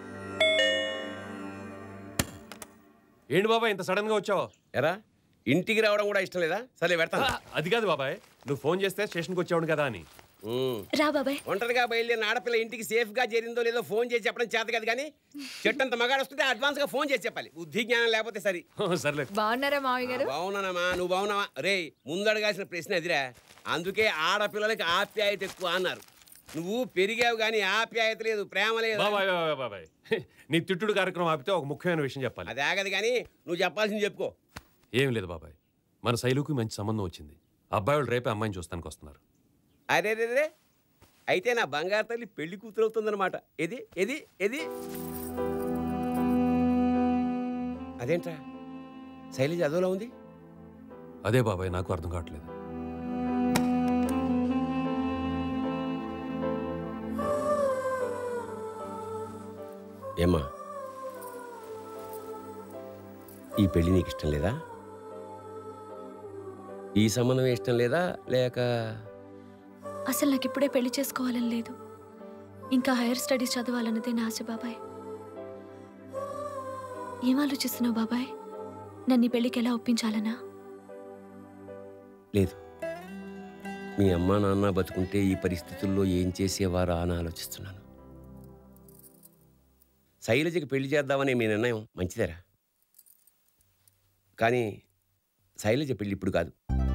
ఏంటి బాబాయ్ ఇంత సడన్ గా వచ్చావు ఎరా ఇంటికి రావడం కూడా ఇష్టం లేదా సరే పెడతాను అది కాదు బాబాయ్ నువ్వు ఫోన్ చేస్తే స్టేషన్కి వచ్చావు కదా అని రా బాబాయ్ ఒంటరిగా బయలుదేరిన ఆడపిల్ల ఇంటికి సేఫ్ గా చేరిందో లేదో ఫోన్ చేసి చెప్పడం చేత కాదు కానీ చెట్టంత మగాడు వస్తుంటే అడ్వాన్స్ గా ఫోన్ చేసి చెప్పాలి బుద్ధి జ్ఞానం లేకపోతే సరి సర్లే బాగున్నారా మామయ్య గారు బాగున్నానమ్మా నువ్వు బాగున్నావా రే ముందడగాల్సిన ప్రశ్న అదిరా అందుకే ఆడపిల్లలకి ఆప్యాయత ఎక్కువ అన్నారు నువ్వు పెరిగావు కానీ ఆప్యాయత లేదు ప్రేమ లేదు బాబాయ్ బాబాయ్ బాబాయ్ నీ తిట్టుడు కార్యక్రమం ఆపితే ఒక ముఖ్యమైన విషయం చెప్పాలి అది ఆగదు కానీ నువ్వు చెప్పాల్సింది చెప్పుకో ఏం లేదు బాబాయ్ మన శైలుకి మంచి సంబంధం వచ్చింది అబ్బాయి వాళ్ళు రేపే అమ్మాయిని చూస్తానికి వస్తున్నారు అరే రే రే అయితే నా బంగారు తల్లి పెళ్లి కూతురు అవుతుందన్నమాట ఏది ఏది ఏది అదేంట్రా శైలజ అదోలా ఉంది అదే బాబాయ్ నాకు అర్థం కావట్లేదు ఏమ్మా ఈ పెళ్లి నీకు ఇష్టం లేదా ఈ సంబంధం ఇష్టం లేదా లేక అసలు నాకు ఇప్పుడే పెళ్లి చేసుకోవాలని లేదు ఇంకా హైయర్ స్టడీస్ చదవాలన్నదే నా ఆశ బాబాయ్ ఏం ఆలోచిస్తున్నావు బాబాయ్ నన్ను ఈ పెళ్లికి ఎలా ఒప్పించాలనా లేదు మీ అమ్మ నాన్న బతుకుంటే ఈ పరిస్థితుల్లో ఏం చేసేవారా అని ఆలోచిస్తున్నాను శైలజకి పెళ్లి చేద్దామనే మీ నిర్ణయం మంచిదేరా కానీ శైలజ పెళ్లి ఇప్పుడు కాదు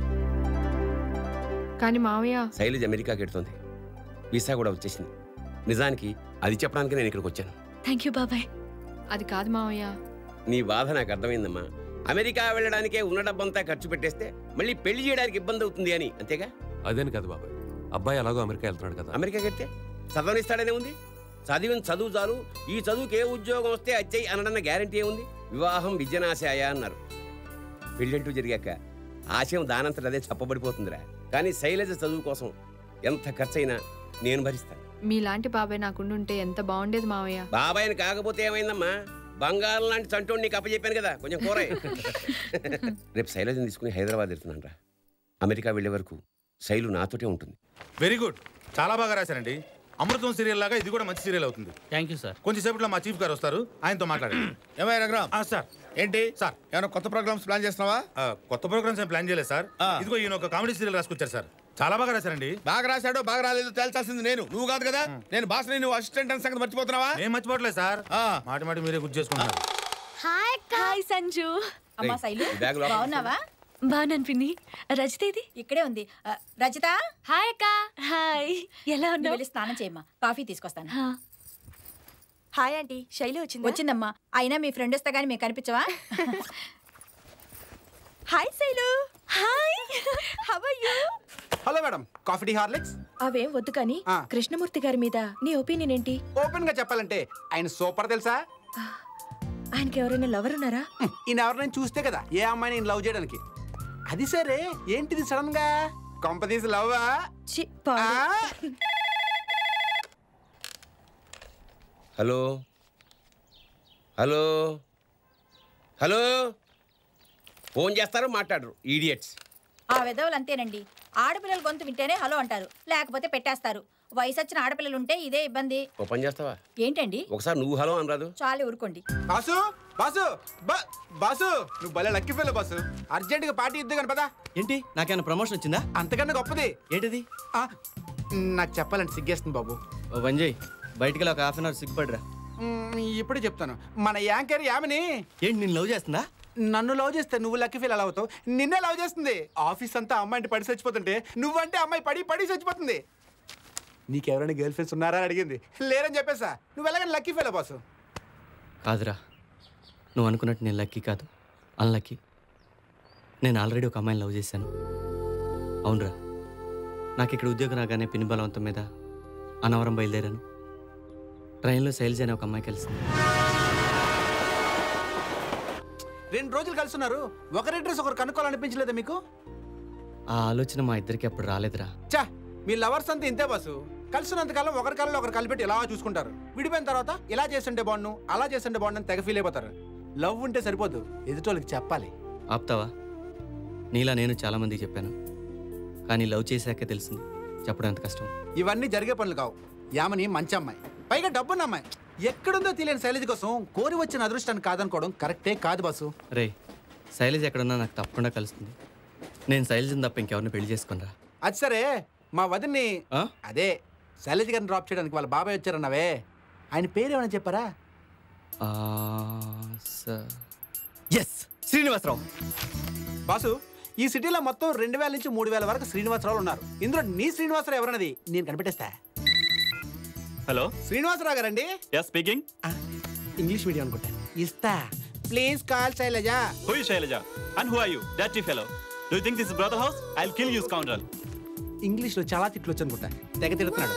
కానీ మామయ్య శైలజ అమెరికాకి ఎడుతోంది వీసా కూడా వచ్చేసింది నిజానికి అది చెప్పడానికి నేను ఇక్కడికి వచ్చాను థ్యాంక్ యూ బాబాయ్ అది కాదు మామయ్య నీ బాధ నాకు అర్థమైందమ్మా అమెరికా వెళ్ళడానికే ఉన్న డబ్బంతా ఖర్చు పెట్టేస్తే మళ్ళీ పెళ్లి చేయడానికి ఇబ్బంది అవుతుంది అని అంతేగా అదేని కాదు బాబాయ్ అబ్బాయి ఎలాగో అమెరికా వెళ్తున్నాడు కదా అమెరికా కడితే చదవనిస్తాడనే ఉంది చదివిన చదువు చాలు ఈ చదువుకి ఏ ఉద్యోగం వస్తే అచ్చయి అనడన్న గ్యారంటీ ఏముంది వివాహం విద్యనాశాయ అన్నారు పెళ్ళంటూ జరిగాక ఆశయం దానంతట అదే చెప్పబడిపోతుందిరా కానీ శైలజ చదువు కోసం ఎంత ఖర్చయినా నేను భరిస్తాను మీలాంటి బాబాయ్ నాకుండుంటే ఎంత బాగుండేది మావయ్య బాబాయ్ని కాకపోతే ఏమైందమ్మా బంగారం లాంటి చంటోడు నీకు అప్పచెప్పాను కదా కొంచెం కూర రేపు శైలజని తీసుకుని హైదరాబాద్ వెళ్తున్నాను రా అమెరికా వెళ్ళే వరకు శైలు నాతోటే ఉంటుంది వెరీ గుడ్ చాలా బాగా రాశారండి అమృతం సీరియల్ లాగా ఇది కూడా మంచి సీరియల్ అవుతుంది థ్యాంక్ యూ సార్ కొంచెం సేపట్లో మా చీఫ్ గారు వస్తారు ఆయనతో మాట్లాడండి ఏమయ్య రఘురామ్ సార్ ఏంటి సార్ ఏమైనా కొత్త ప్రోగ్రామ్స్ ప్లాన్ చేస్తున్నావా కొత్త ప్రోగ్రామ్స్ ఏం ప్లాన్ చేయలేదు సార్ ఇదిగో ఈయన ఒక కామెడీ సీరియల్ రాసుకొచ్చారు సార్ చాలా బాగా రాశారండి బాగా రాశాడో బాగా రాలేదో తేల్చాల్సింది నేను నువ్వు కాదు కదా నేను బాస్ నువ్వు అసిస్టెంట్ అని సంగతి మర్చిపోతున్నావా ఏం మర్చిపోవట్లేదు సార్ మాటి మాటి మీరే గుర్తు చేసుకుంటున్నారు హాయ్ హాయ్ సంజు అమ్మా శైలు ఈ బ్యాగ్ లోపల బాగున్నావా బాగున్నాను పిన్ని రజిత ఇది ఇక్కడే ఉంది ఆ, రజిత హాయ్ అక్క హాయ్ ఎలా నువ్వు ఉన్నావు వెళ్ళి స్నానం చేయమ్మా కాఫీ తీసుకొస్తాను హాయ్ ఆంటీ శైలి వచ్చింది వచ్చిందమ్మా అయినా మీ ఫ్రెండ్ వస్తే గానీ మీకు కనిపించవా hi Shailu hi how are you hello madam coffee tea Horlicks అవేం వద్దు కానీ కృష్ణమూర్తి గారి మీద నీ ఒపీనియన్ ఏంటి ఓపెన్ గా చెప్పాలంటే ఆయన సూపర్ తెలుసా ఆయనకి ఎవరైనా లవర్ ఉన్నారా ఈయన ఎవరినైనా చూస్తే కదా ఏ అమ్మాయిని ఈయన లవ్ చేయడానికి అది సరే ఏంటిది సడన్ గా కొంపదీసి లవ్వా హలో హలో హలో ఫోన్ చేస్తారు మాట్లాడరు ఈడియట్స్ ఆ విధవులు అంతేనండి ఆడపిల్లల గొంతు వింటేనే హలో అంటారు లేకపోతే పెట్టేస్తారు వయసు వచ్చిన ఆడపిల్లలు ఉంటే ఇదే ఇబ్బంది ఓ పని చేస్తావా ఏంటండి ఒకసారి నువ్వు హలో అనరాదు చాలు ఊరుకోండి బాసు బాసు బా- బాసు నువ్వు భలే లక్కి పిల్ల బాసు అర్జెంట్ గా పార్టీ ఇద్దు కానీ పదా ఏంటి నాకేమైనా ప్రమోషన్ వచ్చిందా అంతకన్నా గొప్పది ఏంటిది ఆ, నాకు చెప్పాలంటే సిగ్గేస్తుంది బాబు ఓ పని చేయి బయటికి వెళ్ళి ఒక హాఫ్ అన్ అవర్ సిగ్గుపడరా మ్, ఇప్పుడే చెప్తాను మన యాంకర్ యామిని ఏంటి నేను లవ్ చేస్తుందా నన్ను లవ్ చేస్తే నువ్వు లక్కీ ఫీల్ అలా అవుతావు నిన్నే లవ్ చేస్తుంది ఆఫీస్ అంతా అమ్మాయిని పడి చచ్చిపోతుంటే నువ్వంటే అమ్మాయి పడి పడి చచ్చిపోతుంది నీకెవరైనా గర్ల్ ఫ్రెండ్స్ ఉన్నారా అని అడిగింది లేరని చెప్పేసా నువ్వు వెళ్ళగానే లక్కీ ఫీల్ బాసు కాదురా నువ్వు అనుకున్నట్టు నేను లక్కీ కాదు అన్లక్కీ నేను ఆల్రెడీ ఒక అమ్మాయిని లవ్ చేశాను అవునరా నాకు ఇక్కడ ఉద్యోగం రాగానే పిన్ని బలవంతం మీద అన్నవరం బయలుదేరాను ట్రైన్లో శైలజ అనే ఒక అమ్మాయి కలిసింది రెండు రోజులు కలుస్తున్నారు ఒకరి డ్రెస్ ఒకరు కనుక్కోవాలనిపించలేదా మీకు ఆ ఆలోచన మా ఇద్దరికి అప్పుడు రాలేదురా చా మీ లవర్స్ అంతా ఇంతే బాసు కలిసినంత కాలం ఒకరి కాలంలో ఒకరు కలిపెట్టి ఇలా చూసుకుంటారు విడిపోయిన తర్వాత ఇలా చేస్తుంటే బాగుండు అలా చేస్తుంటే బాగుండు అని తెగ ఫీల్ అయిపోతారు లవ్ ఉంటే సరిపోదు ఎదుటోళ్ళకి చెప్పాలి ఆపుతావా నీలా నేను చాలామందికి చెప్పాను కానీ లవ్ చేశాకే తెలిసింది చెప్పడం ఎంత కష్టం ఇవన్నీ జరిగే పనులు కావు యామని మంచి అమ్మాయి పైగా డబ్బున్న అమ్మాయి ఎక్కడుందో తెలియని శైలజ కోసం కోరి వచ్చిన అదృష్టాన్ని కాదనుకోవడం కరెక్టే కాదు బాసు రే శైలజ ఎక్కడున్నా నాకు తప్పకుండా కలుస్తుంది నేను శైలజని తప్ప ఇంకెవరిని పెళ్లి చేసుకునిరా అది సరే మా వదిన్ని అదే శైలజ గారిని డ్రాప్ చేయడానికి వాళ్ళ బాబాయ్ వచ్చారన్నావే ఆయన పేరు ఏమైనా చెప్పారా ఎస్ శ్రీనివాసరావు బాసు ఈ సిటీలో మొత్తం రెండు వేల నుంచి మూడు వేల వరకు శ్రీనివాసరావులు ఉన్నారు ఇందులో నీ శ్రీనివాసరావు ఎవరన్నది నేను కనిపెట్టేస్తా హలో శ్రీనివాసరావు గారండి ఎస్ స్పీకింగ్ ఇంగ్లీష్ మీడియం అనుకుంటా ఇస్తా please call Shailaja who is Shailaja and who are you dirty fellow do you think this is brother house I will kill you scoundrel English లో చాలా తిట్లు వచ్చు అనుకుంటా తెగ తిడుతున్నాడు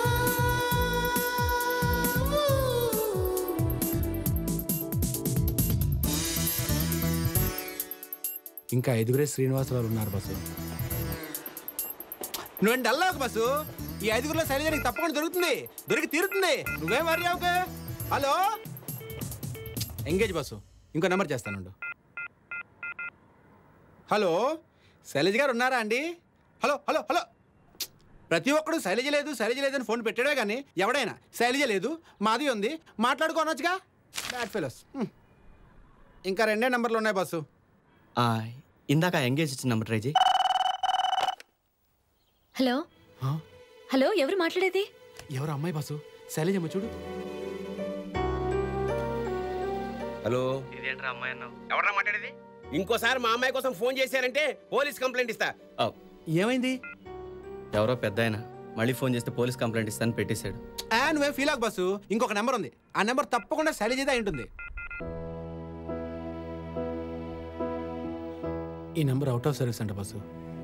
ఇంకా ఐదుగురే శ్రీనివాసరావు ఉన్నారు బస్సు నువ్వేం డల్లావు బస్సు ఈ ఐదుగురులో శైలజ నీకు తప్పకుండా దొరుకుతుంది దొరికి తీరుతుంది నువ్వేం వరి అవుకే హలో ఎంగేజ్ బస్సు ఇంకో నెంబర్ చేస్తానుండు హలో శైలజ గారు ఉన్నారా అండి హలో హలో హలో ప్రతి ఒక్కడు శైలజ లేదు శైలజ లేదు అని ఫోన్ పెట్టాడే కానీ ఎవడైనా శైలజ లేదు మాది ఉంది మాట్లాడుకోనొచ్చుగా బ్యాడ్ ఫెలోస్ ఇంకా రెండే నెంబర్లు ఉన్నాయి బస్సు ఆ, ఇందాక ఎంగేజ్ ఇచ్చిన నెంబర్ ట్రై చేయి హలో హలో ఎవరు మాట్లాడేది ఎవరు అమ్మాయి బస్సు శైలజమ్మ చూడు హలో ఇదేంట్రా అమ్మాయి అన్నావు ఎవరన్నా మాట్లాడేది ఇంకోసారి మా అమ్మాయి కోసం ఫోన్ చేశారంటే పోలీస్ కంప్లైంట్ ఇస్తా ఏమైంది ఎవరో పెద్ద ఆయన మళ్ళీ ఫోన్ చేస్తే పోలీస్ కంప్లైంట్ ఇస్తాను పెట్టేశాడు ఆ, నువ్వేం ఫీల్ అవ్వకు బస్సు ఇంకొక నెంబర్ ఉంది ఆ నెంబర్ తప్పకుండా శైలజదే అయి ఉంటుంది ఈ నెంబర్ అవుట్ ఆఫ్ సర్వీస్ అంట బస్సు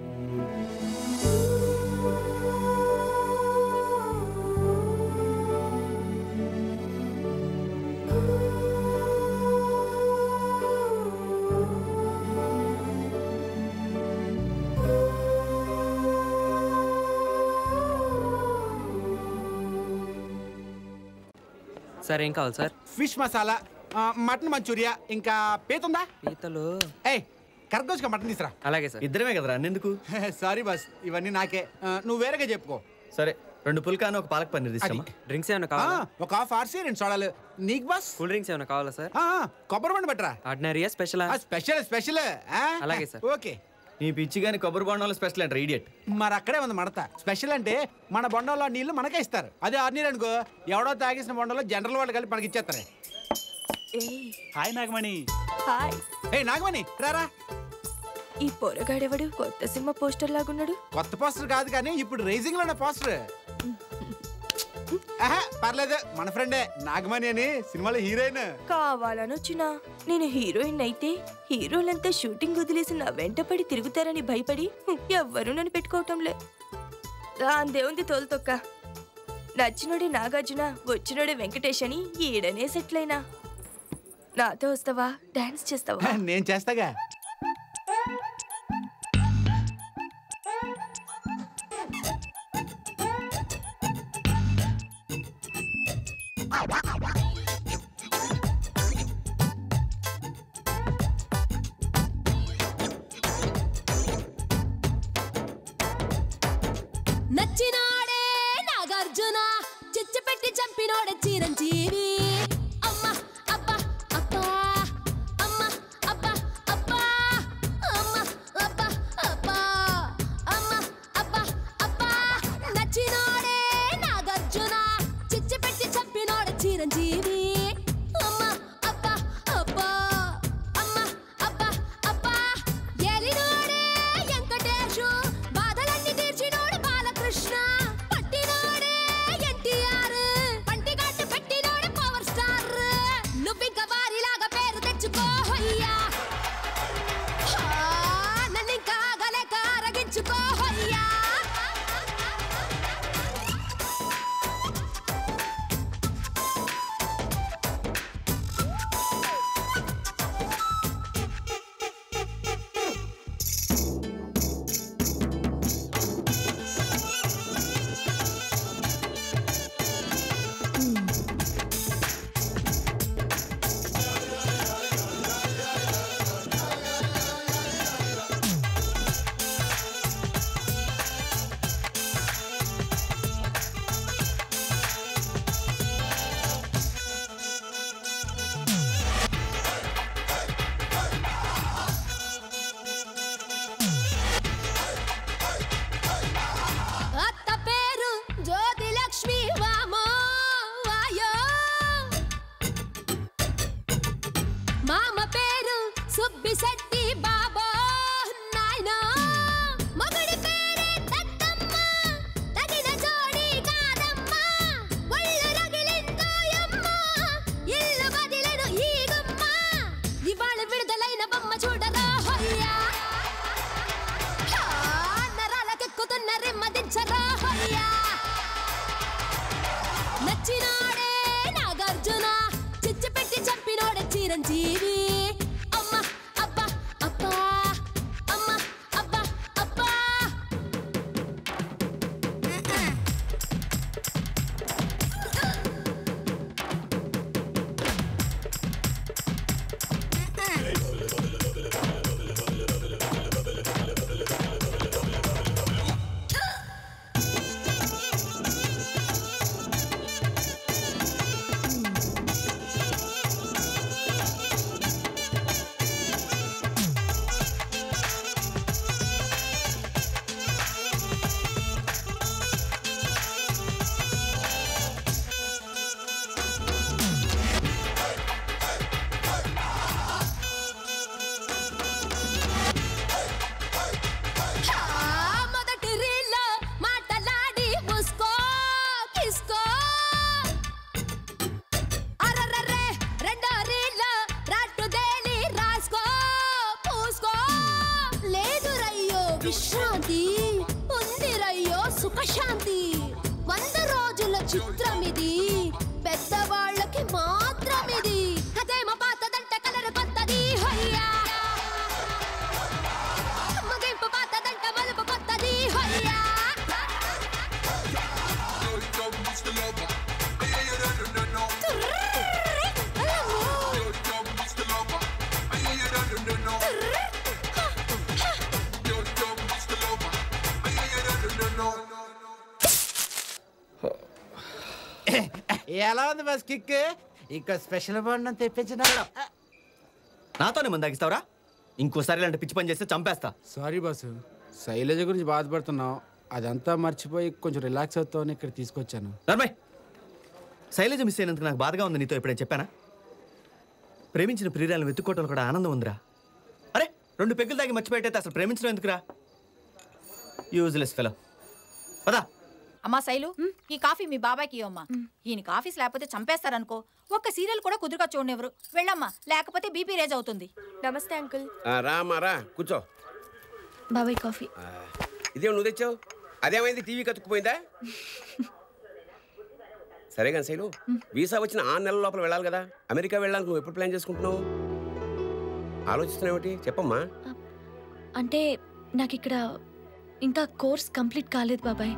సార్ ఏం కావాలి సార్ ఫిష్ మసాలా ఆ, మటన్ మంచూరియా ఇంకా పీత ఉందా పీతలు ఏయ్ కర్గోజ్గా మటన్ తీసురా అలాగే సార్ ఇద్దరమే కదరా అన్నెందుకు సారీ బాస్ ఇవన్నీ నాకే ఆ, నువ్వు వేరేగా చెప్పుకో సరే రెండు పుల్కాను ఒక పాలక్ పన్నీర్ తీసుకోమా డ్రింక్స్ ఏమైనా ఆ, కావాలా ఒక హాఫ్ ఆర్సీ రెండు సోడాలు నీకు బాస్ కూల్ డ్రింక్స్ ఏమైనా కావాలా సార్ ఆ, ఆ, కొబ్బరి బండి పెట్టరా ఆర్డినరీయా స్పెషలా స్పెషల్ స్పెషల్ అలాగే సార్. ఓకే నీ పిచ్చి కానీ కొబ్బరి బొండాలు స్పెషల్ అంటారు ఇడియట్ మరి అక్కడే ఉంది మడత స్పెషల్ అంటే మన బొండంలో నీళ్లు మనకే ఇస్తారు అదే ఆరు నీరు అనుకో ఎవడో తాగేసిన బొండంలో జనరల్ వాళ్ళు కలిపి మనకి ఇచ్చేస్తారు హాయ్ నాగమణి హాయ్ ఏ నాగమణి రారా ఈ పొరగాడెవడు కొత్త సినిమా పోస్టర్ లాగున్నాడు కొత్త పోస్టర్ కాదు కానీ ఇప్పుడు రైజింగ్ లో ఉన్న పోస్టర్ ఆహా, పర్లేదు మన ఫ్రెండే నాగమణి అని సినిమాలో హీరోయిన్ కావాలని వచ్చినా నేను హీరోయిన్ అయితే హీరోలంతా షూటింగ్ వదిలేసి నా వెంట పడి తిరుగుతారని భయపడి హ్మ్, ఎవ్వరూ నన్ను పెట్టుకోవటంలే దాందేముంది తోలుతొక్క నచ్చినోడే నాగార్జున వచ్చినోడే వెంకటేష్ అని ఈడనే సెటిల్ అయినా నాతో వస్తావా డాన్స్ చేస్తావా నేను చేస్తాగా నచ్చినాడే నాగార్జున చిచ్చు పెట్టి చంపినోడే చిరంజీవి అమ్మ అబ్బ అబ్బా అమ్మ అబ్బ అబ్బా అమ్మ అబ్బ అబ్బా అమ్మ అబ్బ అబ్బా నచ్చినాడే నాగార్జున చిచ్చు పెట్టి చంపినోడే చిరంజీవి అమ్మ అబ్బ అబ్బా అమ్మ అబ్బ అబ్బా ఎలినోడే వెంకటేశు బాధలన్నీ తీర్చినోడు బాలకృష్ణ పట్టినోడే ఎన్టీఆర్ పంటిగట్టు పెట్టినోడు పవర్ స్టార్ నువ్వింక వారిలాగా పేరు తెచ్చుకో హయ్యా నన్నింకా ఆగలేక అరగించుకో హయ్యా అత్త పేరు జ్యోతి లక్ష్మి వామో వాయో మామ పేరు సుబ్బిశెట్టి బాబో నాయనో మొగుడి పేరే దత్తమ్మ తగిన జోడి కాదమ్మ ఒళ్ళు రగిలిందోయమ్మ ఇల్లు వదిలేను ఈగమ్మ ఇవాళ విడుదలైన బొమ్మ చూడరా హయ్యా నరాలకెక్కుతున్న రిమ్మ దించరా హయ్యా నచ్చినాడే నాగార్జున చిచ్చు పెట్టి చంపినోడే చిరంజీవి అమ్మ అబ్బ అబ్బా అమ్మ అబ్బ అబ్బా ఆ మొదటి రీల్లో మాటలాడి ముస్కో కిస్కో అరరరే రెండో రీల్లో రట్టు దేలి రాసుకో పూసుకో లేదు రయ్యో విశ్రాంతి ఉంది రయ్యో సుఖశాంతి వంద రోజుల చిత్రం ఇది పెద్దవాళ్ళకి మాత్రం ఇది అదేమో పాతదంట కలరు కొత్తది హయ్యా ముగింపు పాతదంట మలుపు కొత్తది హయ్యా ఆ ఎలా ఉంది బస్ కిక్ ఇంకా స్పెషల్ బండి తెప్పించినాడు నాతోనే మంది తాగిస్తావురా ఇంకోసారి ఇలాంటి పిచ్చి పని చేస్తే చంపేస్తా సారీ బాసు శైలజ గురించి బాధపడుతున్నావు అదంతా మర్చిపోయి కొంచెం రిలాక్స్ అవుతామని ఇక్కడ తీసుకొచ్చాను నర్మయ్ శైలజ మిస్ అయినందుకు నాకు బాధగా ఉంది నీతో ఎప్పుడైనా చెప్పానా ప్రేమించిన ప్రియురాలను వెతుక్కోవటం కూడా ఆనందం ఉందిరా అరే రెండు పెగ్గులు తాగి మర్చిపోయేటైతే అసలు ప్రేమించడం ఎందుకురా యూజ్లెస్ ఫెలో పదా అమ్మా శైలు ఈ కాఫీ మీ బాబాయ్కి ఇవ్వమ్మా ఈయన కాఫీస్ లేకపోతే చంపేస్తారనుకో ఒక్క సీరియల్ కూడా కుదురుగా చూడనివ్వరు వెళ్ళమ్మా లేకపోతే బీపీ రేజ్ అవుతుంది నమస్తే అంకుల్ ఆ, రామ్మా రా కూర్చో బాబాయ్ కాఫీ ఆ, ఇదేం నువ్వు తెచ్చావు అదేమైంది టీవీ కతుక్కుపోయిందా సరే కానీ శైలు వీసా వచ్చిన ఆరు నెలల లోపల వెళ్ళాలి కదా అమెరికా వెళ్ళాలని నువ్వు ఎప్పుడు ప్లాన్ చేసుకుంటున్నావు ఆలోచిస్తున్నావేమిటి చెప్పమ్మా అంటే నాకు ఇక్కడ ఇంకా కోర్స్ కంప్లీట్ కాలేదు బాబాయ్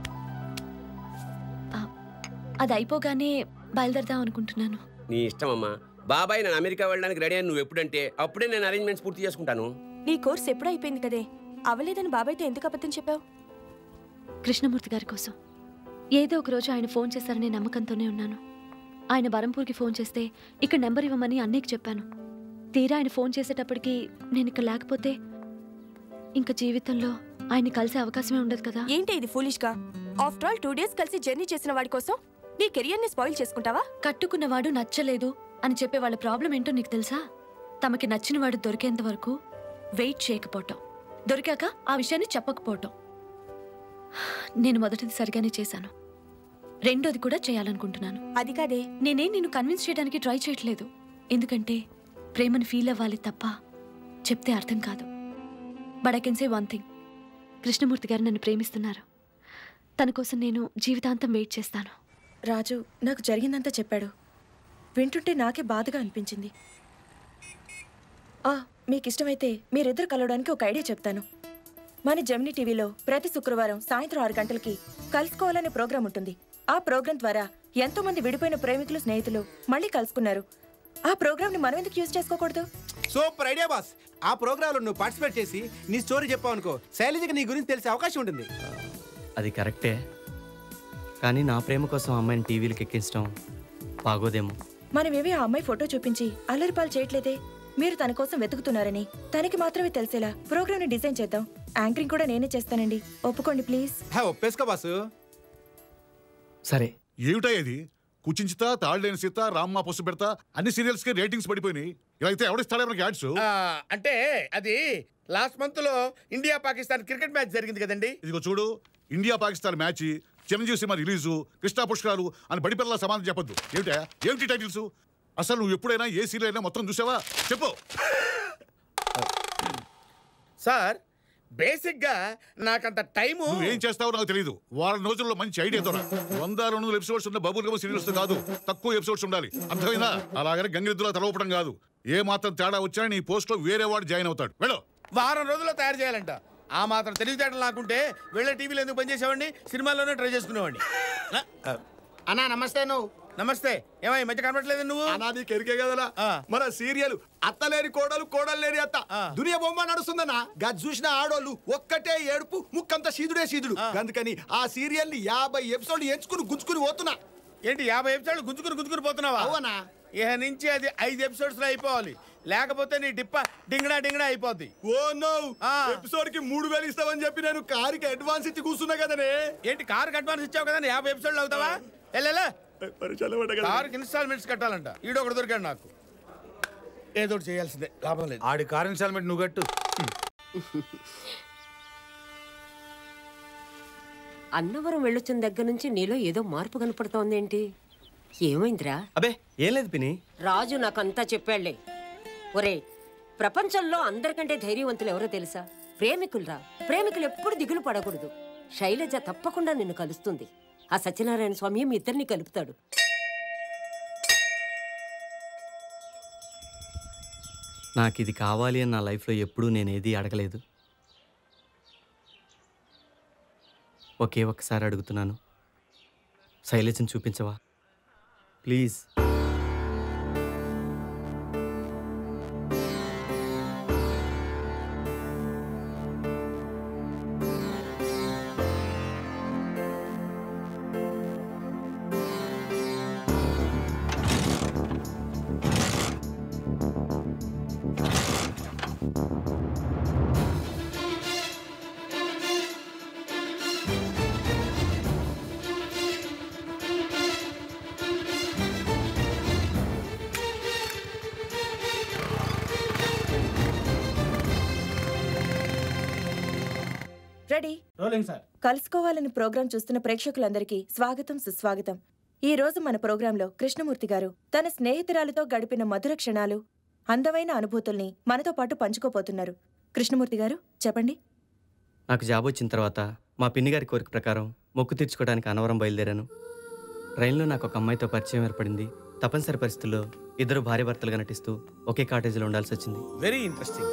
ఆ, అది అయిపోగానే బయలుదేరదాం అనుకుంటున్నాను నీ ఇష్టమమ్మా బాబాయ్ నేను అమెరికా వెళ్ళడానికి రెడీ అని నువ్వు ఎప్పుడంటే అప్పుడే నేను అరేంజ్మెంట్స్ పూర్తి చేసుకుంటాను నీ కోర్స్ ఎప్పుడూ అయిపోయింది కదే అవలేదని బాబాయ్తో ఎందుకు అబద్ధం చెప్పావు కృష్ణమూర్తి గారి కోసం ఏదో ఒక రోజు ఆయన ఫోన్ చేశారనే నమ్మకంతోనే ఉన్నాను ఆయన బరంపూర్కి ఫోన్ చేస్తే ఇక్కడ నెంబర్ ఇవ్వమని అన్నయ్యకి చెప్పాను తీరా ఆయన ఫోన్ చేసేటప్పటికి నేను ఇక్కడ లేకపోతే ఇంకా జీవితంలో ఆయన్ని కలిసే అవకాశమే ఉండదు కదా ఏంటి ఇది ఫూలిష్ గా ఆఫ్టర్ ఆల్ టూ డేస్ కలిసి జర్నీ చేసిన వాడి కోసం నీ కెరియర్ ని స్పాయిల్ చేసుకుంటావా కట్టుకున్నవాడు నచ్చలేదు అని చెప్పే వాళ్ళ ప్రాబ్లం ఏంటో నీకు తెలుసా తమకి నచ్చిన వాడు దొరికేంత వరకు వెయిట్ చేయకపోవటం దొరికాక ఆ విషయాన్ని చెప్పకపోవటం నేను మొదటిది సరిగానే చేశాను రెండోది కూడా చేయాలనుకుంటున్నాను అది కాదే నేనే నిన్ను కన్విన్స్ చేయడానికి ట్రై చేయట్లేదు ఎందుకంటే ప్రేమను ఫీల్ అవ్వాలి తప్ప చెప్తే అర్థం కాదు but I can say one thing Krishnamurthy గారు నన్ను ప్రేమిస్తున్నారు తన కోసం నేను జీవితాంతం వెయిట్ చేస్తాను రాజు నాకు జరిగిందంతా చెప్పాడు వింటుంటే నాకే బాధగా అనిపించింది ఆ మీకు ఇష్టమైతే మీరిద్దరు కలవడానికి ఒక ఐడియా చెప్తాను మన జమినీ టీవీలో ప్రతి శుక్రవారం సాయంత్రం ఆరు గంటలకి కలుసుకోవాలనే ప్రోగ్రాం ఉంటుంది ఆ ప్రోగ్రాం ద్వారా ఎంతో మంది విడిపోయిన ప్రేమికులు స్నేహితులు మళ్ళీ కలుసుకున్నారు ఆ ప్రోగ్రామ్ ని మనం ఎందుకు యూజ్ చేసుకోకూడదు సూపర్ ఐడియా బాస్ ఆ ప్రోగ్రాంలో నువ్వు పార్టిసిపేట్ చేసి నీ స్టోరీ చెప్పావు అనుకో శైలజకి నీ గురించి తెలిసే అవకాశం ఉంటుంది అది కరెక్టే కానీ నా ప్రేమ కోసం అమ్మాయిని టీవీలకు ఎక్కించడం బాగోదేమో మనమేవి ఆ అమ్మాయి ఫోటో చూపించి అల్లరిపాలు చేయట్లేదే మీరు తన కోసం వెతుకుతున్నారని తనకి మాత్రమే తెలిసేలా ప్రోగ్రామ్ ని డిజైన్ చేద్దాం యాంకరింగ్ కూడా నేనే చేస్తానండి ఒప్పుకోండి ప్లీజ్ ఒప్పేసుకో బాసు సరే ఏమిటా ఇది కుచించిత తాళ్ళేని సీత రామ్మ పసు పెడతా అన్ని సీరియల్స్ కి రేటింగ్స్ పడిపోయినాయి ఇలా అయితే ఎవడిస్తాడే మనకి యాడ్స్ ఆ, అంటే అది లాస్ట్ మంత్ లో ఇండియా పాకిస్తాన్ క్రికెట్ మ్యాచ్ జరిగింది కదండి ఇదిగో చూడు India Pakistan match Chiranjeevi cinema release Krishna పుష్కరాలు అని బడిపిల్లల సమాధానం చెప్పొద్దు ఏమిటా ఏమిటి టైటిల్స్ అసలు నువ్వు ఎప్పుడైనా ఏ సీరియల్ అయినా మొత్తం చూసావా చెప్పు సార్ బేసిక్ గా నాకంత టైము నువ్వు ఏం చేస్తావో నాకు తెలియదు వారం రోజుల్లో మంచి ఐడియా దొర వంద రెండు వందల ఎపిసోడ్స్ ఉన్న బబుల్ గమ్ సీరియల్స్ కాదు తక్కువ ఎపిసోడ్స్ ఉండాలి అర్థమైందా అలాగని గంగిరెద్దులా తలవపడం కాదు ఏ మాత్రం తేడా వచ్చినా నీ పోస్ట్ లో వేరే వాడు జాయిన్ అవుతాడు వెళ్ళు వారం రోజుల్లో తయారు చేయాలంట ఆ మాత్రం తెలివితేటలు నాకుంటే వెళ్ళే టీవీలో ఎందుకు పనిచేసేవాడిని సినిమాల్లోనే ట్రై చేసుకునేవాడిని అన్నా నమస్తే నువ్వు నమస్తే ఏమై మధ్య కనబడలేదు నువ్వు అన్నా నీకు ఎరికే కదలా మన సీరియల్ అత్తలేని కోడలు కోడలు లేని అత్త దునియా బొమ్మ నడుస్తుందన్నా గది చూసిన ఆడోళ్ళు ఒక్కటే ఏడుపు ముక్కంత సీదుడే సీదుడు అందుకని ఆ సీరియల్ ని యాభై ఎపిసోడ్ ఎంచుకుని గుంజుకుని పోతున్నా ఏంటి యాభై ఎపిసోడ్లు గుంజుకుని గుంజుకుని పోతున్నావా అవునా ఇక నుంచి అది ఐదు ఎపిసోడ్స్ లో అయిపోవాలి లేకపోతే నీ డిప్ప డింగడా డింగడా అయిపోద్ది ఓ నో ఎపిసోడ్ కి మూడు వేలు ఇస్తావని చెప్పి నేను కారుకి అడ్వాన్స్ ఇచ్చి కూర్చున్నా కదనే ఏంటి కారుకి అడ్వాన్స్ ఇచ్చావు కదా యాభై ఎపిసోడ్లు అవుతావా వెళ్ళలే కారుకి ఇన్స్టాల్మెంట్స్ కట్టాలంట ఈడో ఒకటి దొరికాడు నాకు ఏదో ఒకటి చేయాల్సిందే లాభం లేదు ఆడి కార్ ఇన్స్టాల్మెంట్ నువ్వు కట్టు అన్నవరం వెళ్ళొచ్చిన దగ్గర నుంచి నీలో ఏదో మార్పు కనపడుతోందేంటి ఏమైందిరా అబే ఏం లేదు పిని రాజు నాకంతా చెప్పాళ్లే ఒరే ప్రపంచంలో అందరికంటే ధైర్యవంతులు ఎవరో తెలుసా ప్రేమికులరా ప్రేమికులు ఎప్పుడు దిగులు పడకూడదు శైలజ తప్పకుండా నిన్ను కలుస్తుంది ఆ సత్యనారాయణ స్వామి మీ ఇద్దరిని కలుపుతాడు నాకు ఇది కావాలి అని నా లైఫ్లో ఎప్పుడూ నేను ఏది అడగలేదు ఒకే ఒక్కసారి అడుగుతున్నాను శైలేజని చూపించవా ప్లీజ్ రెడీ రోలింగ్ సార్ కలుసుకోవాలని ప్రోగ్రాం చూస్తున్న ప్రేక్షకులందరికీ స్వాగతం సుస్వాగతం ఈ రోజు మన ప్రోగ్రాంలో కృష్ణమూర్తి గారు తన స్నేహితురాలతో గడిపిన మధుర క్షణాలు అందమైన అనుభూతుల్ని మనతో పాటు పంచుకోపోతున్నారు కృష్ణమూర్తి గారు చెప్పండి నాకు జాబ్ వచ్చిన తర్వాత మా పిన్ని గారి కోరిక ప్రకారం మొక్కు తీర్చుకోవడానికి అనవరం బయలుదేరాను ట్రైన్లో నాకు ఒక అమ్మాయితో పరిచయం ఏర్పడింది తప్పనిసరి పరిస్థితుల్లో ఇద్దరు భార్యాభర్తలుగా నటిస్తూ ఒకే కాటేజీలో ఉండాల్సి వచ్చింది వెరీ ఇంట్రెస్టింగ్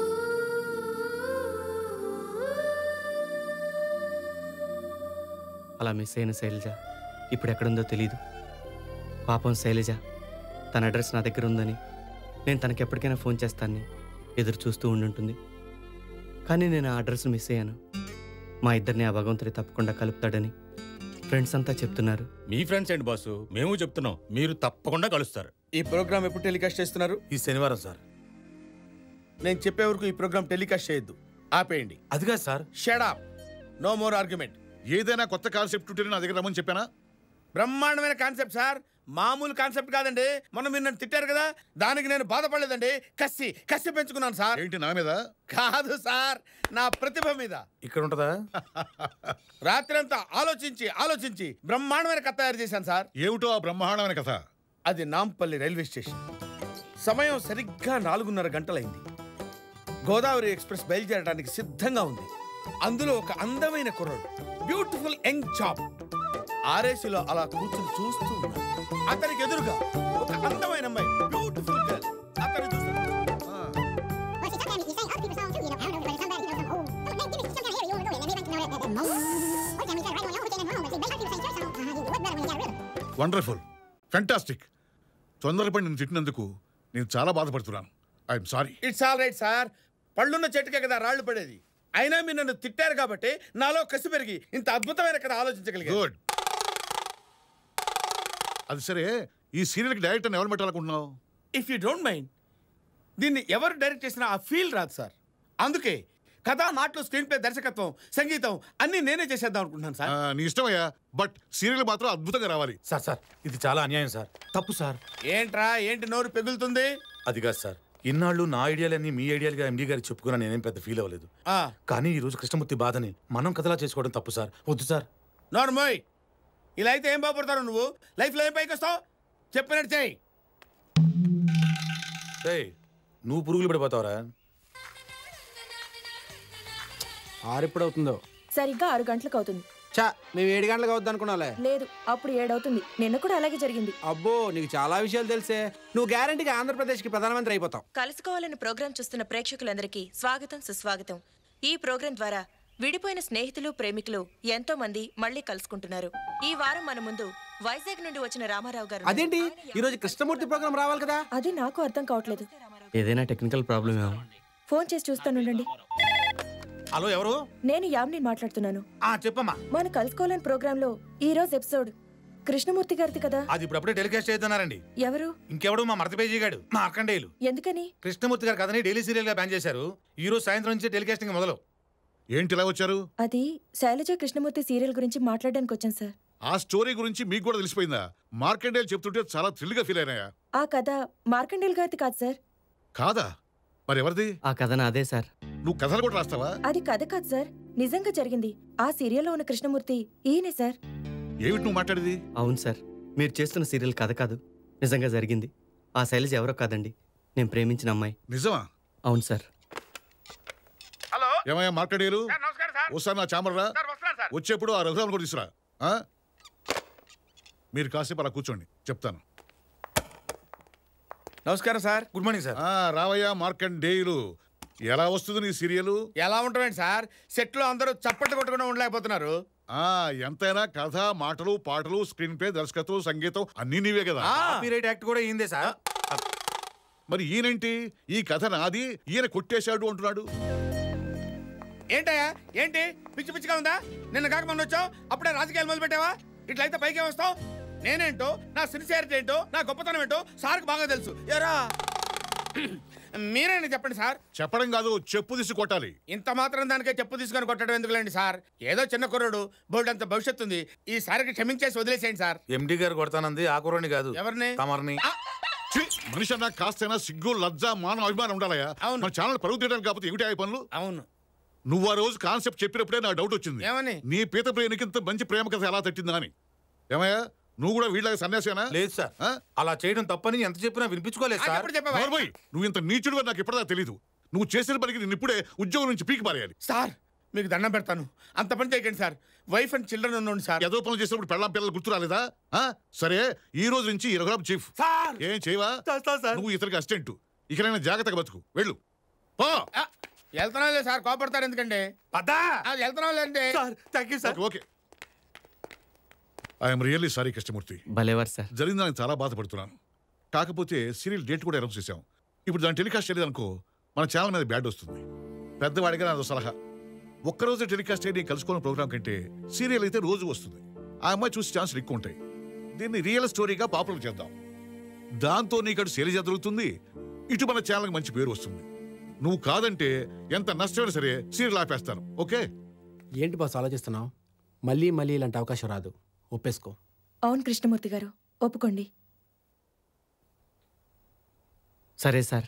అలా మిస్ అయిన శైలజ ఇప్పుడు ఎక్కడుందో తెలియదు పాపం శైలజ తన అడ్రస్ నా దగ్గర ఉందని నేను తనకి ఎప్పటికైనా ఫోన్ చేస్తానని ఎదురు చూస్తూ ఉండుంటుంది కానీ నేను ఆ అడ్రస్ను మిస్ అయ్యాను మా ఇద్దరిని ఆ భగవంతుడి తప్పకుండా కలుపుతాడని ఫ్రెండ్స్ అంతా చెప్తున్నారు మీ ఫ్రెండ్స్ ఏంటి బాసు మేము చెప్తున్నాం మీరు తప్పకుండా కలుస్తారు ఈ ప్రోగ్రామ్ ఎప్పుడు టెలికాస్ట్ చేస్తున్నారు ఈ శనివారం సార్ నేను చెప్పే వరకు ఈ ప్రోగ్రామ్ టెలికాస్ట్ చేయొద్దు ఆపేయండి అది కాదు sir shut up no more argument ఏదైనా కొత్త కాన్సెప్ట్ ఉంటే నా దగ్గర రమ్మని చెప్పానా బ్రహ్మాండమైన కాన్సెప్ట్ సార్ మామూలు కాన్సెప్ట్ కాదండి మొన్న మీరు నన్ను తిట్టారు కదా దానికి నేను బాధపడలేదండి కసి కసి పెంచుకున్నాను సార్ ఏంటి నా మీద కాదు సార్ నా ప్రతిభ మీద ఇక్కడ ఉంటుందా రాత్రంతా ఆలోచించి ఆలోచించి బ్రహ్మాండమైన కథ తయారు చేశాను సార్ ఏమిటో ఆ బ్రహ్మాండమైన కథ అది నాంపల్లి రైల్వే స్టేషన్ సమయం సరిగ్గా నాలుగున్నర గంటలైంది గోదావరి ఎక్స్ప్రెస్ బయలుదేరడానికి సిద్ధంగా ఉంది అందులో ఒక అందమైన కుర్రాడు బ్యూటిఫుల్ యంగ్ చాప్ ఆర్ఏసీలో అలా కూర్చుని చూస్తూ ఉన్నాడు అతనికి ఎదురుగా ఒక అందమైన అమ్మాయి బ్యూటిఫుల్ గర్ల్ అతను వండర్ఫుల్ ఫెంటాస్టిక్ తొందరపడి నేను తిట్టినందుకు నేను చాలా బాధపడుతున్నాను I'm sorry it's all right sir పళ్ళున్న చెట్టుకే కదా రాళ్ళు పడేది అయినా మీరు నన్ను తిట్టారు కాబట్టి నాలో కసి పెరిగి ఇంత అద్భుతమైన కథ ఆలోచించగలిగాను గుడ్ అది సరే ఈ సీరియల్కి డైరెక్టర్ ఎవరు పెట్టాలనుకుంటున్నావు ఇఫ్ యూ డోంట్ మైండ్ దీన్ని ఎవరు డైరెక్ట్ చేసినా ఆ ఫీల్ రాదు సార్ అందుకే కథ మాటలు స్క్రీన్ ప్లే దర్శకత్వం సంగీతం అన్ని నేనే చేసేద్దాం అనుకుంటున్నాను సార్ ఆ, నీ ఇష్టమయ్యా బట్ సీరియల్ మాత్రం అద్భుతంగా రావాలి సార్ సార్ ఇది చాలా అన్యాయం సార్ తప్పు సార్ ఏంట్రా ఏంటి నోరు పెగులుతుంది అది కాదు సార్ ఇన్నాళ్ళు నా ఐడియాలన్నీ మీ ఐడియాలుగా ఎండి గారికి చెప్పుకున్నా నేనేం పెద్ద ఫీల్ అవ్వలేదు ఆ, కానీ ఈ రోజు కృష్ణమూర్తి బాధని మనం కథలా చేసుకోవడం తప్పు సార్ వద్దు సార్ నోర్మోయ్ ఇలా అయితే ఏం బాగుపడతారు నువ్వు లైఫ్లో ఏం పైకి వస్తావు చెప్పినట్టు చేయి ఏయ్, నువ్వు పురుగులు పడిపోతావరా ఆరు ఎప్పుడు అవుతుందో సరిగ్గా ఆరు గంటలకు అవుతుంది చా మేము ఏడు గంటలకు అవుద్ది అనుకున్నాలే లేదు అప్పుడు ఏడవుతుంది నిన్న కూడా అలాగే జరిగింది అబ్బో నీకు చాలా విషయాలు తెలిసే నువ్వు గ్యారంటీగా ఆంధ్రప్రదేశ్కి ప్రధానమంత్రి అయిపోతావు కలుసుకోవాలని ప్రోగ్రాం చూస్తున్న ప్రేక్షకులందరికీ స్వాగతం సుస్వాగతం ఈ ప్రోగ్రాం ద్వారా విడిపోయిన స్నేహితులు ప్రేమికులు ఎంతో మంది మళ్ళీ కలుసుకుంటున్నారు ఈ వారం మన ముందు వైజాగ్ నుండి వచ్చిన రామారావు గారు అదేంటి ఈ రోజు కృష్ణమూర్తి ప్రోగ్రాం రావాలి కదా అది నాకు అర్థం కావట్లేదు ఏదైనా టెక్నికల్ ప్రాబ్లమ్ ఏమో ఫోన్ చేసి చూస్తానుండండి హలో ఎవరు నేను యామ్ని మాట్లాడుతున్నాను ఆ చెప్పమ్మా మన కలుసుకోవాలని ప్రోగ్రామ్ లో ఈ రోజు ఎపిసోడ్ కృష్ణమూర్తి గారిది కదా అది ఇప్పుడు అప్పుడే టెలికాస్ట్ చేస్తున్నారండి ఎవరు ఇంకెవడు మా మరత పేజీ గాడు మా అక్కండేయులు ఎందుకని కృష్ణమూర్తి గారి కథని డైలీ సీరియల్ గా బ్యాన్ చేశారు ఈ రోజు సాయంత్రం నుంచి టెలికాస్టింగ్ మొదలు ఏంటి ఇలా వచ్చారు అది శైలజ కృష్ణమూర్తి సీరియల్ గురించి మాట్లాడడానికి వచ్చాను సార్ ఆ స్టోరీ గురించి మీకు కూడా తెలిసిపోయిందా మార్కెండేలు చెప్తుంటే చాలా థ్రిల్గా ఫీల్ అయినాయా ఆ కథ మార్కండేల్ గారిది కాదు సార్ కాదా మరి ఎవరిది ఆ కథ నాదే సార్ నువ్వు కథలు కూడా రాస్తావా అది కథ కాదు సార్ నిజంగా జరిగింది ఆ సీరియల్లో ఉన్న కృష్ణమూర్తి ఈయనే సార్ ఏమిటి నువ్వు మాట్లాడేది అవును సార్ మీరు చేస్తున్న సీరియల్ కథ కాదు నిజంగా జరిగింది ఆ శైలజ ఎవరో కాదండి నేను ప్రేమించిన అమ్మాయి నిజమా అవును సార్ ఏమయ్యా మార్కెడేలు ఒకసారి నా చామర్రా వచ్చేప్పుడు ఆ రఘురామ్ కూడా తీసురా ఆ? మీరు కాసేపు అలా కూర్చోండి చెప్తాను నమస్కారం సార్ గుడ్ మార్నింగ్ సార్ రావయ్యా మార్కండేయులు ఎలా వస్తుంది నీ సీరియల్ ఎలా ఉంటామేంటి సార్ సెట్లో అందరూ చప్పట్లు కొట్టకుండా ఉండలేకపోతున్నారు ఆ ఎంతైనా కథ మాటలు పాటలు స్క్రీన్ ప్లే దర్శకత్వం సంగీతం అన్నీ నీవే కదా కాపీరైట్ యాక్ట్ కూడా అయిందే సార్ మరి ఈయనేంటి ఈ కథ నాది ఈయన కొట్టేశాడు అంటున్నాడు ఏంటయ్యా ఏంటి పిచ్చి పిచ్చిగా ఉందా నిన్న కాక మొన్న వచ్చావు అప్పుడే రాజకీయాలు మొదలు పెట్టావా ఇట్లయితే పైకి వస్తావు నేనేంటో నా సిన్సియారిటీ ఏంటో నా గొప్పతనం ఏంటో సార్కి బాగా తెలుసు ఎరా మీరేనా చెప్పండి సార్ చెప్పడం కాదు చెప్పు తీసి కొట్టాలి ఇంత మాత్రం దానికే చెప్పు తీసుకొని కొట్టడం ఎందుకులేండి సార్ ఏదో చిన్న కుర్రాడు బోర్డు అంత భవిష్యత్తు ఉంది ఈసారికి క్షమించేసి వదిలేసేయండి సార్ ఎండి గారు కొడతానంది ఆ కుర్రని కాదు ఎవరిని తమరిని ఛీ, మనిషి అన్న కాస్తైనా సిగ్గు లజ్జ మానం అభిమానం ఉండాలయా మన ఛానల్ పరుగు తీయడానికి కాకపోతే ఏమిటి ఆ పనులు అవును నువ్వు ఆ రోజు కాన్సెప్ట్ చెప్పినప్పుడే నాకు డౌట్ వచ్చింది ఏమని? నీ పీత ప్రేమికి ఇంత మంచి ప్రేమ కథ ఎలా తట్టిందా అని ఏమయ్యా నువ్వు కూడా వీళ్ళకి సన్యాసేనా లేదు సార్ అలా చేయడం తప్పని ఎంత చెప్పినా వినిపించుకోలేదు సార్ నోర్మోయ్, నువ్వు ఇంత నీచుడుగా నాకు ఇప్పటిదా తెలీదు నువ్వు చేసిన పనికి నేను ఇప్పుడే ఉద్యోగం నుంచి పీకి పారేయాలి సార్ మీకు దండం పెడతాను అంత పని చేయకండి సార్ వైఫ్ అండ్ చిల్డ్రన్ ఉండండి సార్ ఏదో పనులు చేసినప్పుడు పెళ్ళాం పిల్లలు గుర్తు రాలేదా ఆ? సరే ఈ రోజు నుంచి ఈ రఘురామ్ చీఫ్ ఏం చేయవా నువ్వు ఇతనికి అసిస్టెంట్ ఇకనైనా జాగ్రత్తగా బతుకు వెళ్ళు పో వెళ్తున్నాం లేదు సార్ కోపడతారు ఎందుకండి పద్దా వెళ్తున్నాం లేండి thank you okay, okay I'm really sorry Krishnamurthy భలేవారు సార్ జరిగిందని నేను చాలా బాధపడుతున్నాను కాకపోతే సీరియల్ డేట్ కూడా అనౌన్స్ చేశాం ఇప్పుడు దాన్ని టెలికాస్ట్ చేయలేదు అనుకో మన ఛానల్ మీద బ్యాడ్ వస్తుంది పెద్దవాడిగా నాదో సలహా ఒక్కరోజు టెలికాస్ట్ అయ్యి కలుసుకోని ప్రోగ్రామ్ కంటే సీరియల్ అయితే రోజు వస్తుంది ఆ అమ్మాయి చూసి ఛాన్సులు ఎక్కువ ఉంటాయి దీన్ని రియల్ స్టోరీగా పాపులర్ చేద్దాం దాంతో నీకు అటు శైలజ దొరుకుతుంది ఇటు మన ఛానల్కి మంచి పేరు వస్తుంది నువ్వు కాదంటే ఎంత నష్టమైనా సరే సీరియల్ ఆపేస్తాను ఓకే ఏంటి బాస్ ఆలోచిస్తున్నావు మళ్ళీ మళ్ళీ ఇలాంటి అవకాశం రాదు ఒప్పేసుకో అవును కృష్ణమూర్తి గారు ఒప్పుకోండి సరే సార్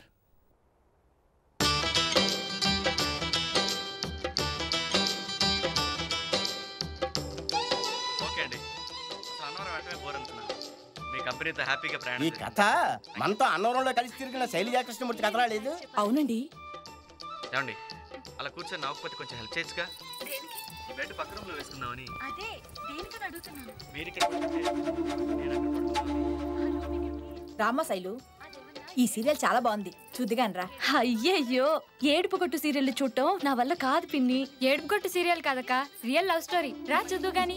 ఓకే అండి అన్నవరం వెంటనే బోర్ అనుకున్నాను మీ కంపెనీతో హ్యాపీగా ఈ ప్రయాణం కథ మనతో అన్నవరంలో కలిసి తిరిగిన శైలజా కృష్ణమూర్తి కథ రాలేదు అవునండి ఏమండి అలా కూర్చొని నవ్వకపోతే కొంచెం హెల్ప్ చేయొచ్చుగా ఈ బెడ్ పక్క రూమ్లో వేసుకుందామని అదే దేనికి అడుగుతున్నాను మీరు ఇక్కడ పడుకుంటే నేను అక్కడ పడుకుంటాను. రామ్మ శైలు ఈ సీరియల్ చాలా బాగుంది చూద్దిగాని రా అయ్యయ్యో ఏడుపు కొట్టు సీరియల్ చూడటం నా వల్ల కాదు పిన్ని ఏడుపు కొట్టు సీరియల్ కాదక్క రియల్ లవ్ స్టోరీ రా చూద్దు గాని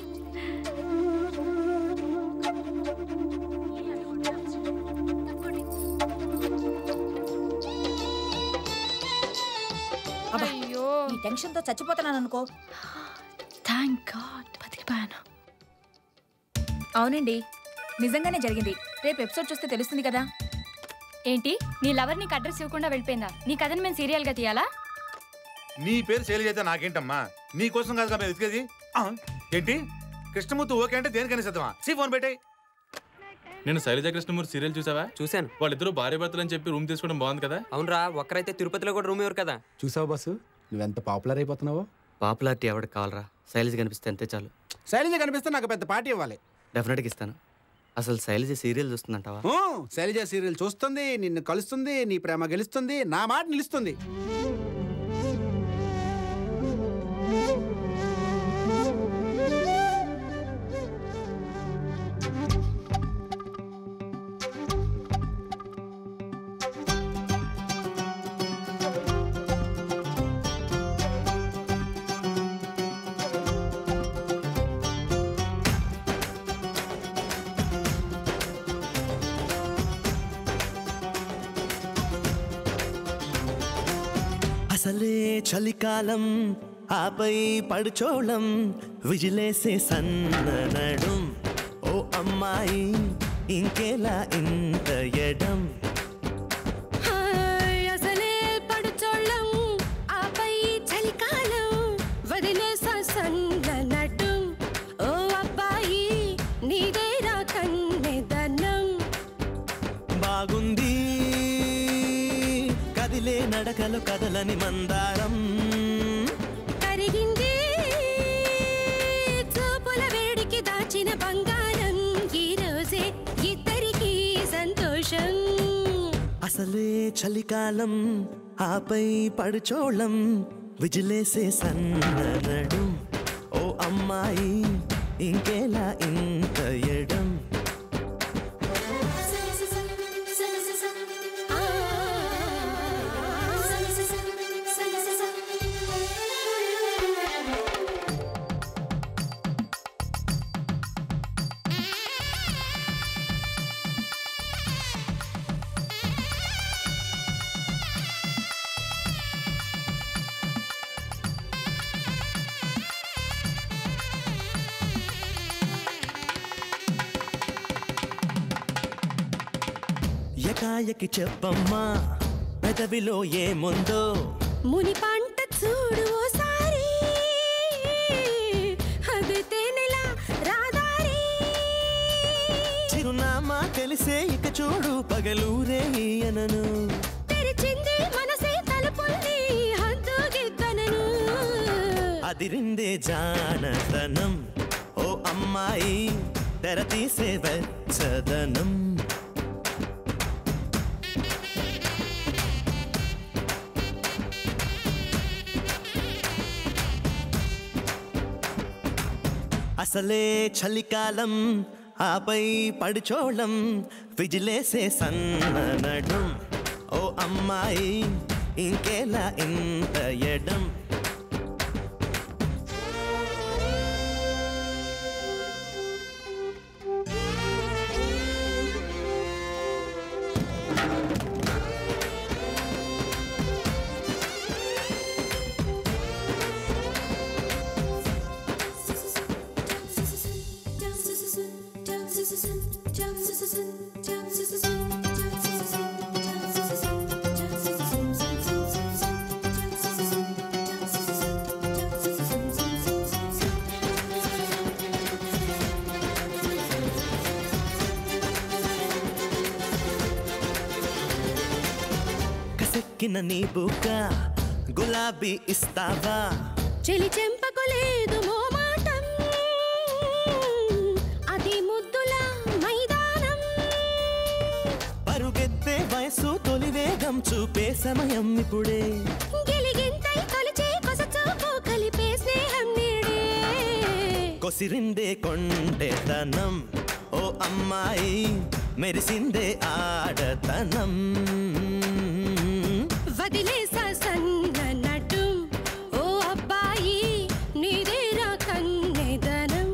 అయ్యో ఈ టెన్షన్ తో చచ్చిపోతున్నాను అనుకో థ్యాంక్ గాడ్ బతికిపోయాను అవునండి నిజంగానే జరిగింది రేపు ఎపిసోడ్ చూస్తే తెలుస్తుంది కదా ఏంటి నీ లవర్ నీకు అడ్రస్ ఇవ్వకుండా వెళ్ళిపోయిందా నీ కథను మేము సీరియల్ గా తీయాలా నీ పేరు శైలజ అయితే నాకేంటమ్మా నీ కోసం కాదుగా మేము వెతికేది ఆ, ఏంటి కృష్ణమూర్తి ఓకే అంటే దేనికైనా సిద్ధమా సి ఫోన్ పెట్టాయి నేను శైలజ కృష్ణమూర్తి సీరియల్ చూసావా చూశాను వాళ్ళిద్దరూ భార్య భర్తలు అని చెప్పి రూమ్ తీసుకోవడం బాగుంది కదా అవునరా ఒక్కరైతే తిరుపతిలో కూడా రూమ్ ఎవరు కదా చూసావు బాసు నువ్వెంత పాపులర్ అయిపోతున్నావో పాపులారిటీ ఎవరికి కావాలరా శైలజ కనిపిస్తే అంతే చాలు శైలజ కనిపిస్తే నాకు పెద్ద పార్టీ ఇవ్వాలి డెఫినెట్గా ఇస్తాను అసలు శైలజ సీరియల్ చూస్తుందంటావా ఊ, శైలజ సీరియల్ చూస్తుంది నిన్ను కలుస్తుంది నీ ప్రేమ గెలుస్తుంది నా మాట నిలుస్తుంది అసలే చలికాలం ఆపై పడుచోళం విజిలేసే సన్ననడం ఓ అమ్మాయి ఇంకెలా ఇంత ఎడం అసలే పడుచోళ్ళం ఆపై చలికాలం వదిలేసా సన్ననటం ఓ అబ్బాయి నీదేరా కన్నెదనం బాగుంది కదిలే నడకలు కదలని మందారం కరిగింది చూపుల వేడికి దాచిన బంగారం ఈ రోజే ఇద్దరికి సంతోషం అసలే చలికాలం ఆపై పడుచోళం విజిలేసే సన్ననడు ఓ అమ్మాయి ఇంకెలా ఇంత ఎడం ఎకాయకి చెప్పమ్మా పెదవిలో ఏముందో ముని పంట చూడు ఓసారి అది తేనెలా రాదారి చిరునామా తెలిసే ఇక చూడు పగలూరే అనను తెరిచింది మనసే తలుపుల్ని హద్దు గిద్దనను అదిరిందే జానతనం ఓ అమ్మాయి తెర తీసే వెచ్చదనం అసలే చలికాలం ఆపై పడిచోళం విజిలేసే సన్ననడం ఓ అమ్మాయి ఇంకేలా ఇంత ఎడం కసెక్కిన నీ బుక్క గులాబీ ఇస్తావా చెలి చెంపకు లేదు మోమాటం అది ముద్దుల మైదానం పరుగెత్తే వయసు తొలి వేగం చూపే సమయం ఇప్పుడే గిలిగింతై తొలిచే కొస చూపు కలిపే స్నేహం నీడే కొసిరిందే కొండెతనం ఓ అమ్మాయి మెరిసిందే ఆడతనం వదిలేసా సన్న నటు ఓ అబ్బాయి నీదేరా కన్నెదనం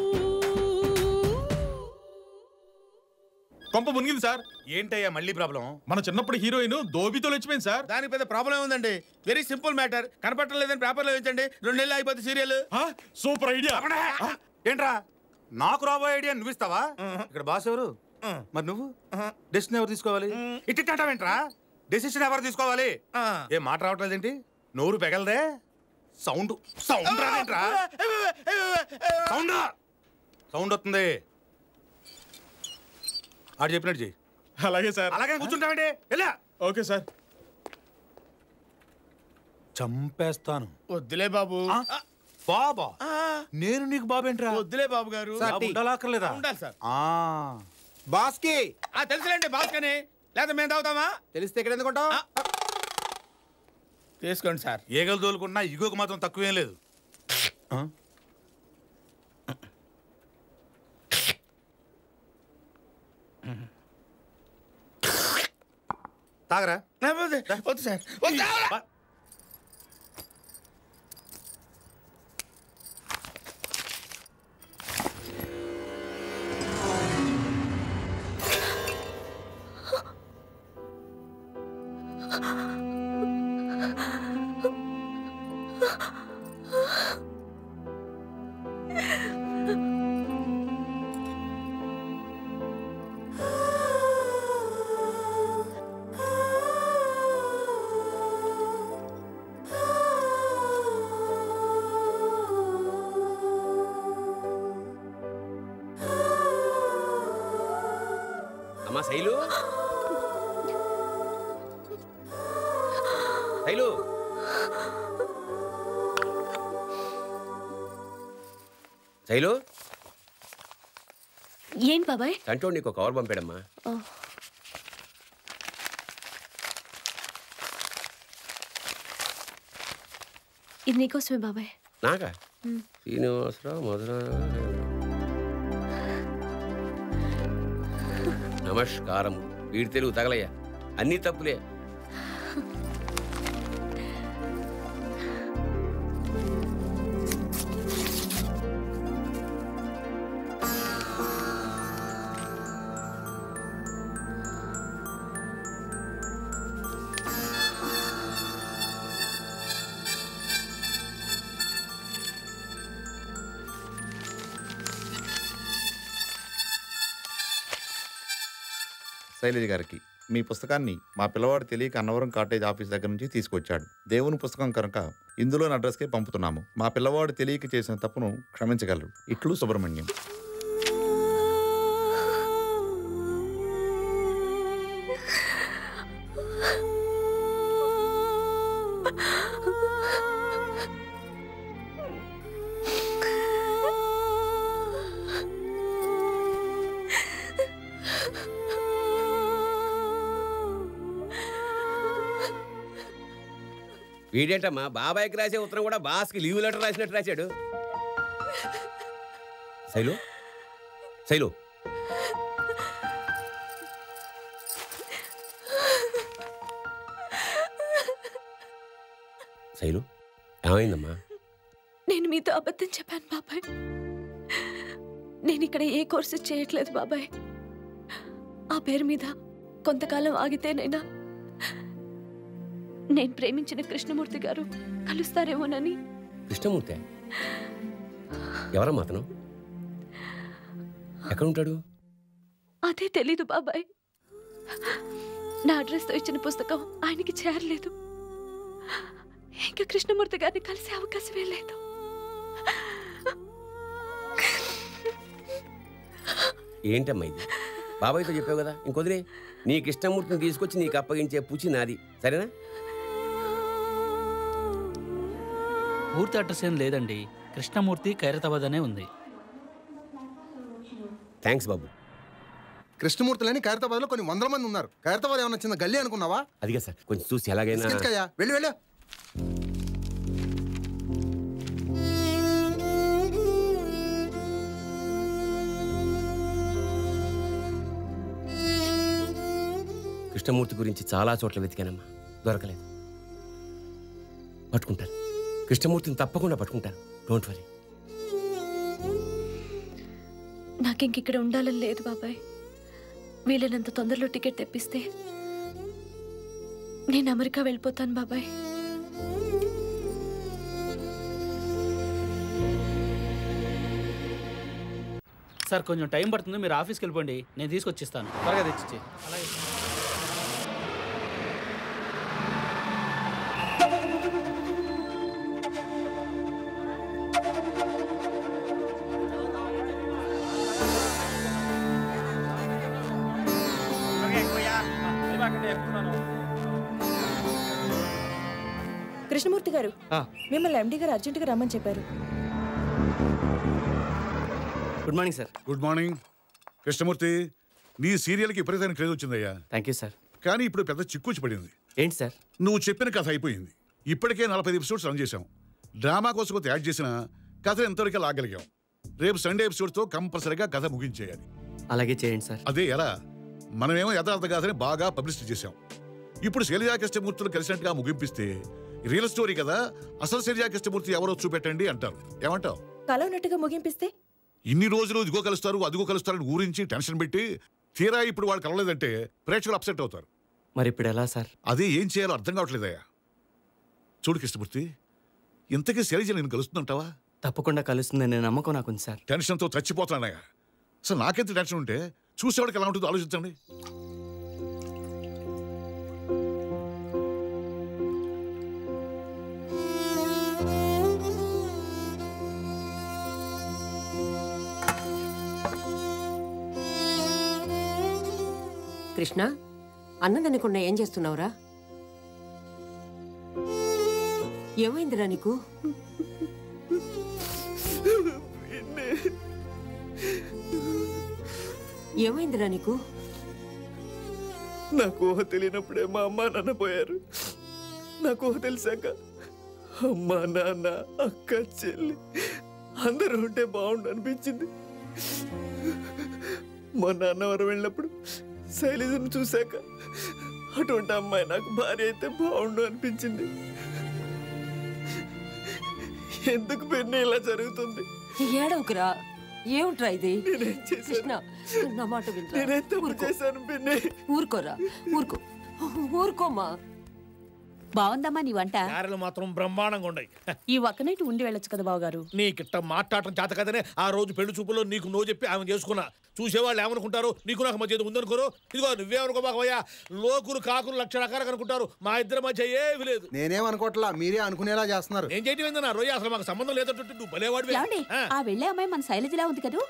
కొంప మునిగింది సార్ ఏంటయ్యా మళ్ళీ ప్రాబ్లం మన చిన్నప్పుడు హీరోయిన్ దోబితో లేచిపోయింది సార్ దానికి పెద్ద ప్రాబ్లం ఉందండి వెరీ సింపుల్ మ్యాటర్ కనపడటం లేదని పేపర్లో వేయించండి రెండు నెలలు అయిపోతుంది సీరియల్ సూపర్ ఐడియా ఏంట్రా నాకు రాబోయే ఐడియా నువ్వు ఇస్తావా ఇక్కడ బాస్ ఎవరు మరి నువ్వు డెసిషన్ ఎవరు తీసుకోవాలి ఇట్టింటావేంట్రా డెసిషన్ ఎవరు తీసుకోవాలి ఏ మాట రావట్లేదేంటి నోరు పెగలదే సౌండ్ సౌండ్ రాదేంట్రా సౌండ్ సౌండ్ వస్తుంది ఆడు చెప్పినట్టు చెయ్యి అలాగే సార్ అలాగే కూర్చుంటామండి వెళ్ళా ఓకే సార్ చంపేస్తాను వద్దులే బాబు బాబా నేను నీకు బాబేంట్రా వద్దులే బాబు గారు సార్, టీ. ఉండాలక్కర్లేదా? ఉండాలి సార్ ఆ బాస్కి ఆ తెలుసులేండి బాస్ కని లేదా మేము తాగుతామా తెలిస్తే ఇక్కడ ఎందుకుంటావు తీసుకోండి సార్ ఈగలు తోలుకున్నా ఇగోకు మాత్రం తక్కువేం లేదు తాగరా వద్దు సార్ వద్దు. అమ్మా శైలు శైలు శైలు ఏం బాబాయ్ చంటోడు నీకు కవర్ పంపాడమ్మా ఓ. ఇది నీకోసమే బాబాయ్ నాకా మ్. శ్రీనివాసరావు మధుర నమస్కారం వీడి తెలుగు తగలయ్యా అన్నీ తప్పులే శైలజ గారికి మీ పుస్తకాన్ని మా పిల్లవాడు తెలియక అన్నవరం కాటేజ్ ఆఫీస్ దగ్గర నుంచి తీసుకొచ్చాడు దేవుని పుస్తకం కనుక ఇందులోని అడ్రస్కే పంపుతున్నాము మా పిల్లవాడు తెలియక చేసిన తప్పును క్షమించగలరు ఇట్లు సుబ్రహ్మణ్యం వీడేంటమ్మా బాబాయ్కి రాసే ఉత్తరం కూడా బాస్కి లీవ్ లెటర్ రాసినట్టు రాశాడు శైలు శైలు శైలు ఏమైందమ్మా నేను మీతో అబద్ధం చెప్పాను బాబాయ్ నేను ఇక్కడ ఏ కోర్సు చేయట్లేదు బాబాయ్ ఆ పేరు మీద కొంతకాలం ఆగితేనైనా నేను ప్రేమించిన కృష్ణమూర్తి గారు కలుస్తారేమోనని కృష్ణమూర్తి ఎవరమ్మా అతను ఎక్కడ ఉంటాడు అదే తెలీదు బాబాయ్ నా అడ్రస్తో ఇచ్చిన పుస్తకం ఆయనకి చేరలేదు ఇంకా కృష్ణమూర్తి గారిని కలిసే అవకాశమే లేదు ఏంటమ్మా ఇది బాబాయ్తో చెప్పావు కదా ఇంకొదిలే నీ కృష్ణమూర్తిని తీసుకొచ్చి నీకు అప్పగించే పూచి నాది సరేనా పూర్తి అడ్రస్ ఏం లేదండి కృష్ణమూర్తి ఖైరతాబాద్ అనే ఉంది థ్యాంక్స్ బాబు కృష్ణమూర్తులని ఖైరతాబాద్ లో కొన్ని వందల మంది ఉన్నారు ఖైరతాబాద్ ఏమన్నా చిన్న గల్లీ అనుకున్నావా అదిగా సార్ కొంచెం చూసి ఎలాగైనా ఇసుకించుకయ్యా వెళ్ళి వెళ్ళు కృష్ణమూర్తి గురించి చాలా చోట్ల వెతికానమ్మా దొరకలేదు పట్టుకుంటాను కృష్ణమూర్తిని తప్పకుండా పట్టుకుంటాను డోంట్ వరీ నాకింక ఇక్కడ ఉండాలని లేదు బాబాయ్ వీలైనంత తొందరలో టికెట్ తెప్పిస్తే నేను అమెరికా వెళ్ళిపోతాను బాబాయ్ సార్ కొంచెం టైం పడుతుంది మీరు ఆఫీస్కి వెళ్ళిపోండి నేను తీసుకొచ్చిస్తాను త్వరగా తెచ్చిచ్చి కృష్ణమూర్తి గారు ఆ. మిమ్మల్ని ఎండి గారు అర్జెంటుగా రమ్మని చెప్పారు good morning sir good morning Krishnamurthy నీ సీరియల్కి విపరీతమైన క్రేజ్ వచ్చిందయ్యా థ్యాంక్ యూ సార్ కానీ ఇప్పుడు పెద్ద చిక్కుచి పడింది ఏంటి సార్ నువ్వు చెప్పిన కథ అయిపోయింది ఇప్పటికే నలభై ఎపిసోడ్స్ రన్ చేశాం డ్రామా కోసం కొంత యాడ్ చేసిన కథ ఎంతవరకు లాగలిగాం రేపు సండే ఎపిసోడ్తో కంపల్సరీగా కథ ముగించేయాలి అలాగే చేయండి సార్ అదే ఎలా మనమేమో యథార్థ కథని బాగా పబ్లిసిటీ చేశాం ఇప్పుడు శైలజా కృష్ణమూర్తులు కలిసినట్టుగా ముగింపిస్తే రియల్ స్టోరీ కదా అసలు శైలజా కృష్ణమూర్తి ఎవరో చూపెట్టండి అంటారు ఏమంటావు కలవనట్టుగా ముగింపిస్తే ఇన్ని రోజులు ఇదిగో కలుస్తారు అదిగో కలుస్తారని ఊరించి టెన్షన్ పెట్టి తీరా ఇప్పుడు వాళ్ళు కలవలేదంటే ప్రేక్షకులు అప్సెట్ అవుతారు మరి ఇప్పుడు ఎలా సార్ అదే ఏం చేయాలో అర్థం కావట్లేదయ్యా చూడు కృష్ణమూర్తి ఇంతకీ శైలజ నేను కలుస్తుందంటావా తప్పకుండా కలుస్తుందనే నమ్మకం నాకుంది సార్ టెన్షన్తో చచ్చిపోతున్నానయ్యా అసలు నాకెంత టెన్షన్ ఉంటే చూసేవాడికి ఎలా ఉంటుందో ఆలోచించండి కృష్ణ అన్నం తినకుండా ఏం చేస్తున్నావురా ఏమైందిరా నీకు ఏమైందిరా నీకు నాకు ఊహ తెలియనప్పుడే మా అమ్మ నాన్న పోయారు నాకు ఊహ తెలిసాక అమ్మ నాన్న అక్క చెల్లి అందరూ ఉంటే బాగుండు అనిపించింది మా నాన్నవారు వెళ్ళినప్పుడు శైలజను చూశాక అటువంటి అమ్మాయి నాకు భార్య అయితే బాగుండు అనిపించింది ఎందుకు పెన్ను ఇలా జరుగుతుంది ఏడవకురా ఏమిట్రా ఇది కృష్ణ నా మాట నేనే వింటా తప్పు చేశాను పిన్ని ఊరుకోరా ఊరుకో ఊరుకోమ్మా బాగుందమ్మా నీ వంట గారెలు మాత్రం బ్రహ్మాండంగా ఉన్నాయి ఈ ఒక్క నైట్ ఉండి వెళ్ళొచ్చు కదా బావగారు నీకిట్ట మాట్లాడటం చేత కదనే ఆ రోజు పెళ్లి చూపులో నీకు నో చెప్పి ఆమె చేసుకున్నా చూసేవాళ్ళు ఏమనుకుంటారు నీకు నాకు మధ్య ఏదో ఉందనుకోరు ఇదిగో నువ్వేమనుకో బాకవయ్యా లోకులు కాకులు లక్ష రకాలు అనుకుంటారు మా ఇద్దరి మధ్య ఏవి లేదు నేనేం అనుకోవట్లా మీరే అనుకునేలా చేస్తున్నారు ఏం చేయటం ఏందన్నా రోజు అసలు మాకు సంబంధం లేదంటే నువ్వు భలేవాడివి ఏమండి ఆ వెళ్ళే అమ్మాయి మన శైలజలా ఉంది కదూ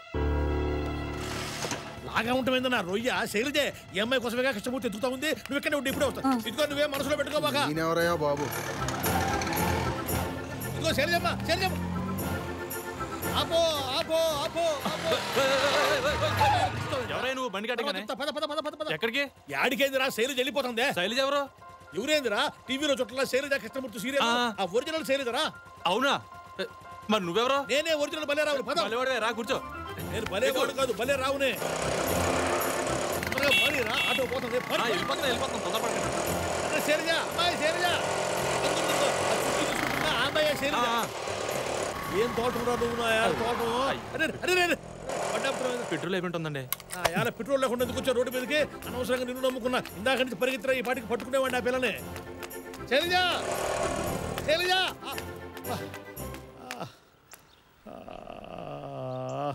లాగా ఉంటుందన్న రొయ్య శైలజే ఈ అమ్మాయి కోసమేగా కృష్ణమూర్తి ఎత్తుకుతా ఉంది నువ్వు ఇక్కడే ఉండి ఇప్పుడే వస్తా ఇదిగో నువ్వే మనసులో పెట్టుకోబాక నేనెవరయ్యా బాబు ఇదిగో శైలజమ్మ శైలజమ్మ ఆపో ఆపో ఆపో ఆపో ఎవరై నువ్వు బండి కట్టగానే పద పద పద పద పద ఎక్కడికి యాడికేందిరా శైలజ వెళ్ళిపోతుంది శైలజ ఎవరు ఎవరేందిరా టీవీలో చుట్టలా శైలజ కృష్ణమూర్తి సీరియల్ ఆ ఒరిజినల్ శైలజరా అవునా మరి నువ్వెవరో నేనే ఒరిజినల్ బలేరావు పద భలేవాడే, రా కూర్చో నేను బలేవాడు కాదు బలే రావునే త్వరగా పోనీరా, ఆటో పోతుంది పోనీ. వెళ్ళిపోతాం వెళ్ళిపోతాం తొందరపడకండి అరే శైలజ అమ్మాయి శైలజ అందుకు ముందు, ఆ చుట్టూ చూసుకుంటున్నా, ఆ అమ్మాయే శైలజ ఏం తోటం రా నువ్వు నా యాల తోటం అరే అరే అరే, అరే పడ్డప్పుడు పెట్రోల్ అయిపోతుందండి ఆ యాల పెట్రోల్ లేకుండా ఎందుకు వచ్చా రోడ్డు మీదకి అనవసరంగా నిన్ను నమ్ముకున్నా ఇందాక నుంచి పరిగెత్తిరా ఈ పాటికి పట్టుకునేవాడిని ఆ పిల్లని శైలజ శైలజ ఆ, ఆ, ఆ, ఆ.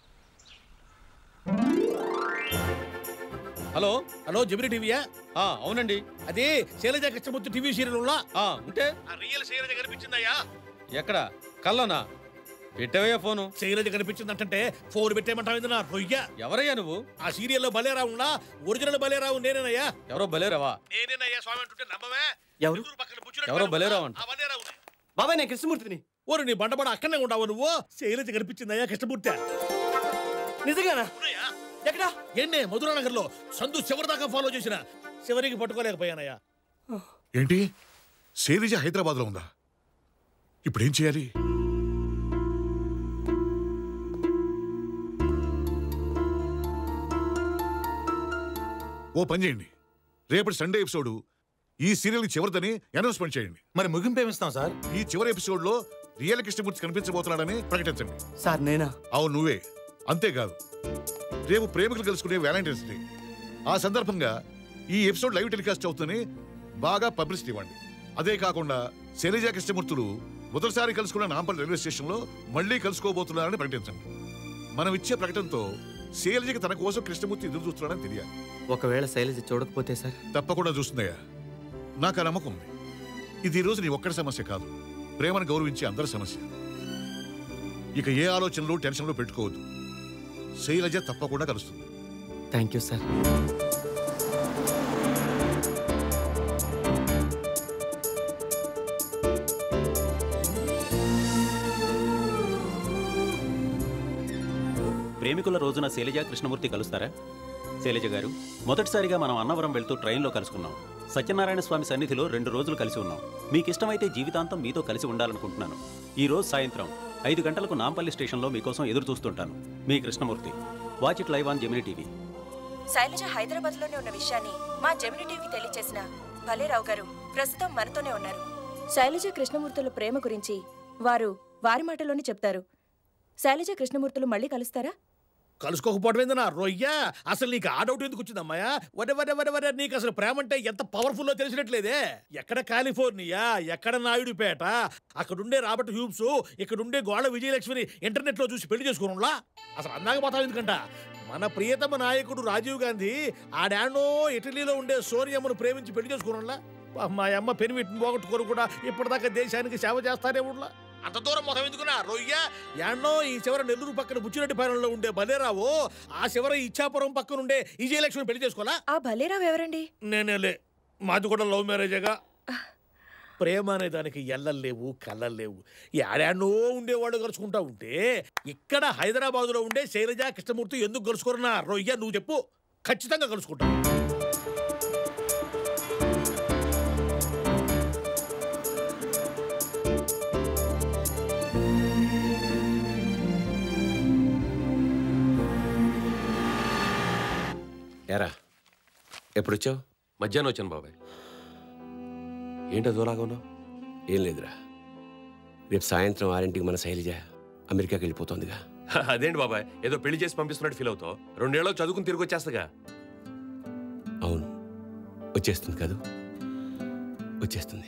హలో హలో జమిని టీవీయా అవునండి అదే శైలజ కృష్ణమూర్తి టీవీ సీరియల్ ఉన్నా ఉంటే ఆ రియల్ శైలజ కనిపించిందయ్యా ఎక్కడ కల్లోనా పెట్టవయ్యా ఫోను శైలజ కనిపించిందంటే ఫోన్ పెట్టేయమంటావు నా రొయ్య ఎవరయ్యా నువ్వు ఆ సీరియల్లో బలేరావు ఉన్నా ఒరిజినల్ బలేరావు నేనేనయ్యా ఎవరో బలేరావా నేనేనయ్యా స్వామి అంటుంటే నమ్మవే ఎవరు ఎవరో బలేరావు అంట ఆ బలేరావు బాబాయ్ నేను కృష్ణమూర్తిని ఓరు నీ బండబడ అక్కడనే ఉండవు నువ్వు శైలజ కనిపించిందయ్యా కృష్ణమూర్తి నిజంగానా ఎక్కడా ఎన్నే మధురానగర్ లో సందు చివరి దాకా ఫాలో చేసిన చివరికి పట్టుకోలేకపోయానయ్యా ఏంటి శైలజ హైదరాబాద్లో ఉందా ఇప్పుడు ఏం చేయాలి ఓ పని చేయండి రేపటి సండే ఎపిసోడ్ ఈ సీరియల్ చివరిదని అనౌన్స్మెంట్ చేయండి మరి ముగింపు ఏమిస్తాం సార్ ఈ చివరి ఎపిసోడ్ లో రియల్ కృష్ణమూర్తి కనిపించబోతున్నాడని ప్రకటించండి సార్ నేనా అవును నువ్వే అంతేకాదు రేపు ప్రేమికులు కలుసుకునే వ్యాలంటైన్స్ డే ఆ సందర్భంగా ఈ ఎపిసోడ్ లైవ్ టెలికాస్ట్ అవుతుందని బాగా పబ్లిసిటీ ఇవ్వండి అదే కాకుండా శైలజా కృష్ణమూర్తులు మొదటిసారి కలుసుకున్న నాంపల్లి రైల్వే స్టేషన్లో మళ్ళీ కలుసుకోబోతున్నారని ప్రకటించండి మనం ఇచ్చే ప్రకటనతో శైలజకి తన కోసం కృష్ణమూర్తి ఎదురు చూస్తున్నాడని తెలియాలి ఒకవేళ శైలజ చూడకపోతే సార్ తప్పకుండా చూస్తుందయ్యా నాకు ఆ నమ్మకం ఉంది ఇది ఈ రోజు నీ ఒక్కడి సమస్య కాదు ప్రేమను గౌరవించే అందరి సమస్య ఇక ఏ ఆలోచనలు టెన్షన్లు పెట్టుకోవద్దు శైలజ తప్పకుండా కలుస్తుంది థ్యాంక్ యూ సార్ ప్రేమికుల రోజున శైలజ కృష్ణమూర్తి కలుస్తారా శైలజ గారు మొదటిసారిగా మనం అన్నవరం వెళ్తూ ట్రైన్లో కలుసుకున్నాం సత్యనారాయణ స్వామి సన్నిధిలో రెండు రోజులు కలిసి ఉన్నాం మీకు ఇష్టమైతే జీవితాంతం మీతో కలిసి ఉండాలనుకుంటున్నాను ఈ రోజు సాయంత్రం ఐదు గంటలకు నాంపల్లి స్టేషన్లో మీకోసం ఎదురు చూస్తుంటాను మీ Krishnamurthy watch it live on Gemini TV Shailaja Hyderabad లోనే ఉన్న విషయాన్ని మా జెమిని టీవీకి తెలియచేసిన భలేరావు గారు ప్రస్తుతం మనతోనే ఉన్నారు శైలజ కృష్ణమూర్తుల ప్రేమ గురించి వారు వారి మాటలోనే చెప్తారు శైలజ కృష్ణమూర్తులు మళ్ళీ కలుస్తారా కలుసుకోకపోవడం ఏంది నా రొయ్య అసలు నీకు ఆ డౌట్ ఎందుకు వచ్చింది అమ్మాయ వరే వరే వరే వరే నీకు అసలు ప్రేమ అంటే ఎంత పవర్ఫుల్లో తెలిసినట్లేదే ఎక్కడ కాలిఫోర్నియా ఎక్కడ నాయుడుపేట అక్కడుండే రాబర్ట్ హ్యూబ్స్ ఇక్కడుండే గోడ విజయలక్ష్మిని ఇంటర్నెట్ లో చూసి పెళ్లి చేసుకున్నా అసలు అందాక పోతావు ఎందుకంట మన ప్రియతమ నాయకుడు రాజీవ్ గాంధీ ఆడానో ఇటలీలో ఉండే సోనియమ్మను ప్రేమించి పెళ్లి చేసుకున్నా మా అమ్మ పెనిమిటిని పోగొట్టుకోరు కూడా ఇప్పటిదాకా దేశానికి సేవ చేస్తారే ఉన్నా అంత దూరం మొత్తం ఎందుకున్నా రొయ్య యాన్నో ఈ చివర నెల్లూరు పక్కన బుచ్చిరెడ్డిపాలెంలో ఉండే బలేరావు ఆ చివర ఇచ్చాపురం పక్కన ఉండే విజయలక్ష్మి పెళ్లి చేసుకోవాలా ఆ భలేరావు ఎవరండి నేనేలే మాది కూడా లవ్ మ్యారేజేగా ప్రేమ అనే దానికి ఎల్లలు లేవు కళ్ళలు లేవు ఏడాడో ఉండేవాళ్ళు కలుసుకుంటా ఉంటే ఇక్కడ హైదరాబాదులో ఉండే శైలజ కృష్ణమూర్తి ఎందుకు కలుసుకోరన్నా రొయ్య నువ్వు చెప్పు ఖచ్చితంగా కలుసుకుంటా ఎరా ఎప్పుడు వచ్చావు మధ్యాహ్నం వచ్చాను బాబాయ్ ఏంటో దూరాగా ఉన్నావు ఏం లేదురా రేపు సాయంత్రం ఆరింటికి మన శైలజ అమెరికాకి వెళ్ళిపోతుందిగా అదేంటి బాబాయ్ ఏదో పెళ్లి చేసి పంపిస్తున్నట్టు ఫీల్ అవుతావు రెండేళ్ళు చదువుకుని తిరిగి వచ్చేస్తగా అవును వచ్చేస్తుంది కాదు వచ్చేస్తుంది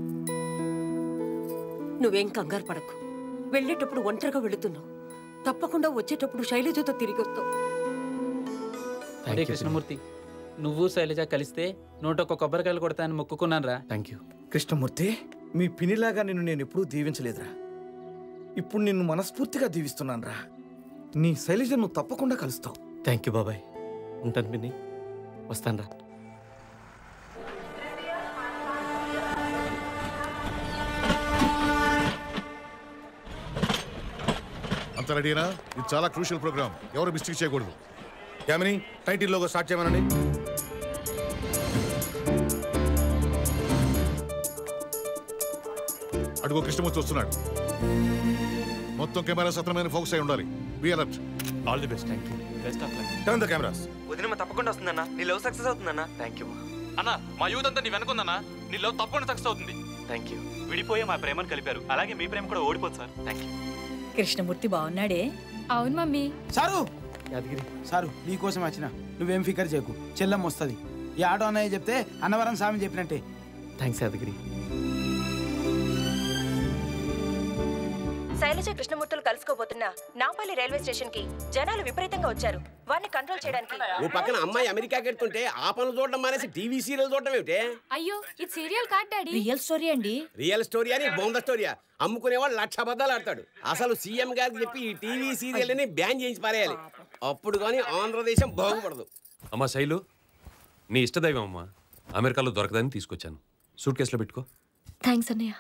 నువ్వేం కంగారు పడకు వెళ్ళేటప్పుడు ఒంటరిగా వెళుతున్నావు తప్పకుండా వచ్చేటప్పుడు శైలజతో తిరిగి వస్తావు అరే కృష్ణమూర్తి నువ్వు శైలజ కలిస్తే నూటొక్క కొబ్బరికాయలు కొడతానని మొక్కుకున్నాను రా థ్యాంక్ యూ కృష్ణమూర్తి మీ పినిలాగా నిన్ను నేను ఎప్పుడూ దీవించలేదురా ఇప్పుడు నిన్ను మనస్ఫూర్తిగా దీవిస్తున్నాను రా నీ శైలజ నువ్వు తప్పకుండా కలుస్తావు థ్యాంక్ యూ బాబాయ్ ఉంటాను పిన్ని వస్తాను రా అంత రెడీనా ఇది చాలా క్రూషియల్ ప్రోగ్రామ్ ఎవరు మిస్టేక్ చేయకూడదు యామిని టైటిల్ లోగో స్టార్ట్ చేయమనండి అడుగు కృష్ణమూర్తి వస్తున్నాడు మొత్తం కెమెరా సత్రమైన ఫోకస్ అయి ఉండాలి be alert all the best thank you best of luck turn the cameras వదిన తప్పకుండా వస్తుందన్నా నీ లవ్ సక్సెస్ అవుతుందన్నా థ్యాంక్ యూ అన్న మా యూత్ అంతా నీ వెనకుందన్నా నీ లవ్ తప్పకుండా సక్సెస్ అవుతుంది థ్యాంక్ యూ విడిపోయే మా ప్రేమను కలిపారు అలాగే మీ ప్రేమ కూడా ఓడిపోదు సార్ థ్యాంక్ యూ కృష్ణమూర్తి బాగున్నాడే అవును మమ్మీ సారు యాదగిరి సారు నీకోసం వచ్చిన నువ్వేం ఫికర్ చేయకు చెల్లం వస్తుంది ఈ ఆటో అన్నయ్య చెప్తే అన్నవరం స్వామి చెప్పినట్టే థ్యాంక్స్ యాదగిరి శైలజ కృష్ణమూర్తులు కలుసుకోబోతున్న నాంపల్లి రైల్వే స్టేషన్ కి జనాలు విపరీతంగా వచ్చారు వారిని కంట్రోల్ చేయడానికి ఓ పక్కన అమ్మాయి అమెరికాకి వెళ్తుంటే ఆ పనులు చూడడం మానేసి టీవీ సీరియల్ చూడడం ఏమిటే అయ్యో ఇది సీరియల్ కాదు డాడీ రియల్ స్టోరీ అండి రియల్ స్టోరీ అని బొంద స్టోరీయా అమ్ముకునేవాడు లక్ష అబద్ధాలు ఆడతాడు అసలు సీఎం గారికి చెప్పి ఈ టీవీ సీరియల్ ని బ్యాన్ చేయించి పారేయాలి అప్పుడు కానీ ఆంధ్రదేశం బాగుపడదు అమ్మా శైలు నీ ఇష్టదైవం అమ్మా అమెరికాలో దొరకదని తీసుకొచ్చాను సూట్ కేసులో పెట్టుకో థ్యాంక్స్ అన్నయ్య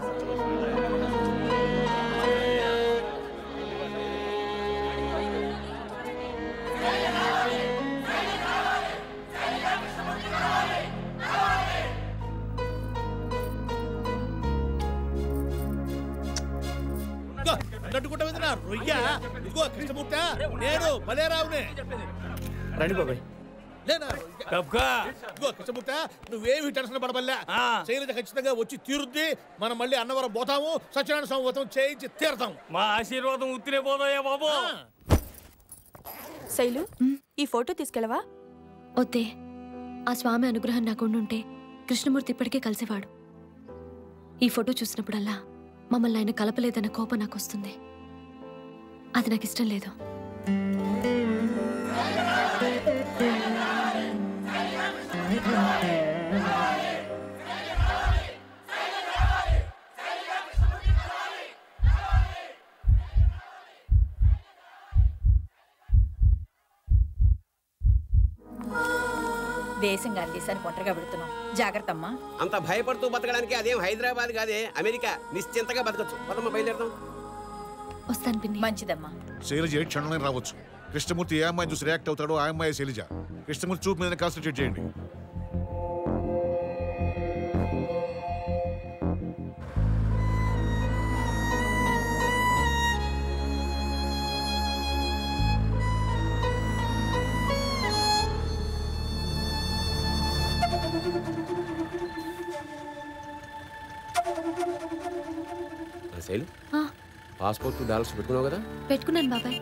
నట్టుకుంటా వింటున్నా రొయ్య ఇదిగో కృష్ణమూర్త నేను బలేరావునే రండి బాబాయ్ లేనా ఇదిగో కృష్ణమూర్త నువ్వేమి టెన్షన్ పడబల్లా శైలజ ఖచ్చితంగా వచ్చి తీరుద్ది మనం మళ్ళీ అన్నవరం పోతాము సత్యనారాయణ స్వామి వ్రతం చేయించి తీరతాం మా ఆశీర్వాదం ఉత్తినే పోదాయా బాబు శైలు ఈ ఫోటో తీసుకెళ్ళవా వద్దే ఆ స్వామి అనుగ్రహం నాకు ఉండుంటే కృష్ణమూర్తి ఇప్పటికే కలిసేవాడు ఈ ఫోటో చూసినప్పుడల్లా మమ్మల్ని ఆయన కలపలేదన్న కోపం నాకు వస్తుంది అది నాకు ఇష్టం లేదు దేశం కాని దేశానికి ఒంటరిగా పెడుతున్నాం జాగ్రత్త అమ్మా అంత భయపడుతూ బతకడానికి అదేం హైదరాబాద్ కాదే అమెరికా నిశ్చింతగా బతకచ్చు పదమ్మ బయలుదేరదాం వస్తాను పిన్ని మంచిదమ్మా శైలజ ఏ క్షణంలో రావచ్చు కృష్ణమూర్తి ఏ అమ్మాయి చూసి రియాక్ట్ అవుతాడో ఆ అమ్మాయి శైలజ కృష్ణమూర్తి చూపు మీద కాన్సన్ట్రేట్ చేయండి శైలు ఆ, పాస్పోర్ట్ డాలర్స్ పెట్టుకున్నావు కదా పెట్టుకున్నాను బాబాయ్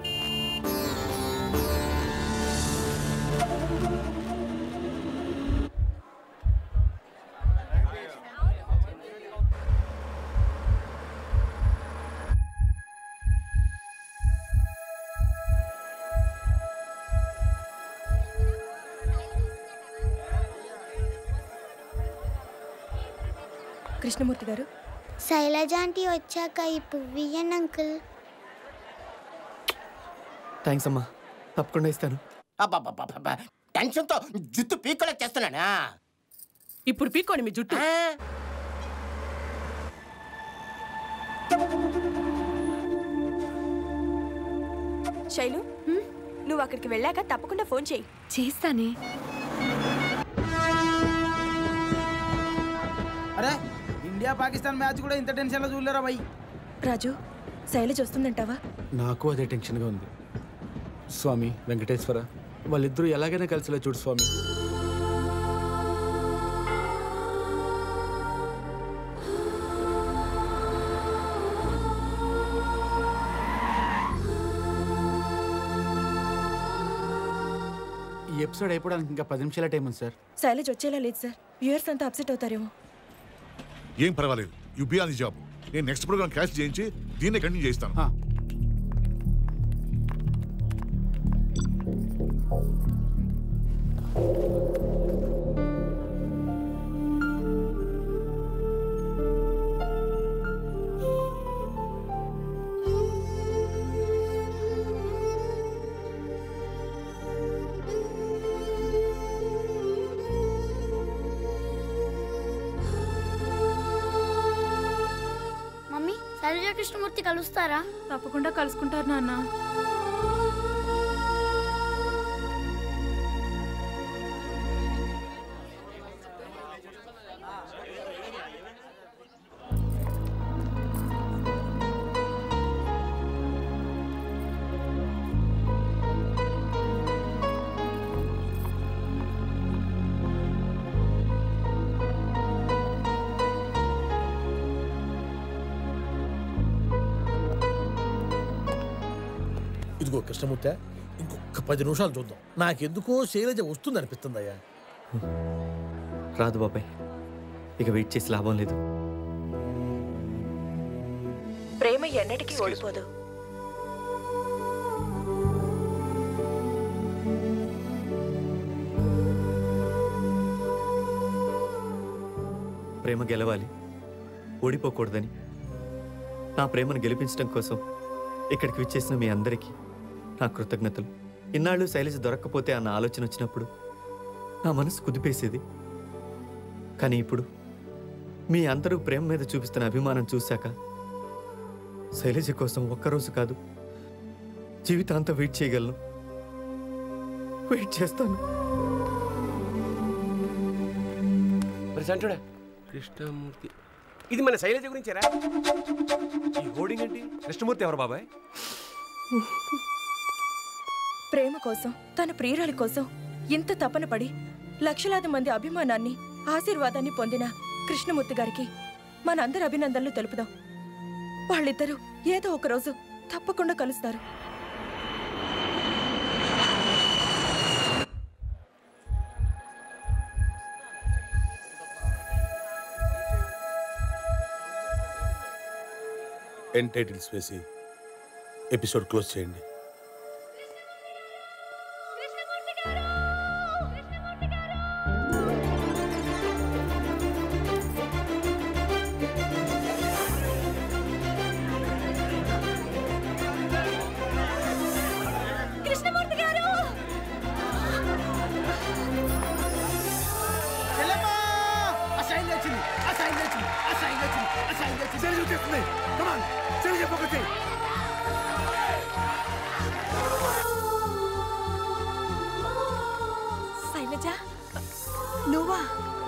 కృష్ణమూర్తి గారు శైలజ ఆంటీ వచ్చాక ఈ పువ్వు ఇయ్యండి అంకుల్ థ్యాంక్స్ అమ్మా తప్పకుండా ఇస్తాను టెన్షన్తో జుట్టు పీక్కోలేక చేస్తున్నానా ఇప్పుడు పీక్కోండి మీ జుట్టు శైలు నువ్వు అక్కడికి వెళ్ళాక తప్పకుండా ఫోన్ చేయి చేస్తానే అరే ఇండియా పాకిస్తాన్ మ్యాచ్ కూడా ఇంత టెన్షన్లో చూడలేరా భయ్ రాజు శైలజ వస్తుందంటావా నాకు అదే టెన్షన్గా ఉంది స్వామి వెంకటేశ్వర వాళ్ళిద్దరూ ఎలాగైనా కలిసిలా చూడు స్వామి ఈ ఎపిసోడ్ అయిపోవడానికి ఇంకా పది నిమిషాల టైం ఉంది సార్ శైలజ వచ్చేలా లేదు సార్ వ్యూయర్స్ అంతా అప్సెట్ అవుతారేమో ఏం పర్వాలేదు you be on the job నేను నెక్స్ట్ ప్రోగ్రామ్ క్యాష్ చేయించి దీన్నే కంటిన్యూ చేస్తాను మమ్మీ శైలజ కృష్ణమూర్తి కలుస్తారా తప్పకుండా కలుసుకుంటారు నాన్న ఇదిగో కృష్ణమూర్తి ఇంకొక పది నిమిషాలు చూద్దాం నాకెందుకో శైలజ వస్తుంది అనిపిస్తుందయ్యా రాదు బాబాయ్ ఇక వెయిట్ చేసి లాభం లేదు ప్రేమ ఎన్నటికీ ఓడిపోదు ప్రేమ గెలవాలి ఓడిపోకూడదని నా ప్రేమను గెలిపించడం కోసం ఇక్కడికి విచ్చేసిన మీ అందరికీ నా కృతజ్ఞతలు ఇన్నాళ్ళు శైలజ దొరక్కపోతే అన్న ఆలోచన వచ్చినప్పుడు నా మనసు కుదిపేసేది కానీ ఇప్పుడు మీ అందరూ ప్రేమ మీద చూపిస్తున్న అభిమానం చూశాక శైలజ కోసం ఒక్కరోజు కాదు జీవితాంతం వెయిట్ చేయగలను వెయిట్ చేస్తాను మరి సంటుడా కృష్ణమూర్తి ఇది మన శైలజ గురించేరా ఈ హోర్డింగ్ ఏంటి కృష్ణమూర్తి ఎవరు బాబాయ్ ప్రేమ కోసం తన ప్రియురాలి కోసం ఇంత తపన పడి లక్షలాది మంది అభిమానాన్ని ఆశీర్వాదాన్ని పొందిన కృష్ణమూర్తి గారికి మనందరి అభినందనలు తెలుపుదాం వాళ్ళిద్దరూ ఏదో ఒక రోజు తప్పకుండా కలుస్తారు ఎండ్ టైటిల్స్ వేసి ఎపిసోడ్ క్లోజ్ చేయండి కృష్ణమూర్తి గారు చెల్లెమ్మా! ఆ శైలి వచ్చింది ఆ శైలి వచ్చింది ఆ శైలి వచ్చింది ఆ శైలి వచ్చింది శైలి వచ్చేస్తుంది కమాన్ శైలి చెప్పకొచ్చి శైలజ నువ్వా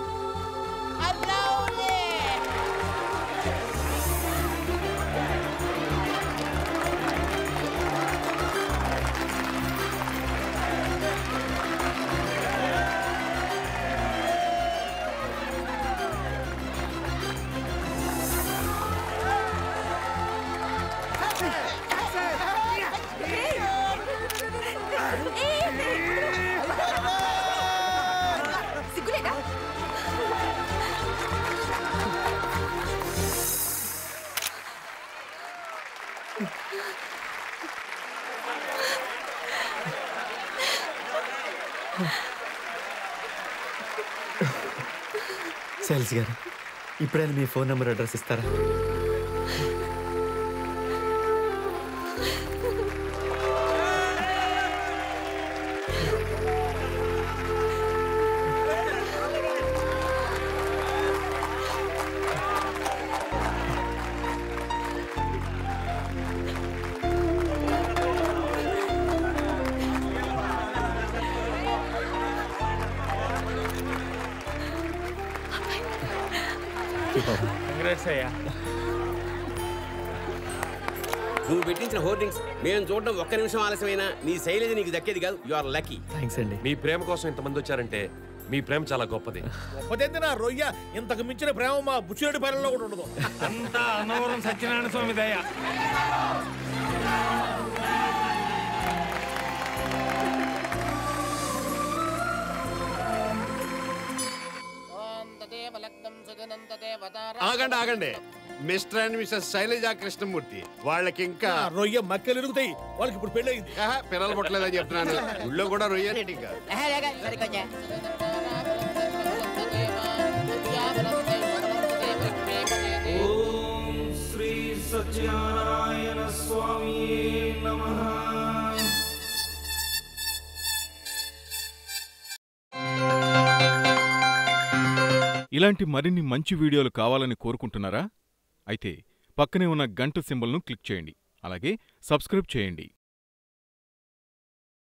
సిగ్గులేదా సేల్స్ గారు ఇప్పుడైనా మీ ఫోన్ నెంబర్ అడ్రస్ ఇస్తారా కంగ్రాట్స్ అయ్యా నువ్వు పెట్టించిన హోర్డింగ్స్ మేము చూడడం ఒక్క నిమిషం ఆలస్యమైనా నీ శైలజ నీకు దక్కేది కాదు యు ఆర్ లక్కీ థ్యాంక్స్ అండి మీ ప్రేమ కోసం ఇంతమంది వచ్చారంటే మీ ప్రేమ చాలా గొప్పది గొప్పదైతే నా రొయ్య ఇంతకు మించిన ప్రేమ మా బుచ్చిరెడ్డి పాలెంలో కూడా ఉండదు అంతా అన్నవరం సత్యనారాయణ స్వామి దయ ఆగండి ఆగండి Mr and missus Shailaja Krishnamurthy వాళ్ళకి ఇంకా ఆ రొయ్య మక్కలు ఎరుగుతాయి వాళ్ళకి ఇప్పుడు పెళ్ళయింది ఆహా, పిల్లలు పుట్టలేదని చెప్తున్నాను ఊళ్ళో కూడా రొయ్యలేటి ఇంకా శ్రీ సత్యనారాయణ స్వామి నమ ఇలాంటి మరిన్ని మంచి వీడియోలు కావాలని కోరుకుంటున్నారా అయితే పక్కనే ఉన్న గంట సింబల్ను క్లిక్ చేయండి అలాగే సబ్స్క్రైబ్ చేయండి